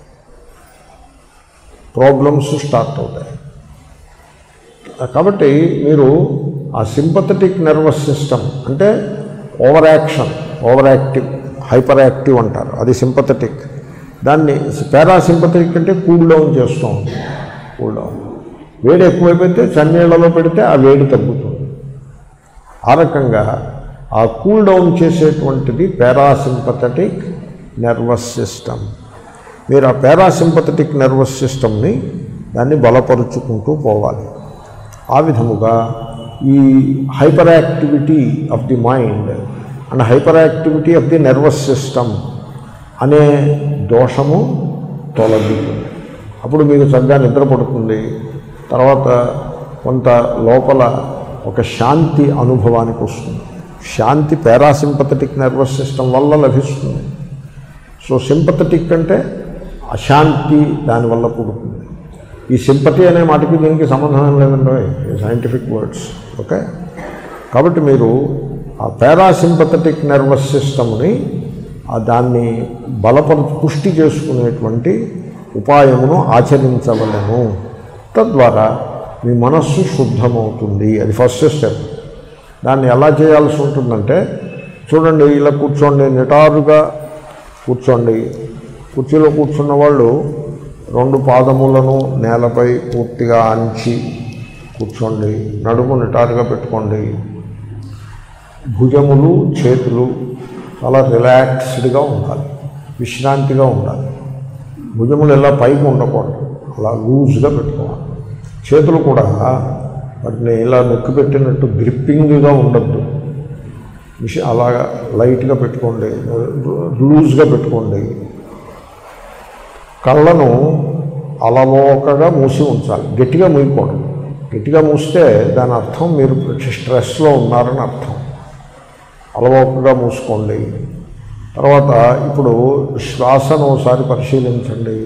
ప్రాబ్లమ్స్ స్టార్ట్ అవుతాయి కాబట్టి మీరు ఆ సింపథటిక్ నర్వస్ సిస్టమ్ అంటే over action overactive hyperactive అంటారు అది సింపథటిక్ దాన్ని పారాసింపథటిక్ అంటే కూల్ డౌన్ చేస్తూ ఉంటుంది కూల్ డౌన్ వేడి ఎక్కువైపోతే చన్నీళ్లలో పెడితే ఆ వేడి తగ్గుతుంది ఆ రకంగా ఆ కూల్ డౌన్ చేసేటువంటిది పారాసింపథటిక్ నర్వస్ సిస్టమ్ మీరు ఆ పారాసింపథటిక్ నర్వస్ సిస్టమ్ని దాన్ని బలపరుచుకుంటూ పోవాలి ఆ విధముగా ఈ hyperactivity of the mind and hyperactivity of the nervous system అనే దోషము తొలగుతుంది అప్పుడు మీకు చక్కగా నిద్ర పడుతుంది తర్వాత కొంత లోపల ఒక శాంతి అనుభవానికి వస్తుంది శాంతి పారాసింపథటిక్ నర్వస్ సిస్టమ్ వల్ల లభిస్తుంది సో సింపథటిక్ అంటే అశాంతి దానివల్ల పుడుతుంది ఈ సింపతి అనే మాటకి దీనికి సంబంధం లేదండి సైంటిఫిక్ వర్డ్స్ ఓకే కాబట్టి మీరు ఆ పారాసింపథటిక్ నర్వస్ సిస్టమ్ని ఆ దాన్ని బలపరు పుష్టి చేసుకునేటువంటి ఉపాయమును ఆచరించవలను తద్వారా మీ మనస్సు శుద్ధమవుతుంది అది ఫస్ట్ స్టెప్ దాన్ని ఎలా చేయాల్సి ఉంటుందంటే చూడండి ఇలా కూర్చోండి నిటారుగా కూర్చోండి కుర్చీలో కూర్చున్న వాళ్ళు రెండు పాదములను నేలపై పూర్తిగా అంచి కూర్చోండి నడుము నిటారుగా పెట్టుకోండి భుజములు చేతులు చాలా రిలాక్స్డ్గా ఉండాలి విశ్రాంతిగా ఉండాలి భుజములు ఇలా పైకి ఉండకూడదు అలా లూజ్గా పెట్టుకోవాలి చేతులు కూడా వాటిని ఇలా నొక్కి పెట్టినట్టు గ్రిప్పింగ్గా ఉండద్దు విష అలాగా లైట్గా పెట్టుకోండి లూజ్గా పెట్టుకోండి కళ్ళను అలవోకగా మూసి ఉంచాలి గట్టిగా మూయకూడదు గట్టిగా మూస్తే దాని అర్థం మీరు స్ట్రెస్లో ఉన్నారని అర్థం అలవోకగా మూసుకోండి తర్వాత ఇప్పుడు శ్వాసను ఒకసారి పరిశీలించండి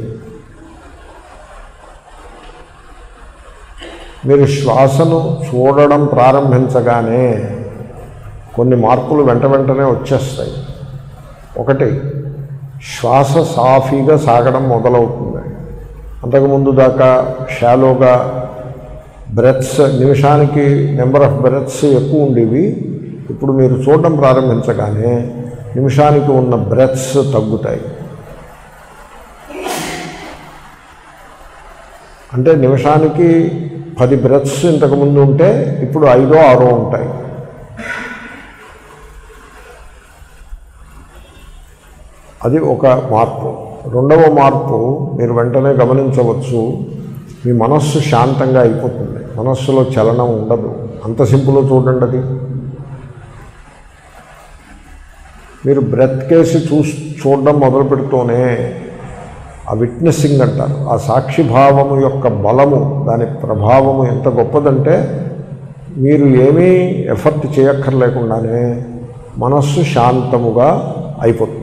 మీరు శ్వాసను చూడడం ప్రారంభించగానే కొన్ని మార్పులు వెంట వెంటనే వచ్చేస్తాయి ఒకటి శ్వాస సాఫీగా సాగడం మొదలవుతుంది అంతకుముందు దాకా షాలోగా బ్రెత్స్ నిమిషానికి నెంబర్ ఆఫ్ బ్రెత్స్ ఎక్కువ ఉండేవి ఇప్పుడు మీరు చూడడం ప్రారంభించగానే నిమిషానికి ఉన్న బ్రెత్స్ తగ్గుతాయి అంటే నిమిషానికి పది బ్రెత్స్ ఇంతకుముందు ఉంటే ఇప్పుడు ఐదో ఆరో ఉంటాయి అది ఒక మార్పు రెండవ మార్పు మీరు వెంటనే గమనించవచ్చు మీ మనస్సు శాంతంగా అయిపోతుంది మనస్సులో చలనం ఉండదు అంత సింపుల్ చూడండి అది మీరు బ్రెత్ కేసి చూ చూడడం మొదలు పెడుతూనే ఆ విట్నెస్సింగ్ అంటారు ఆ సాక్షిభావము యొక్క బలము దాని ప్రభావము ఎంత గొప్పదంటే మీరు ఏమీ ఎఫర్ట్ చేయక్కర్లేకుండానే మనస్సు శాంతముగా అయిపోతుంది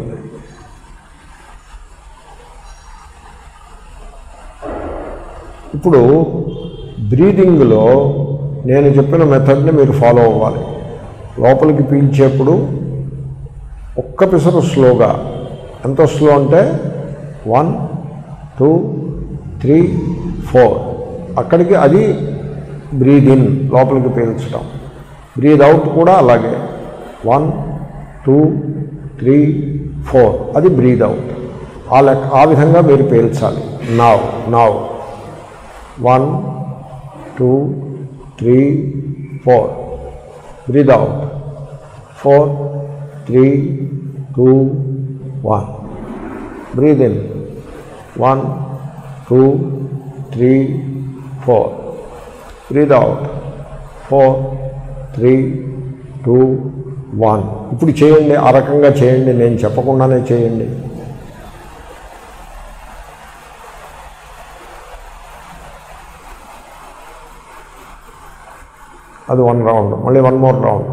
ఇప్పుడు బ్రీదింగ్లో నేను చెప్పిన మెథడ్ని మీరు ఫాలో అవ్వాలి లోపలికి పీల్చేప్పుడు ఒక్క పిసరు స్లోగా ఎంత స్లో అంటే వన్ టూ త్రీ ఫోర్ అక్కడికి అది బ్రీద్ ఇన్ లోపలికి పీల్చడం బ్రీద్ అవుట్ కూడా అలాగే వన్ టూ త్రీ ఫోర్ అది బ్రీద్ అవుట్ ఆ లెక్క ఆ విధంగా మీరు పీల్చాలి now now one two three four breathe out four three two one breathe in one two three four breathe out four three two one ఇప్పుడు చేయండి ఆ రకంగా చేయండి నేను చెప్పకుండానే చేయండి అది వన్ రౌండ్ మళ్ళీ వన్ మోర్ రౌండ్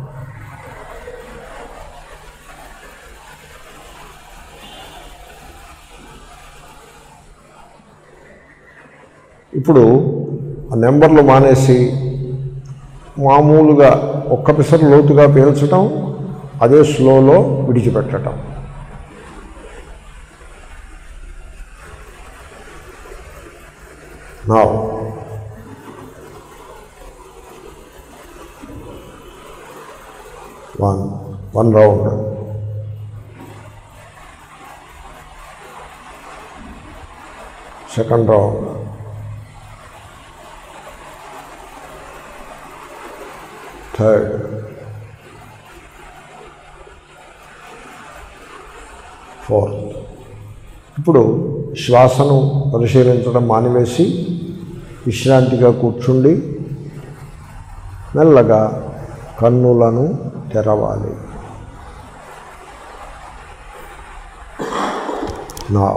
ఇప్పుడు ఆ నెంబర్లు మానేసి మామూలుగా ఒక్క పిసరు లోతుగా పీల్చటం అదే స్లోలో విడిచిపెట్టడం నా one one round second round third fourth ఇప్పుడు శ్వాసను పరిశీలించడం మానివేసి విశ్రాంతిగా కూర్చుండి మెల్లగా కన్నులను తెరవాలి నా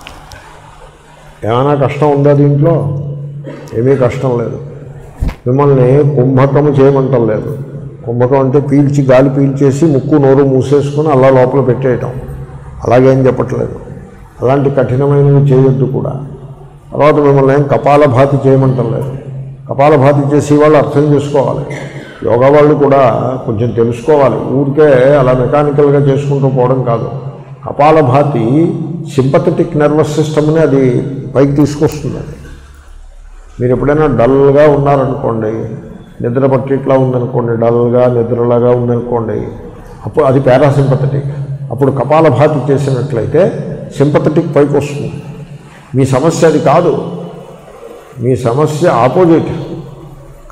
ఏమైనా కష్టం ఉందా దీంట్లో ఏమీ కష్టం లేదు మిమ్మల్ని కుంభకము చేయమంటం లేదు కుంభకం అంటే పీల్చి గాలి పీల్చేసి ముక్కు నోరు మూసేసుకుని అలా లోపల పెట్టేయటం అలాగేం చెప్పట్లేదు అలాంటి కఠినమైనవి చేయొద్దు కూడా తర్వాత మిమ్మల్ని ఏం కపాలభాతి చేయమంటం లేదు కపాలభాతి చేసి వాళ్ళు అర్థం చేసుకోవాలి యోగా వాళ్ళు కూడా కొంచెం తెలుసుకోవాలి ఊరికే అలా మెకానికల్గా చేసుకుంటూ పోవడం కాదు కపాలభాతి సింపథెటిక్ నర్వస్ సిస్టమ్ని అది పైకి తీసుకొస్తుంది అది మీరు ఎప్పుడైనా డల్గా ఉన్నారనుకోండి నిద్ర పట్టిట్లా ఉందనుకోండి డల్గా నిద్రలాగా ఉందనుకోండి అప్పుడు అది పారాసింపథెటిక్ అప్పుడు కపాలభాతి చేసినట్లయితే సింపథెటిక్ పైకి వస్తుంది మీ సమస్య అది కాదు మీ సమస్య ఆపోజిట్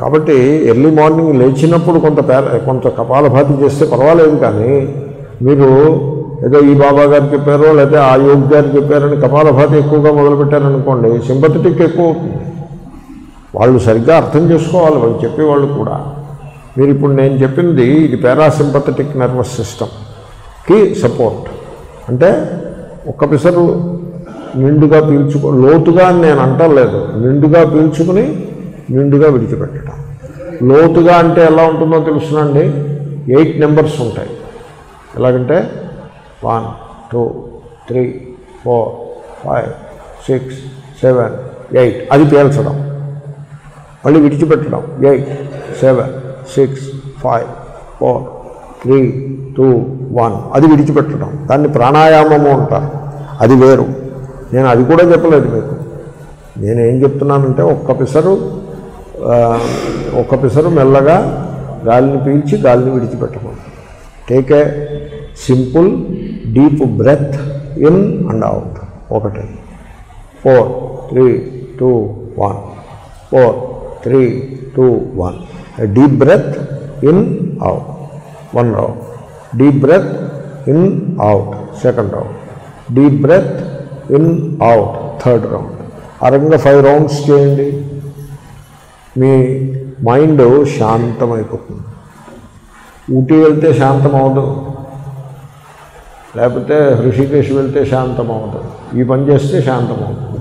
కాబట్టి ఎర్లీ మార్నింగ్ లేచినప్పుడు కొంత పేర కొంత కపాలభాతి చేస్తే పర్వాలేదు కానీ మీరు ఏదో ఈ బాబా గారు చెప్పారో లేదా ఆ యోగి గారు చెప్పారని కపాలభాతి ఎక్కువగా మొదలుపెట్టారనుకోండి సింపథటిక్ ఎక్కువ అవుతుంది వాళ్ళు సరిగ్గా అర్థం చేసుకోవాలి వాళ్ళు చెప్పేవాళ్ళు కూడా మీరు ఇప్పుడు నేను చెప్పింది ఇది పారాసింపథటిక్ నర్వస్ సిస్టమ్కి సపోర్ట్ అంటే ఒక్క పిసరు నిండుగా పీల్చుకో లోతుగా అని నేను అంటలేదు నిండుగా పీల్చుకుని నిండుగా విడిచిపెట్టడం లోతుగా అంటే ఎలా ఉంటుందో తెలుసునండి ఎయిట్ నెంబర్స్ ఉంటాయి ఎలాగంటే one two three four five six seven eight అది పీల్చడం మళ్ళీ విడిచిపెట్టడం eight seven six five four three two one అది విడిచిపెట్టడం దాన్ని ప్రాణాయామము అంటారు అది వేరు నేను అది కూడా చెప్పలేదు మీకు నేనేం చెప్తున్నానంటే ఒక్క పిసరు ఆ, ఒక్క పిసరు మెల్లగా గాలిని పీల్చి గాలిని విడిచిపెట్టము take a simple deep breath in and out ఒకటి four three two one four three two one deep breath in out one round deep breath in out second round deep breath in out third round ఆ రకంగా five rounds చేయండి మీ mind శాంతమైపోతుంది Ooty వెళ్తే శాంతం అవదు లేకపోతే హృషికేశ్ వెళ్తే శాంతం అవదు ఈ పని చేస్తే శాంతం అవుతుంది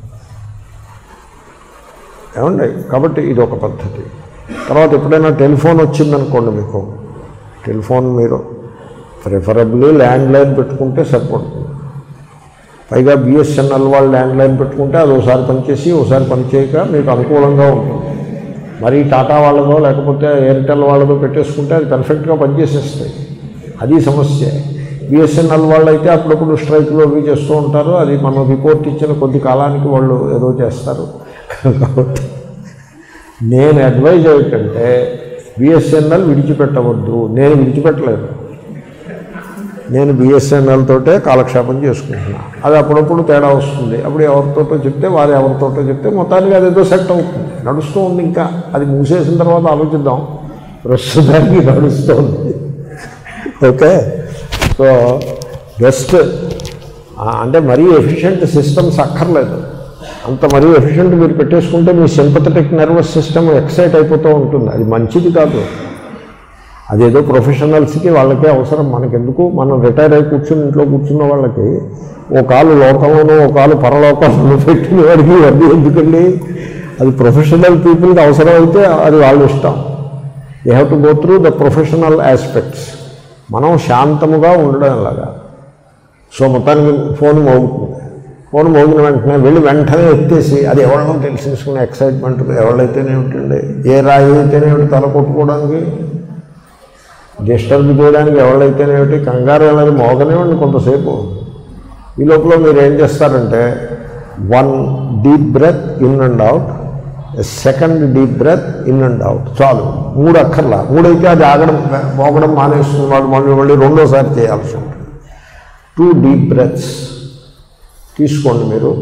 ఏమండి కాబట్టి ఇది ఒక పద్ధతి తర్వాత ఎప్పుడైనా టెలిఫోన్ వచ్చిందనుకోండి మీకు టెలిఫోన్ మీరు ప్రిఫరబ్లీ ల్యాండ్ లైన్ పెట్టుకుంటే సరిపడుతుంది పైగా బిఎస్ఎన్ఎల్ వాళ్ళు ల్యాండ్ లైన్ పెట్టుకుంటే అది ఒకసారి పనిచేసి ఒకసారి పనిచేయక మీకు అనుకూలంగా ఉంటుంది మరి టాటా వాళ్ళదో లేకపోతే ఎయిర్టెల్ వాళ్ళదో పెట్టేసుకుంటే అది పర్ఫెక్ట్గా పనిచేసేస్తాయి అది సమస్య బిఎస్ఎన్ఎల్ వాళ్ళు అయితే అప్పుడప్పుడు స్ట్రైక్లు అవి చేస్తూ ఉంటారు అది మనం రిపోర్ట్ ఇచ్చిన కొద్ది కాలానికి వాళ్ళు ఏదో చేస్తారు కాబట్టి నేను అడ్వైజ్ ఏమిటంటే బిఎస్ఎన్ఎల్ విడిచిపెట్టవద్దు నేను విడిచిపెట్టలేదు నేను బిఎస్ఎన్ఎల్ తోటే కాలక్షేపం చేసుకుంటున్నా అది అప్పుడప్పుడు తేడా వస్తుంది అప్పుడు ఎవరితోటో చెప్తే వారు ఎవరితోటో చెప్తే మొత్తానికి అది ఏదో సెట్ అవుతుంది నడుస్తూ ఉంది ఇంకా అది మూసేసిన తర్వాత ఆలోచిద్దాం ప్రస్తుతానికి నడుస్తుంది ఓకే సో బెస్ట్ అంటే మరీ ఎఫిషియెంట్ సిస్టమ్స్ అక్కర్లేదు అంత మరీ ఎఫిషియెంట్ మీరు పెట్టేసుకుంటే మీ సింపథటిక్ నర్వస్ సిస్టమ్ ఎక్సైట్ అయిపోతూ ఉంటుంది అది మంచిది కాదు అదేదో ప్రొఫెషనల్స్కి వాళ్ళకే అవసరం మనకెందుకు మనం రిటైర్ అయి కూర్చుని ఇంట్లో కూర్చున్న వాళ్ళకి ఓ కాలు లోకంలోనూ ఓ కాలు పరలోకంలోనూ పెట్టిన వాడికి ఇవన్నీ ఎందుకండి అది ప్రొఫెషనల్ పీపుల్కి అవసరం అయితే అది వాళ్ళ ఇష్టం they have to go through the professional aspects మనం శాంతముగా ఉండడం లాగా సో మొత్తానికి ఫోన్ మోగుతుంది ఫోన్ మోగిన వెంటనే వెళ్ళి వెంటనే ఎత్తేసి అది ఎవరినో తెలిసేసుకునే ఎక్సైట్మెంట్ ఎవరైతేనేమిటండి ఏ రాయి అయితేనేమిటి తల కొట్టుకోవడానికి డిస్టర్బ్ చేయడానికి ఎవరైతేనేమిటి కంగారు అనేది మోగనివ్వండి కొంతసేపు ఈ లోపల మీరు ఏం చేస్తారంటే one deep breath in and out second deep breath in and out చాలు మూడు అక్కర్లా మూడైతే అది ఆగడం మోగడం మానేస్తుంది వాడు మళ్ళీ మళ్ళీ రెండోసారి చేయాల్సి ఉంటుంది టూ డీప్ బ్రెత్స్ తీసుకోండి మీరు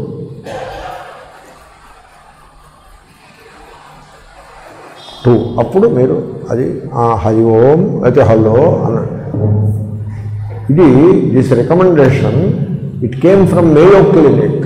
టూ అప్పుడు మీరు అది ఆ, హరి ఓం అయితే హలో అనండి ఇది this recommendation it came from Mayo clinic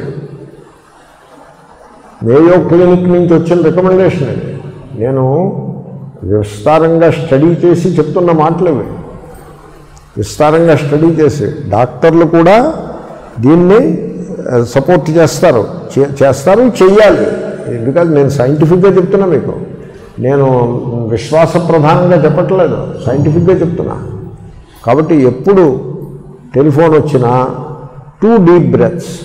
Mayo clinic నుంచి వచ్చిన రికమెండేషన్ ఇది నేను విస్తారంగా స్టడీ చేసి చెప్తున్న మాటలు ఇవి విస్తారంగా స్టడీ చేసి డాక్టర్లు కూడా దీన్ని సపోర్ట్ చేస్తారు చే- చేస్తారు చెయ్యాలి ఎందుకంటే నేను సైంటిఫిక్గా చెప్తున్నా మీకు నేను విశ్వాస ప్రధానంగా చెప్పట్లేదు సైంటిఫిక్గా చెప్తున్నా కాబట్టి ఎప్పుడు టెలిఫోన్ వచ్చినా టూ డీప్ బ్రెత్స్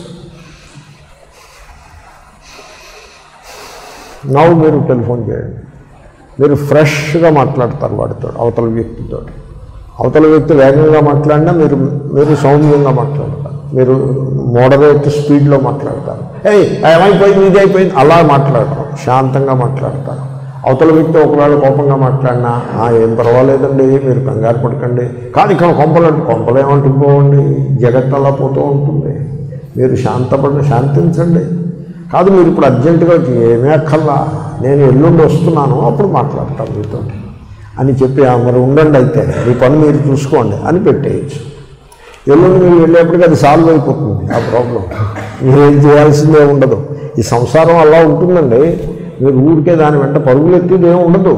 నవ్వు మీరు టెలిఫోన్ చేయండి మీరు ఫ్రెష్గా మాట్లాడతారు వాడితో అవతల వ్యక్తితో అవతల వ్యక్తి వేగంగా మాట్లాడినా మీరు మీరు సౌమ్యంగా మాట్లాడతారు మీరు మోడరేట్ స్పీడ్లో మాట్లాడతారు ఏయ్ ఏమైపోయింది ఇది అయిపోయింది అలా మాట్లాడరు శాంతంగా మాట్లాడతారు అవతల వ్యక్తి ఒకవేళ కోపంగా మాట్లాడినా "ఆ, ఏం పర్వాలేదండి మీరు కంగారు పడకండి కానీ ఇక్కడ కొంపలంటే కొంపలు ఏమంటుకోండి జగత్ అలా పోతూ ఉంటుంది మీరు శాంతపడి శాంతించండి కాదు మీరు ఇప్పుడు అర్జెంటుగా వచ్చి ఏమీ అక్కర్లా నేను ఎల్లుండి వస్తున్నాను అప్పుడు మాట్లాడతాను మీతో అని చెప్పి "ఆ, మరి ఉండండి అయితే మీ పని మీరు చూసుకోండి అని పెట్టేయచ్చు ఎల్లుండి మీరు వెళ్ళేప్పటికి అది సాల్వ్ అయిపోతుంది ఆ ప్రాబ్లం మీరేం చేయాల్సిందే ఉండదు ఈ సంసారం అలా ఉంటుందండి మీరు ఊరికే దాని వెంట పరుగులు ఎత్తేది ఏమి ఉండదు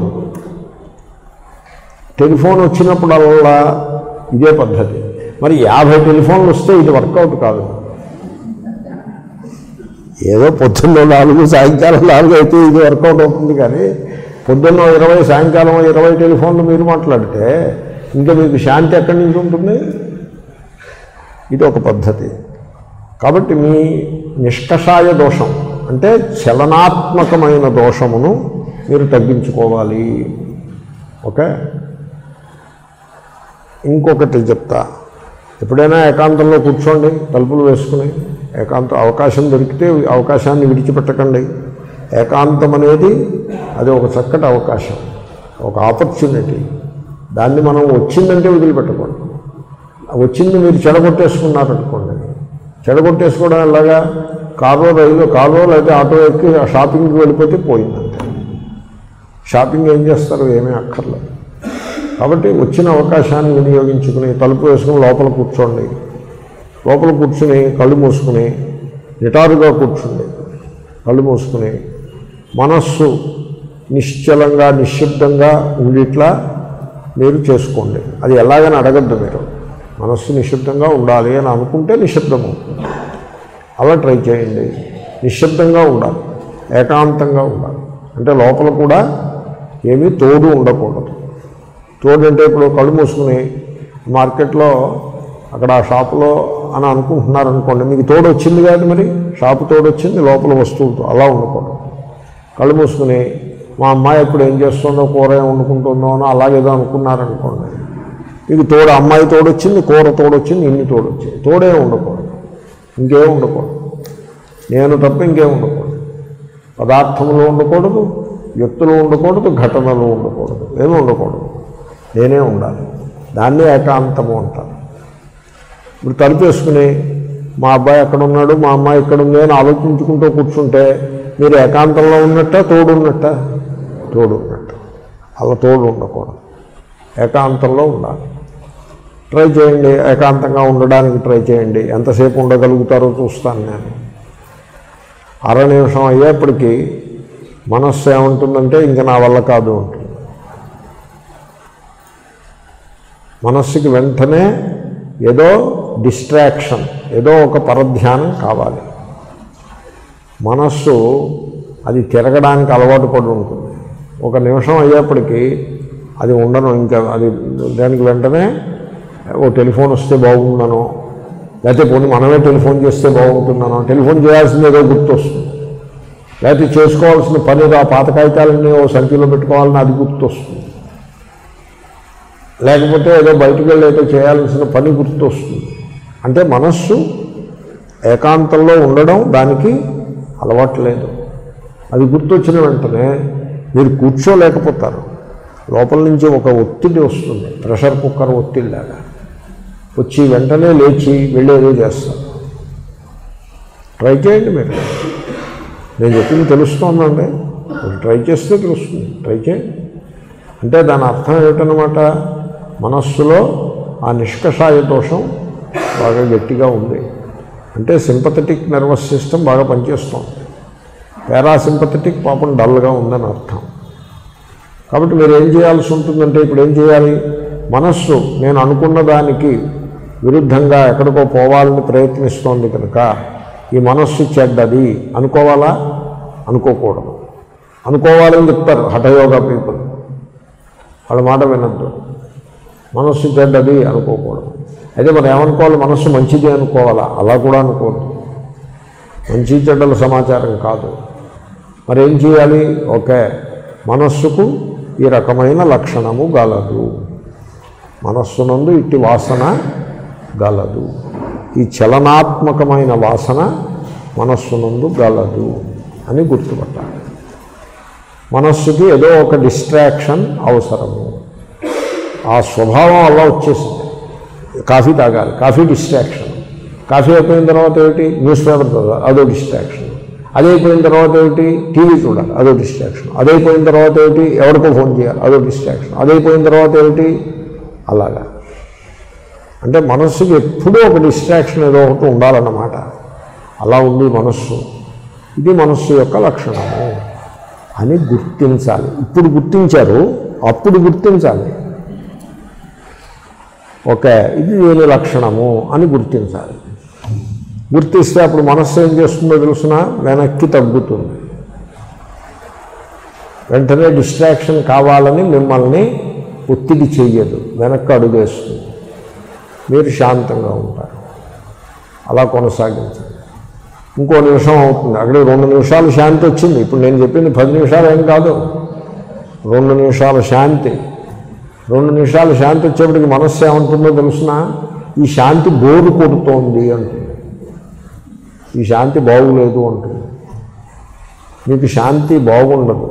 టెలిఫోన్ వచ్చినప్పుడల్లా ఇదే పద్ధతి మరి యాభై టెలిఫోన్లు వస్తే ఇది వర్కౌట్ కాదు ఏదో పొద్దున్న నాలుగు సాయంకాలం నాలుగు అయితే ఇది వర్కౌట్ అవుతుంది కానీ పొద్దున్న ఇరవై సాయంకాలం ఇరవై టెలిఫోన్లు మీరు మాట్లాడితే ఇంకా మీకు శాంతి ఎక్కడి నుంచి ఉంటుంది ఇది ఒక పద్ధతి కాబట్టి మీ నిష్కషాయ దోషం అంటే చలనాత్మకమైన దోషమును మీరు తగ్గించుకోవాలి ఓకే ఇంకొకటి చెప్తా ఎప్పుడైనా ఏకాంతంలో కూర్చోండి తలుపులు వేసుకుని ఏకాంత అవకాశం దొరికితే అవకాశాన్ని విడిచిపెట్టకండి ఏకాంతం అనేది అది ఒక చక్కటి అవకాశం ఒక ఆపర్చునిటీ దాన్ని మనం వచ్చిందంటే వదిలిపెట్టకూడదు వచ్చింది మీరు చెడగొట్టేసుకున్నారనుకోండి చెడగొట్టేసుకోవడం ఎలాగా కారో రైలు కారో లేకపోతే ఆటో ఎక్కి ఆ షాపింగ్కి వెళ్ళిపోతే పోయిందంతే షాపింగ్ ఏం చేస్తారు ఏమీ అక్కర్లేదు కాబట్టి వచ్చిన అవకాశాన్ని వినియోగించుకుని తలుపు వేసుకుని లోపల కూర్చోండి లోపల కూర్చుని కళ్ళు మూసుకుని నిటారుగా కూర్చోండి కళ్ళు మూసుకుని మనస్సు నిశ్చలంగా నిశ్శబ్దంగా ఉండిట్లా మీరు చేసుకోండి అది ఎలాగని అడగద్దు మీరు మనస్సు నిశ్శబ్దంగా ఉండాలి అని అనుకుంటే నిశ్శబ్దం అవుతుంది అలా ట్రై చేయండి నిశ్శబ్దంగా ఉండాలి ఏకాంతంగా ఉండాలి అంటే లోపల కూడా ఏమీ తోడు ఉండకూడదు తోడు అంటే ఇప్పుడు కళ్ళు మూసుకుని మార్కెట్లో అక్కడ ఆ షాపులో అని అనుకుంటున్నారనుకోండి మీకు తోడు వచ్చింది కాదు మరి షాపు తోడు వచ్చింది లోపల వస్తువులతో అలా ఉండకూడదు కళ్ళు మూసుకుని మా అమ్మాయి ఎప్పుడు ఏం చేస్తుందో కూర ఏం వండుకుంటుందో అని అలాగేదో అనుకున్నారనుకోండి మీకు తోడు అమ్మాయి తోడు వచ్చింది కూర తోడు వచ్చింది ఇన్ని తోడు వచ్చింది తోడే ఉండకూడదు ఇంకేం ఉండకూడదు నేను తప్ప ఇంకేం ఉండకూడదు పదార్థములు ఉండకూడదు వ్యక్తులు ఉండకూడదు ఘటనలు ఉండకూడదు ఏమీ ఉండకూడదు నేనే ఉండాలి దాన్నే ఏకాంతము అంటారు ఇప్పుడు తలుపు వేసుకుని మా అబ్బాయి ఎక్కడ ఉన్నాడు మా అమ్మాయి ఎక్కడ ఉంది అని ఆలోచించుకుంటూ కూర్చుంటే మీరు ఏకాంతంలో ఉన్నట్ట తోడు ఉన్నట్ట తోడు ఉన్నట్టు అలా తోడు ఉండకూడదు ఏకాంతంలో ఉండాలి ట్రై చేయండి ఏకాంతంగా ఉండడానికి ట్రై చేయండి ఎంతసేపు ఉండగలుగుతారో చూస్తాను నేను అర నిమిషం అయ్యేప్పటికీ మనస్సు ఏముంటుందంటే ఇంకా నా వల్ల కాదు ఉంటుంది మనస్సుకి వెంటనే ఏదో డిస్ట్రాక్షన్ ఏదో ఒక పరధ్యానం కావాలి మనస్సు అది తిరగడానికి అలవాటు పడి ఉంటుంది ఒక నిమిషం అయ్యేప్పటికీ అది ఉండను ఇంకా అది దానికి వెంటనే ఓ టెలిఫోన్ వస్తే బాగుందనో లేకపోతే పోనీ మనమే టెలిఫోన్ చేస్తే బాగుంటుందనో టెలిఫోన్ చేయాల్సింది ఏదో గుర్తొస్తుంది లేకపోతే చేసుకోవాల్సిన పని ఆ పాత కాగితాలన్నీ ఓ సంఖ్యలో పెట్టుకోవాలని అది గుర్తొస్తుంది లేకపోతే ఏదో బయటకు వెళ్ళి ఏదో చేయాల్సిన పని గుర్తొస్తుంది అంటే మనస్సు ఏకాంతంలో ఉండడం దానికి అలవాటు లేదు అది గుర్తొచ్చిన వెంటనే మీరు కూర్చోలేకపోతారు లోపల నుంచి ఒక ఒత్తిడి వస్తుంది ప్రెషర్ కుక్కర్ ఒత్తిడి లాగా వచ్చి వెంటనే లేచి వెళ్ళేదో చేస్తారు ట్రై చేయండి మీరు నేను చెప్పింది తెలుస్తోందండి మీరు ట్రై చేస్తే తెలుస్తుంది ట్రై చేయండి అంటే దాని అర్థం ఏమిటనమాట మనస్సులో ఆ నిష్కషాయ దోషం బాగా గట్టిగా ఉంది అంటే సింపథెటిక్ నర్వస్ సిస్టమ్ బాగా పనిచేస్తోంది పారాసింపథెటిక్ పాపం డల్గా ఉందని అర్థం కాబట్టి మీరు ఏం చేయాల్సి ఉంటుందంటే ఇప్పుడు ఏం చేయాలి మనస్సు నేను అనుకున్న దానికి విరుద్ధంగా ఎక్కడికో పోవాలని ప్రయత్నిస్తోంది కనుక ఈ మనస్సు చెడ్డది అనుకోవాలా అనుకోకూడదు అనుకోవాలని చెప్తారు హఠయోగా పీపుల్ వాళ్ళ మాట వినద్దు మనస్సు చెడ్డది అనుకోకూడదు అయితే మరి ఏమనుకోవాలి మనస్సు మంచిది అనుకోవాలా అలా కూడా అనుకోవద్దు మంచి చెడ్డల సమాచారం కాదు మరి ఏం చేయాలి ఓకే మనస్సుకు ఈ రకమైన లక్షణము గలదు మనస్సునందు ఇట్టి వాసన గలదు ఈ చలనాత్మకమైన వాసన మనస్సునందు గలదు అని గుర్తుపట్టాలి మనస్సుకి ఏదో ఒక డిస్ట్రాక్షన్ అవసరము ఆ స్వభావం అలా వచ్చేసింది కాఫీ తాగాలి కాఫీ డిస్ట్రాక్షన్ కాఫీ అయిపోయిన తర్వాత ఏమిటి న్యూస్ పేపర్ చదవాలి అదో డిస్ట్రాక్షన్ అదైపోయిన తర్వాత ఏమిటి టీవీ చూడాలి అదో డిస్ట్రాక్షన్ అదైపోయిన తర్వాత ఏమిటి ఎవరికో ఫోన్ చేయాలి అదో డిస్ట్రాక్షన్ అదైపోయిన తర్వాత ఏమిటి అలాగా అంటే మనస్సుకి ఎప్పుడూ ఒక డిస్ట్రాక్షన్ ఏదో ఒకటి ఉండాలన్నమాట అలా ఉంది మనస్సు ఇది మనస్సు యొక్క లక్షణము అని గుర్తించాలి ఇప్పుడు గుర్తించారు అప్పుడు గుర్తించాలి ఓకే ఇది దీని లక్షణము అని గుర్తించాలి గుర్తిస్తే అప్పుడు మనస్సు ఏం చేస్తుందో తెలుసిన వెనక్కి తగ్గుతుంది వెంటనే డిస్ట్రాక్షన్ కావాలని మిమ్మల్ని ఒత్తిడి చెయ్యదు వెనక్కి అడుగేస్తుంది మీరు శాంతంగా ఉంటారు అలా కొనసాగించండి ఇంకో నిమిషం అవుతుంది అక్కడికి రెండు నిమిషాలు శాంతి వచ్చింది ఇప్పుడు నేను చెప్పింది పది నిమిషాలు ఏం కాదు రెండు నిమిషాల శాంతి రెండు నిమిషాలు శాంతి వచ్చేప్పటికి మనస్సు ఏమంటుందో తెలుసిన ఈ శాంతి బోరు కొడుతోంది అంటుంది ఈ శాంతి బాగులేదు అంటుంది మీకు శాంతి బాగుండదు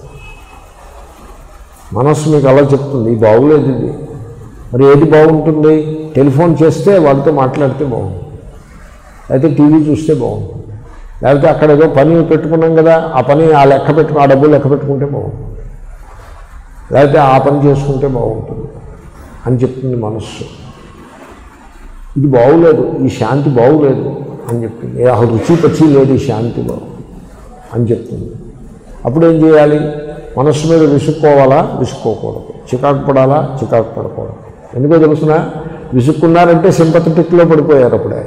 మనస్సు మీకు అలా చెప్తుంది ఇది బాగులేదు ఇది మరి ఏది బాగుంటుంది టెలిఫోన్ చేస్తే వాళ్ళతో మాట్లాడితే బాగుంటుంది అయితే టీవీ చూస్తే బాగుంటుంది లేకపోతే అక్కడ ఏదో పని పెట్టుకున్నాం కదా ఆ పని ఆ లెక్క పెట్టుకు ఆ డబ్బులు లెక్క పెట్టుకుంటే బాగుంటుంది లేకపోతే ఆ పని చేసుకుంటే బాగుంటుంది అని చెప్తుంది మనస్సు ఇది బాగులేదు ఈ శాంతి బాగులేదు అని చెప్తుంది ఏ ఆ రుచి పచ్చి లేదు ఈ శాంతి బాగు అని చెప్తుంది అప్పుడు ఏం చేయాలి మనస్సు మీద విసుక్కోవాలా విసుక్కోకూడదు చికాకు పడాలా చికాకు పడకూడదు ఎందుకో తెలుసిన విసుక్కున్నారంటే సింపథటిక్లో పడిపోయారు అప్పుడే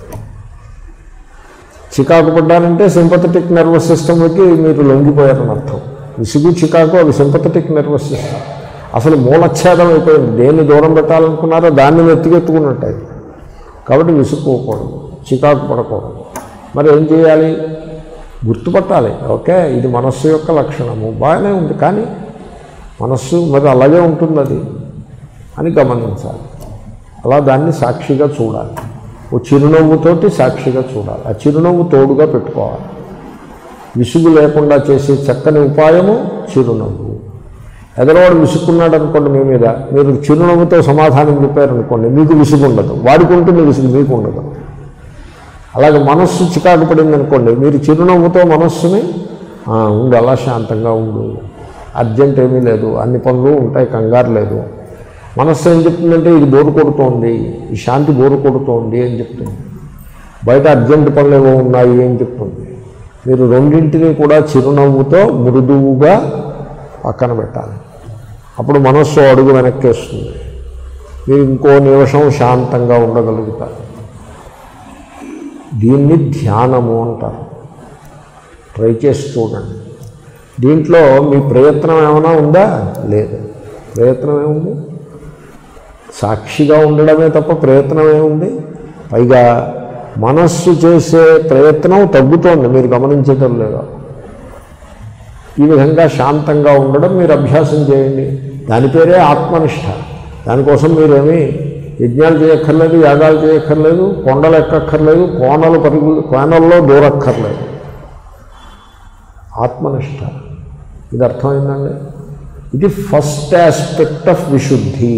చికాకు పడ్డారంటే సింపథటిక్ నర్వస్ సిస్టమ్కి మీరు లొంగిపోయారని అర్థం విసుగు చికాకు అవి సింపథటిక్ నర్వస్ సిస్టమ్ అసలు మూలఛేదం అయిపోయింది దేన్ని దూరం పెట్టాలనుకున్నారో దాన్ని వెతికెత్తుకున్నట్టు కాబట్టి విసుక్కోకూడదు చికాకు పడకూడదు మరి ఏం చేయాలి గుర్తుపట్టాలి ఓకే ఇది మనస్సు యొక్క లక్షణము బాగానే ఉంది కానీ మనస్సు మరి అలాగే ఉంటుంది అది అని గమనించాలి అలా దాన్ని సాక్షిగా చూడాలి ఓ చిరునవ్వుతోటి సాక్షిగా చూడాలి ఆ చిరునవ్వు తోడుగా పెట్టుకోవాలి విసుగు లేకుండా చేసే చక్కని ఉపాయము చిరునవ్వు ఎదరవాడు విసుక్కున్నాడు అనుకోండి మీ మీద మీరు చిరునవ్వుతో సమాధానం చెప్పారనుకోండి మీకు విసుగు ఉండదు వాడికి ఉంటుంది విసుగు మీకు ఉండదు అలాగే మనస్సు చికాకు పడింది అనుకోండి మీరు చిరునవ్వుతో మనస్సుని "ఆ, ఉండు అలా శాంతంగా ఉండు అర్జెంట్ ఏమీ లేదు అన్ని పనులు ఉంటాయి కంగారు లేదు మనస్సు ఏం చెప్తుందంటే ఇది బోరు కొడుతోంది ఈ శాంతి బోరు కొడుతోంది అని చెప్తుంది బయట అర్జెంట్ పనులు ఏవో ఉన్నాయి అని చెప్తుంది మీరు రెండింటినీ కూడా చిరునవ్వుతో మృదువుగా పక్కన పెట్టాలి అప్పుడు మనస్సు అడుగు వెనక్కేస్తుంది మీరు ఇంకో నిమిషం శాంతంగా ఉండగలుగుతారు దీన్ని ధ్యానము అంటారు ట్రై చేసి చూడండి దీంట్లో మీ ప్రయత్నం ఏమైనా ఉందా లేదు ప్రయత్నం ఏముంది సాక్షిగా ఉండడమే తప్ప ప్రయత్నం ఏముంది పైగా మనస్సు చేసే ప్రయత్నం తగ్గుతోంది మీరు గమనించటం లేదా ఈ విధంగా శాంతంగా ఉండడం మీరు అభ్యాసం చేయండి దాని పేరే ఆత్మనిష్ట దానికోసం మీరేమీ యజ్ఞాలు చేయక్కర్లేదు యాగాలు చేయక్కర్లేదు కొండలు ఎక్కక్కర్లేదు కోనలు పరుగు కోనల్లో దూరక్కర్లేదు ఆత్మనిష్ట ఇది అర్థమైందండి ఇది ఫస్ట్ ఆస్పెక్ట్ ఆఫ్ విశుద్ధి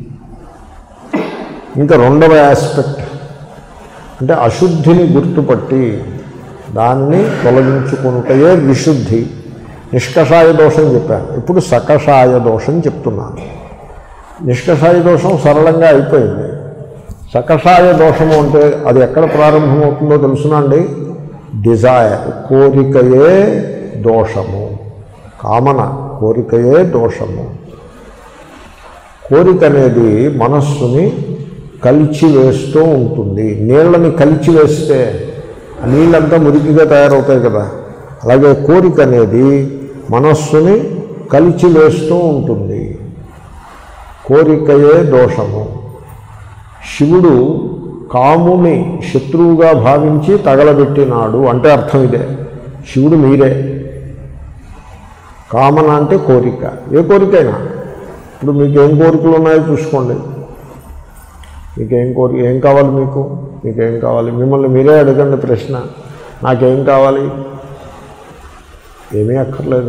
ఇంకా రెండవ ఆస్పెక్ట్ అంటే అశుద్ధిని గుర్తుపట్టి దాన్ని తొలగించుకుంటే విశుద్ధి నిష్కషాయ దోషం చెప్పాను ఇప్పుడు సకషాయ దోషం చెప్తున్నాను నిష్కషాయ దోషం సరళంగా అయిపోయింది సకషాయ దోషము అంటే అది ఎక్కడ ప్రారంభమవుతుందో తెలుసునండి డిజైర్ కోరికయే దోషము కామన కోరికయే దోషము కోరిక అనేది మనస్సుని కలిచి వేస్తూ ఉంటుంది నీళ్ళని కలిచి వేస్తే ఆ నీళ్ళంతా మురికిగా తయారవుతాయి కదా అలాగే కోరిక అనేది మనస్సుని కలిచి వేస్తూ ఉంటుంది కోరికయే దోషము శివుడు కాముని శత్రువుగా భావించి తగలబెట్టినాడు అంటే అర్థం ఇదే శివుడు మీరే కామన అంటే కోరిక ఏ కోరికైనా ఇప్పుడు మీకు ఏం కోరికలు ఉన్నాయో చూసుకోండి మీకేం కోరిక ఏం కావాలి మీకు మీకేం కావాలి మిమ్మల్ని మీరే అడగండి ప్రశ్న నాకేం కావాలి ఏమీ అక్కర్లేదు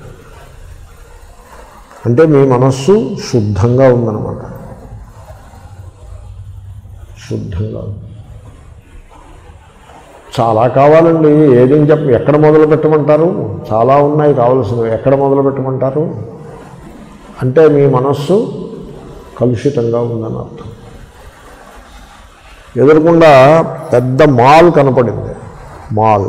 అంటే మీ మనస్సు శుద్ధంగా ఉందన్నమాట శుద్ధంగా ఉంది చాలా కావాలండి ఏదేం చెప్ప ఎక్కడ మొదలు పెట్టమంటారు చాలా ఉన్నాయి కావలసినవి ఎక్కడ మొదలు పెట్టమంటారు అంటే మీ మనస్సు కలుషితంగా ఉందని అర్థం ఎదురకుండా పెద్ద మాల్ కనపడింది మాల్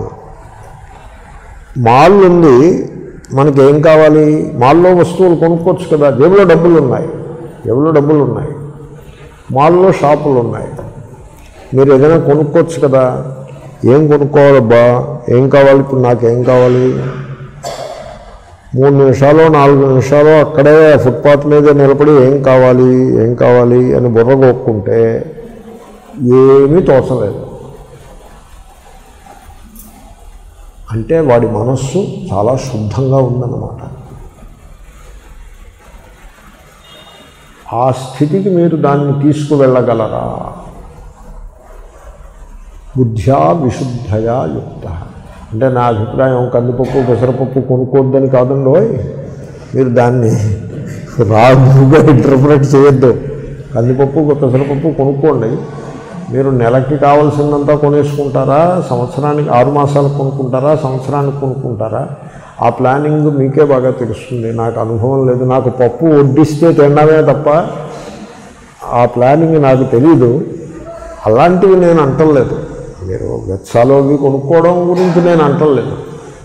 మాల్ ఉంది మనకి ఏం కావాలి మాల్లో వస్తువులు కొనుక్కోవచ్చు కదా జేబులో డబ్బులు ఉన్నాయి జేబులో డబ్బులు ఉన్నాయి మాల్లో షాపులు ఉన్నాయి మీరు ఏదైనా కొనుక్కోవచ్చు కదా ఏం కొనుక్కోవాలబ్బా ఏం కావాలి ఇప్పుడు నాకేం కావాలి మూడు నిమిషాలు నాలుగు నిమిషాలు అక్కడే ఫుట్పాత్ మీద నిలబడి ఏం కావాలి ఏం కావాలి అని బుర్ర కొక్కుంటే ఏమీ తోచలేదు అంటే వాడి మనస్సు చాలా శుద్ధంగా ఉందన్నమాట ఆ స్థితికి మీరు దాన్ని తీసుకువెళ్ళగలరా బుద్ధ్యా విశుద్ధయా యుక్త అంటే నా అభిప్రాయం కందిపప్పు పెసరపప్పు కొనుక్కోవద్దని కాదండోయ్ మీరు దాన్ని రాగుగా ఇంటర్ప్రిట్ చేయొద్దు కందిపప్పు పెసరపప్పు కొనుక్కోండి మీరు నెలకి కావాల్సిందంతా కొనేసుకుంటారా సంవత్సరానికి ఆరు మాసాలకు కొనుక్కుంటారా సంవత్సరానికి కొనుక్కుంటారా ఆ ప్లానింగ్ మీకే బాగా తెలుస్తుంది నాకు అనుభవం లేదు నాకు పప్పు వడ్డిస్తే తినడమే తప్ప ఆ ప్లానింగ్ నాకు తెలీదు అలాంటివి నేను అంటలేదు మీరు వెచ్చాలో అవి కొనుక్కోవడం గురించి నేను అంటలేదు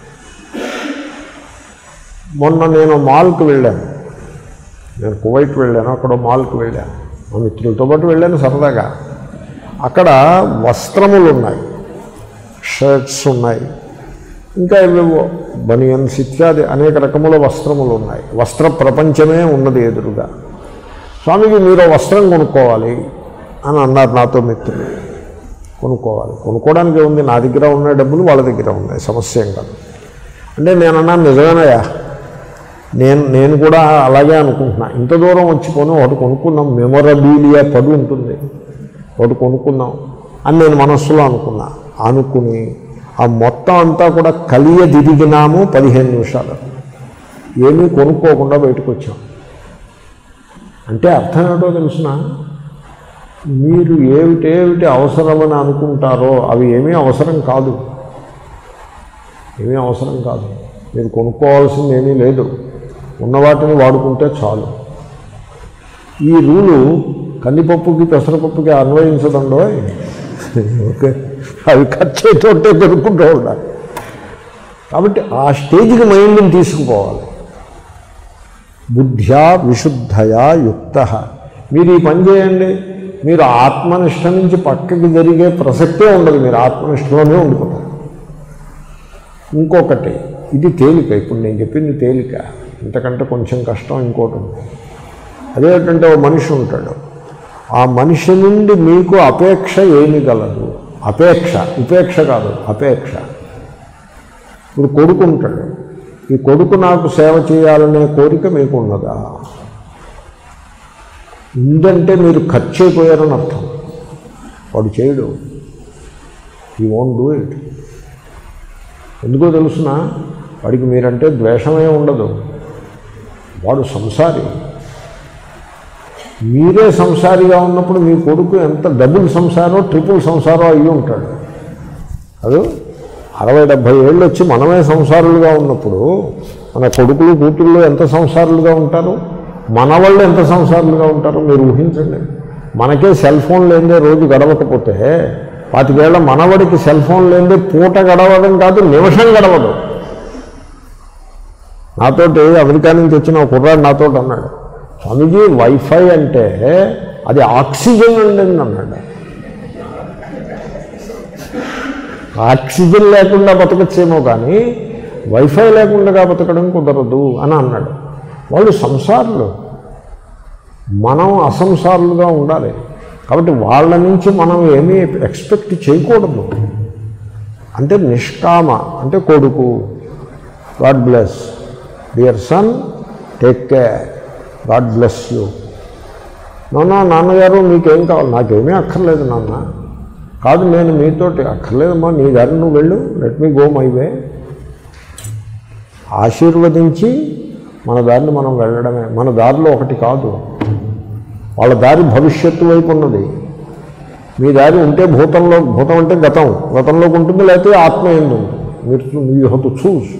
మొన్న నేను మాల్కి వెళ్ళాను నేను కువైట్ వెళ్ళాను అక్కడ మాల్కి వెళ్ళాను మా మిత్రులతో పాటు వెళ్ళాను సరదాగా అక్కడ వస్త్రములు ఉన్నాయి షర్ట్స్ ఉన్నాయి ఇంకా ఇవేవో బనియన్స్ ఇత్యాది అనేక రకముల వస్త్రములు ఉన్నాయి వస్త్ర ప్రపంచమే ఉన్నది ఎదురుగా స్వామికి మీరు వస్త్రం కొనుక్కోవాలి అని అన్నారు నాతో మిత్రులు కొనుక్కోవాలి కొనుక్కోవడానికి ఉంది నా దగ్గర ఉన్న డబ్బులు వాళ్ళ దగ్గర ఉన్నాయి సమస్య ఏం కాదు అంటే నేను అన్నాను నిజమేనయ్యా నేను నేను కూడా అలాగే అనుకుంటున్నా ఇంత దూరం వచ్చిపోను ఒకటి కొనుక్కుందాం మెమొరబీలియా పడి ఉంటుంది ఒకటి కొనుక్కుందాం అని నేను మనస్సులో అనుకున్నా అనుకుని ఆ మొత్తం అంతా కూడా కలియ దిరిగినాము పదిహేను నిమిషాలు ఏమీ కొనుక్కోకుండా బయటకు వచ్చాం అంటే అర్థం ఏమిటో తెలిసిన మీరు ఏమిటేమిటి అవసరమని అనుకుంటారో అవి ఏమీ అవసరం కాదు ఏమీ అవసరం కాదు మీరు కొనుక్కోవాల్సింది ఏమీ లేదు ఉన్న వాటిని వాడుకుంటే చాలు ఈ రూలు కందిపప్పుకి పెసరపప్పుకి అన్వయించదండో ఓకే అవి ఖర్చు అయితోటే కొనుక్కుంటూ ఉండాలి కాబట్టి ఆ స్టేజ్కి మైండ్ని తీసుకుపోవాలి బుద్ధ్యా విశుద్ధయా యుక్త మీరు ఈ పని చేయండి మీరు ఆత్మనిష్ట నుంచి పక్కకి జరిగే ప్రసక్తే ఉండదు మీరు ఆత్మనిష్టలోనే ఉండిపోతారు ఇంకొకటి ఇది తేలిక ఇప్పుడు నేను చెప్పింది తేలిక ఇంతకంటే కొంచెం కష్టం ఇంకోటి ఉంది అదేంటంటే ఓ మనిషి ఉంటాడు ఆ మనిషి నుండి మీకు అపేక్ష ఏమి గలదు అపేక్ష ఉపేక్ష కాదు అపేక్ష ఇప్పుడు కొడుకు ఉంటాడు ఈ కొడుకు నాకు సేవ చేయాలనే కోరిక మీకు ఉన్నదా ఉందంటే మీరు ఖర్చు అయిపోయారని అర్థం వాడు చేయడు ఈ వోంట్ డూ ఇట్ ఎందుకో తెలుసిన వాడికి మీరంటే ద్వేషమే ఉండదు వాడు సంసారి మీరే సంసారిగా ఉన్నప్పుడు మీ కొడుకు ఎంత డబుల్ సంసారో ట్రిపుల్ సంసారో అయ్యి ఉంటాడు అది అరవై డెబ్భై ఏళ్ళు వచ్చి మనమే సంసారులుగా ఉన్నప్పుడు మన కొడుకులు కూతుళ్ళు ఎంత సంసారులుగా ఉంటారు మన వాళ్ళు ఎంత సంసారులుగా ఉంటారో మీరు ఊహించండి మనకే సెల్ ఫోన్ లేదే రోజు గడవకపోతే పాతికేళ్ల మనవడికి సెల్ ఫోన్ లేదే పూట గడవడం కాదు నిమిషం గడవదు నాతోటి అమెరికా నుంచి వచ్చిన ఒక కుర్రాడు నాతో అన్నాడు స్వామీజీ వైఫై అంటే అది ఆక్సిజన్ అండి అన్నాడు ఆక్సిజన్ లేకుండా బతకచ్చేమో కానీ వైఫై లేకుండా బతకడం కుదరదు అని అన్నాడు వాళ్ళు సంసారులు మనం అసంసారులుగా ఉండాలి కాబట్టి వాళ్ళ నుంచి మనం ఏమీ ఎక్స్పెక్ట్ చేయకూడదు అంటే నిష్కామ అంటే కొడుకు God bless dear son take care God bless you నాన్న నాన్నగారు మీకేం కావాలి నాకేమీ అక్కర్లేదు నాన్న కాదు నేను మీతోటి అక్కర్లేదమ్మా నీ దారి నువ్వు వెళ్ళు let me go my way ఆశీర్వదించి మన దారిని మనం వెళ్ళడమే మన దారిలో ఒకటి కాదు వాళ్ళ దారి భవిష్యత్తు వైపు ఉన్నది మీ దారి ఉంటే భూతంలో భూతం అంటే గతం గతంలోకి ఉంటుంది లేకపోతే ఆత్మ ఎందు ఉంటుంది మీరు చూ- యూ హెవ్ టు చూస్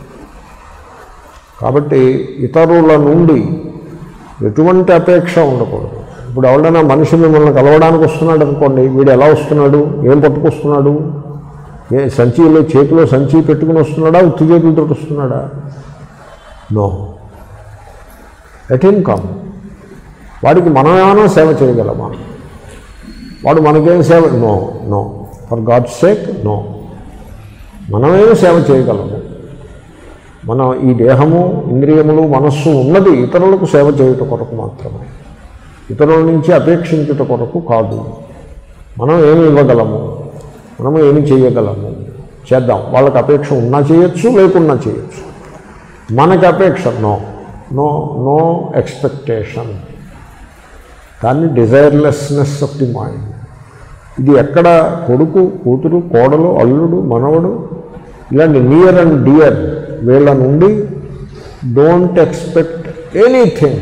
కాబట్టి ఇతరుల నుండి ఎటువంటి అపేక్ష ఉండకూడదు ఇప్పుడు ఎవరైనా మనిషి మిమ్మల్ని కలవడానికి వస్తున్నాడు అనుకోండి వీడు ఎలా వస్తున్నాడు ఏం పట్టుకొస్తున్నాడు ఏ సంచిలో చేతిలో సంచి పెట్టుకుని వస్తున్నాడా ఉత్తి చేతులతో వస్తున్నాడా నో లెట్ హిమ్ కమ్ వాడికి మనం ఏమైనా సేవ చేయగలమా వాడు మనకేం సేవ no no for God sake no మనమేం సేవ చేయగలము మనం ఈ దేహము ఇంద్రియములు మనస్సు ఉన్నది ఇతరులకు సేవ చేయుట కొరకు మాత్రమే ఇతరుల నుంచి అపేక్షించుట కొరకు కాదు మనం ఏమి ఇవ్వగలము మనము ఏమి చేయగలము చేద్దాం వాళ్ళకి అపేక్ష ఉన్నా చేయొచ్చు లేకున్నా చేయొచ్చు మనకి అపేక్ష నో నో నో ఎక్స్పెక్టేషన్ దాన్ని డిజైర్లెస్నెస్ ఆఫ్ ది మైండ్ ఇది ఎక్కడ కొడుకు కూతురు కోడలు అల్లుడు మనవడు ఇలాంటి నియర్ అండ్ డియర్ వీళ్ళ నుండి don't expect anything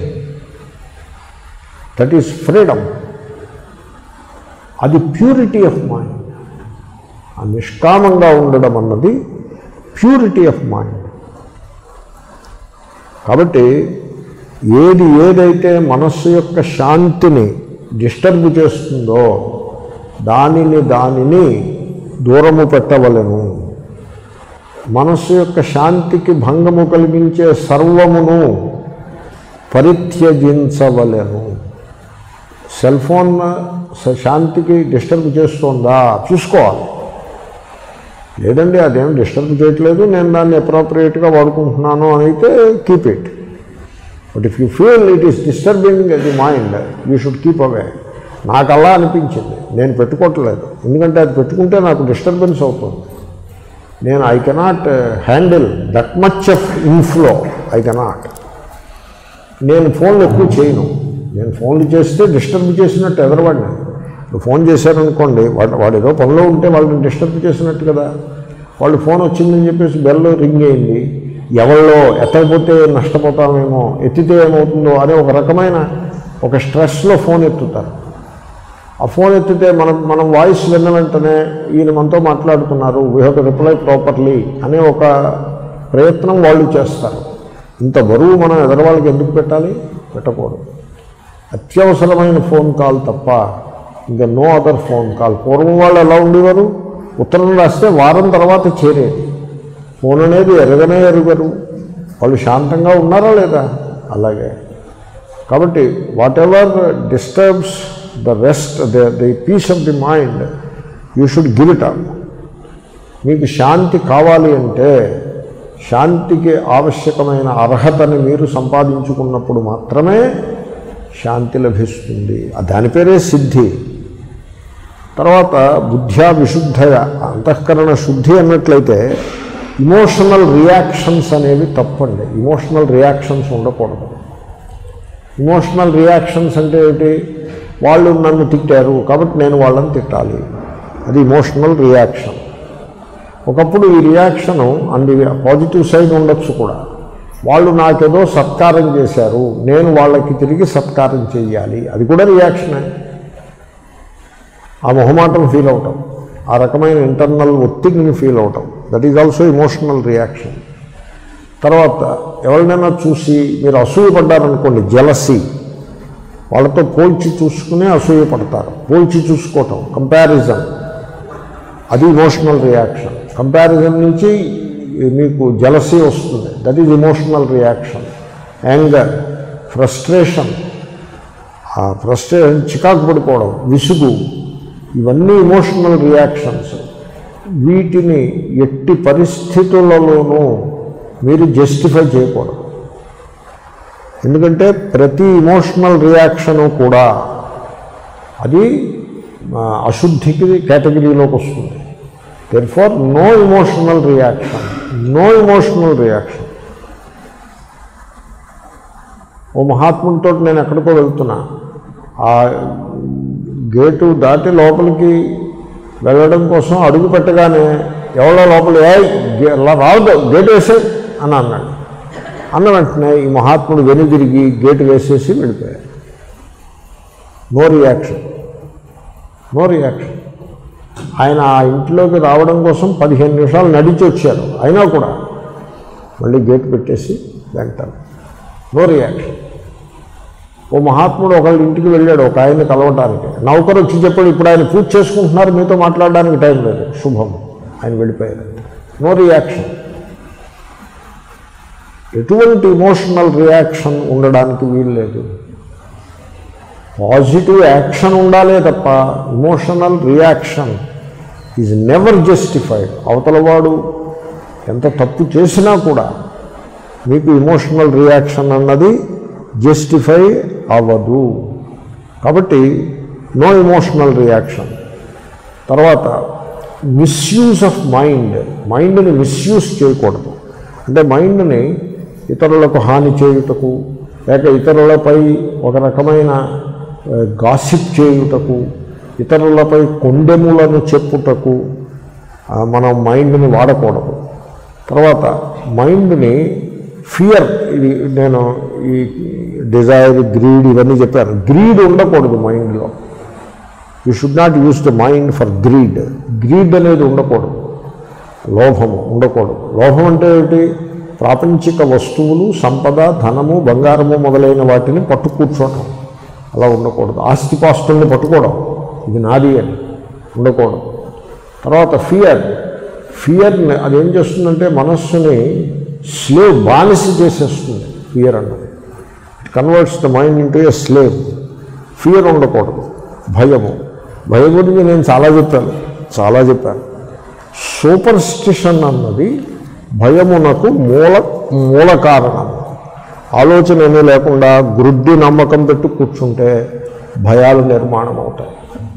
that is freedom అది ప్యూరిటీ ఆఫ్ మైండ్ ఆ నిష్కామంగా ఉండడం అన్నది ప్యూరిటీ ఆఫ్ మైండ్ కాబట్టి ఏది ఏదైతే మనస్సు యొక్క శాంతిని డిస్టర్బ్ చేస్తుందో దానిని దానిని దూరము పెట్టవలెను మనస్సు యొక్క శాంతికి భంగము కలిగించే సర్వమును పరిత్యజించవలెను సెల్ ఫోన్ స- శాంతికి డిస్టర్బ్ చేస్తుందా చూసుకోవాలి లేదండి అదేం డిస్టర్బ్ చేయట్లేదు నేను దాన్ని అప్రోప్రియేట్గా వాడుకుంటున్నాను అని అయితే keep it but if you feel it is disturbing the mind you should keep away నాకు అలా అనిపించింది నేను పెట్టుకోవట్లేదు ఎందుకంటే అది పెట్టుకుంటే నాకు డిస్టర్బెన్స్ అవుతుంది నేను I cannot handle that much of inflow I cannot నేను ఫోన్లు ఎక్కువ చేయను నేను ఫోన్లు చేస్తే డిస్టర్బ్ చేసినట్టు ఎదరవాడిని ఇప్పుడు ఫోన్ చేశారనుకోండి వాడు వాడు ఏదో పనిలో ఉంటే వాళ్ళని డిస్టర్బ్ చేసినట్టు కదా వాళ్ళు ఫోన్ వచ్చిందని చెప్పేసి బెల్ రింగ్ అయింది ఎవరిలో ఎత్తకపోతే నష్టపోతామేమో ఎత్తితే ఏమవుతుందో అనే ఒక రకమైన ఒక స్ట్రెస్లో ఫోన్ ఎత్తుతారు ఆ ఫోన్ ఎత్తితే మనం మనం వాయిస్ విన్న వెంటనే ఈయన మనతో మాట్లాడుతున్నారు we have to reply properly అనే ఒక ప్రయత్నం వాళ్ళు చేస్తారు ఇంత బరువు మనం ఎదరవాళ్ళకి ఎందుకు పెట్టాలి పెట్టకూడదు అత్యవసరమైన ఫోన్ కాల్ తప్ప ఇంకా నో అదర్ ఫోన్ కాల్ పూర్వం వాళ్ళు ఎలా ఉండేవారు ఉత్తరం రాస్తే వారం తర్వాత చేరేది ఫోన్ అనేది ఎరగనే ఎరుగరు వాళ్ళు శాంతంగా ఉన్నారా లేదా అలాగే కాబట్టి whatever disturbs the rest the the peace of the mind you should give it up మీకు శాంతి కావాలి అంటే శాంతికి ఆవశ్యకమైన అర్హతని మీరు సంపాదించుకున్నప్పుడు మాత్రమే శాంతి లభిస్తుంది ఆ దాని పేరే సిద్ధి తర్వాత బుద్ధ్యా విశుద్ధయ అంతఃకరణ శుద్ధి అన్నట్లయితే ఇమోషనల్ రియాక్షన్స్ అనేవి తప్పండి ఇమోషనల్ రియాక్షన్స్ ఉండకూడదు ఇమోషనల్ రియాక్షన్స్ అంటే ఏంటి వాళ్ళు నన్ను తిట్టారు కాబట్టి నేను వాళ్ళని తిట్టాలి అది ఇమోషనల్ రియాక్షన్ ఒకప్పుడు ఈ రియాక్షను అంది పాజిటివ్ సైడ్ ఉండొచ్చు కూడా వాళ్ళు నాకేదో సత్కారం చేశారు నేను వాళ్ళకి తిరిగి సత్కారం చేయాలి అది కూడా రియాక్షనే ఆ మొహమాటం ఫీల్ అవటం ఆ రకమైన ఇంటర్నల్ ఒత్తిడిని ఫీల్ అవటం that is also emotional reaction తర్వాత ఎవరినైనా చూసి మీరు అసూయపడ్డారనుకోండి జలసి వాళ్ళతో పోల్చి చూసుకునే అసూయపడతారు పోల్చి చూసుకోవటం కంపారిజన్ అది ఇమోషనల్ రియాక్షన్ కంపారిజన్ నుంచి మీకు జలసీ వస్తుంది that is emotional reaction anger frustration ఆ ఫ్రస్ట్రేషన్ చికాకు పడిపోవడం విసుగు ఇవన్నీ ఇమోషనల్ రియాక్షన్స్ వీటిని ఎట్టి పరిస్థితులలోనూ మీరు జస్టిఫై చేయకూడదు ఎందుకంటే ప్రతి ఇమోషనల్ రియాక్షను కూడా అది ఆ, అశుద్ధికి కేటగిరీలోకి వస్తుంది then far no emotional reaction no emotional reaction ఓ మహాత్ముడితో నేను ఎక్కడికో వెళ్తున్నా ఆ గేటు దాటి లోపలికి వెళ్ళడం కోసం అడుగు పెట్టగానే ఎవరో లోపల ఏ గే- అలా రావద్దు గేటు వేసే అని అన్నాడు అన్న వెంటనే ఈ మహాత్ముడు వెనుదిరిగి గేటు వేసేసి వెళ్ళిపోయాడు నో రియాక్షన్ నో రియాక్షన్ ఆయన ఆ ఇంట్లోకి రావడం కోసం పదిహేను నిమిషాలు నడిచి వచ్చారు అయినా కూడా మళ్ళీ గేట్ పెట్టేసి వెళ్తారు నో రియాక్షన్ ఓ మహాత్ముడు ఒకళ్ళ ఇంటికి వెళ్ళాడు ఒక ఆయన్ని కలవటానికి నౌకరు వచ్చి చెప్పాడు ఇప్పుడు ఆయన పూజ చేసుకుంటున్నారు మీతో మాట్లాడడానికి టైం లేదు శుభం ఆయన వెళ్ళిపోయారు నో రియాక్షన్ ఎటువంటి ఇమోషనల్ రియాక్షన్ ఉండడానికి వీలు లేదు పాజిటివ్ యాక్షన్ ఉండాలే తప్ప emotional reaction is never justified అవతలవాడు ఎంత తప్పు చేసినా కూడా మీకు ఇమోషనల్ రియాక్షన్ అన్నది జస్టిఫై అవ్వదు కాబట్టి నో ఇమోషనల్ రియాక్షన్ తర్వాత మిస్యూజ్ ఆఫ్ మైండ్ మైండ్ని మిస్యూజ్ చేయకూడదు అంటే మైండ్ని ఇతరులకు హాని చేయుటకు లేక ఇతరులపై ఒక రకమైన గాసిప్ చేయుటకు ఇతరులపై కొండెములను చెప్పుటకు ఆ, మనం మైండ్ని వాడకూడదు తర్వాత మైండ్ని ఫియర్ ఇది నేను ఈ డిజైర్ గ్రీడ్ ఇవన్నీ చెప్పాను గ్రీడ్ ఉండకూడదు మైండ్లో you should not use the mind for greed greed అనేది ఉండకూడదు లోభము ఉండకూడదు లోభం అంటే ఏంటి ప్రాపంచిక వస్తువులు సంపద ధనము బంగారము మొదలైన వాటిని పట్టు కూర్చోవటం అలా ఉండకూడదు ఆస్తిపాస్తుల్ని పట్టుకోవడం ఇది నాది అని ఉండకూడదు తర్వాత ఫియర్ ఫియర్ని అదేం చేస్తుందంటే మనస్సుని స్లేవ్ బానిస చేసేస్తుంది ఫియర్ అన్నది it converts the mind into a slave fear ఉండకూడదు భయము భయం గురించి నేను చాలా చెప్పాను చాలా చెప్పాను సూపర్ స్టిషన్ అన్నది భయమునకు మూల మూల కారణం ఆలోచన ఏమీ లేకుండా గ్రుడ్డి నమ్మకం పెట్టి కూర్చుంటే భయాలు నిర్మాణం అవుతాయి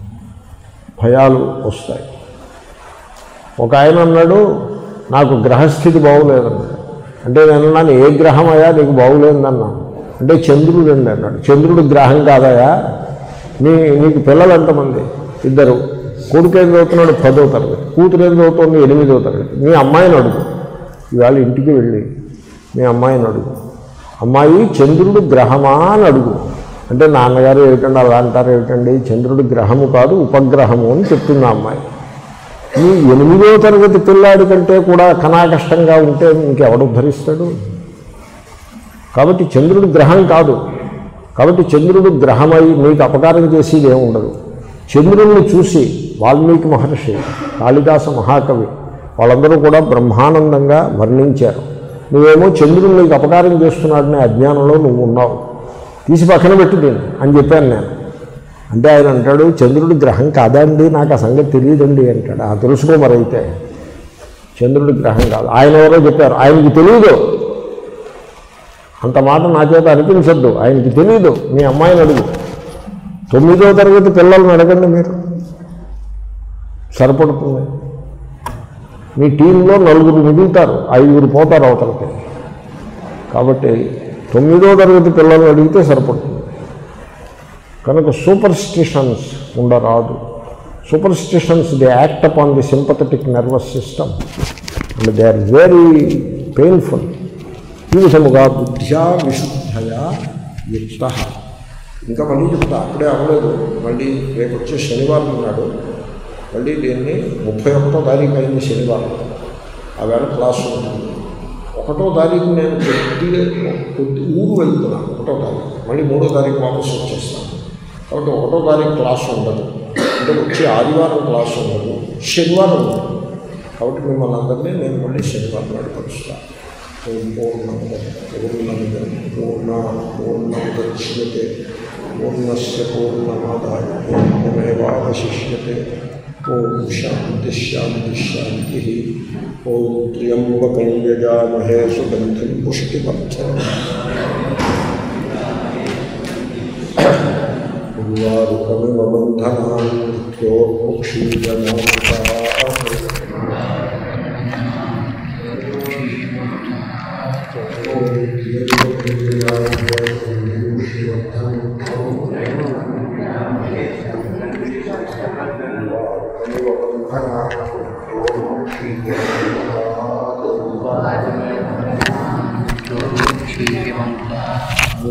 భయాలు వస్తాయి ఒక ఆయన అన్నాడు నాకు గ్రహస్థితి బాగులేదన్నాడు అంటే నేను అన్నాను ఏ గ్రహం అయ్యా నీకు బాగులేదన్నాను అంటే చంద్రుడు అండి అన్నాడు చంద్రుడు గ్రహం కాదయా నీ నీకు పిల్లలు ఎంతమంది ఇద్దరు కొడుకు ఏం చదువుతున్నాడు పదో తరగతి కూతురు ఏం చదువుతుంది ఎనిమిదో తరగతి మీ అమ్మాయిని అడుగు ఇవాళ ఇంటికి వెళ్ళి మీ అమ్మాయిని అడుగు అమ్మాయి చంద్రుడు గ్రహమా అని అడుగు అంటే నాన్నగారు ఏమిటండి అలా అంటారు ఏమిటండి చంద్రుడు గ్రహము కాదు ఉపగ్రహము అని చెప్తుంది ఆ అమ్మాయి ఈ ఎనిమిదో తరగతి పిల్లాడి కంటే కూడా కనాకష్టంగా ఉంటే ఇంకెవడు ధరిస్తాడు కాబట్టి చంద్రుడు గ్రహం కాదు కాబట్టి చంద్రుడు గ్రహమై మీకు అపకారం చేసేది ఏమి ఉండదు చంద్రుడిని చూసి వాల్మీకి మహర్షి కాళిదాస మహాకవి వాళ్ళందరూ కూడా బ్రహ్మానందంగా వర్ణించారు నువ్వేమో చంద్రుడు నీకు అపకారం చేస్తున్నాడనే అజ్ఞానంలో నువ్వు ఉన్నావు తీసి పక్కన పెట్టు దీన్ని అని చెప్పాను నేను అంటే ఆయన అంటాడు చంద్రుడు గ్రహం కాదండి నాకు ఆ సంగతి తెలియదండి అంటాడు ఆ తెలుసుకో మరైతే చంద్రుడి గ్రహం కాదు ఆయన ఎవరో చెప్పారు ఆయనకి తెలియదు అంత మాట నా చేత అనిపించద్దు ఆయనకి తెలియదు మీ అమ్మాయిని అడుగు తొమ్మిదో తరగతి పిల్లల్ని అడగండి మీరు సరిపడుతుంది మీ టీంలో నలుగురు మిగులుతారు ఐదుగురు పోతారు అవతలకి కాబట్టి తొమ్మిదో తరగతి పిల్లల్ని అడిగితే సరిపడుతుంది కనుక సూపర్ స్టిషన్స్ ఉండరాదు superstitions they act upon the sympathetic nervous system and they are very painful ఈ విధముగా బుద్ధ్యా విశుద్ధయా యుక్త ఇంకా మళ్ళీ చెప్తా అప్పుడే అవ్వలేదు మళ్ళీ రేపు వచ్చే శనివారం ఉన్నాడు మళ్ళీ దీన్ని ముప్పై ఒకటో తారీఖు అయింది శనివారం ఆ వేళ క్లాస్ ఉంటుంది ఒకటో తారీఖు నేను కొద్ది కొద్ది ఊరు వెళ్తున్నాను ఒకటో తారీఖు మళ్ళీ మూడో తారీఖు వాపస్ వచ్చేస్తాను కాబట్టి ఒకటో తారీఖు క్లాస్ ఉండదు అంటే వచ్చే ఆదివారం క్లాస్ ఉండదు శనివారం ఉండదు కాబట్టి మిమ్మల్ని అందరినీ నేను మళ్ళీ శనివారం నాడు కలుస్తాను ఓం పూర్ణముదం పూర్ణమిదం పూర్ణ పూర్ణముద్యతే పూర్ణస్య పూర్ణమాదాయ పూర్ణమేవాశిష్యతే ఓం శాంతి శాంతి శాంతి ఓం త్ర్యంబకం యజామహే సుగంధిం పుష్టివర్ధనం ఉర్వారుకమివ బంధనాన్ మృత్యోర్ముక్షీయమోక్షా క్షీయమంతా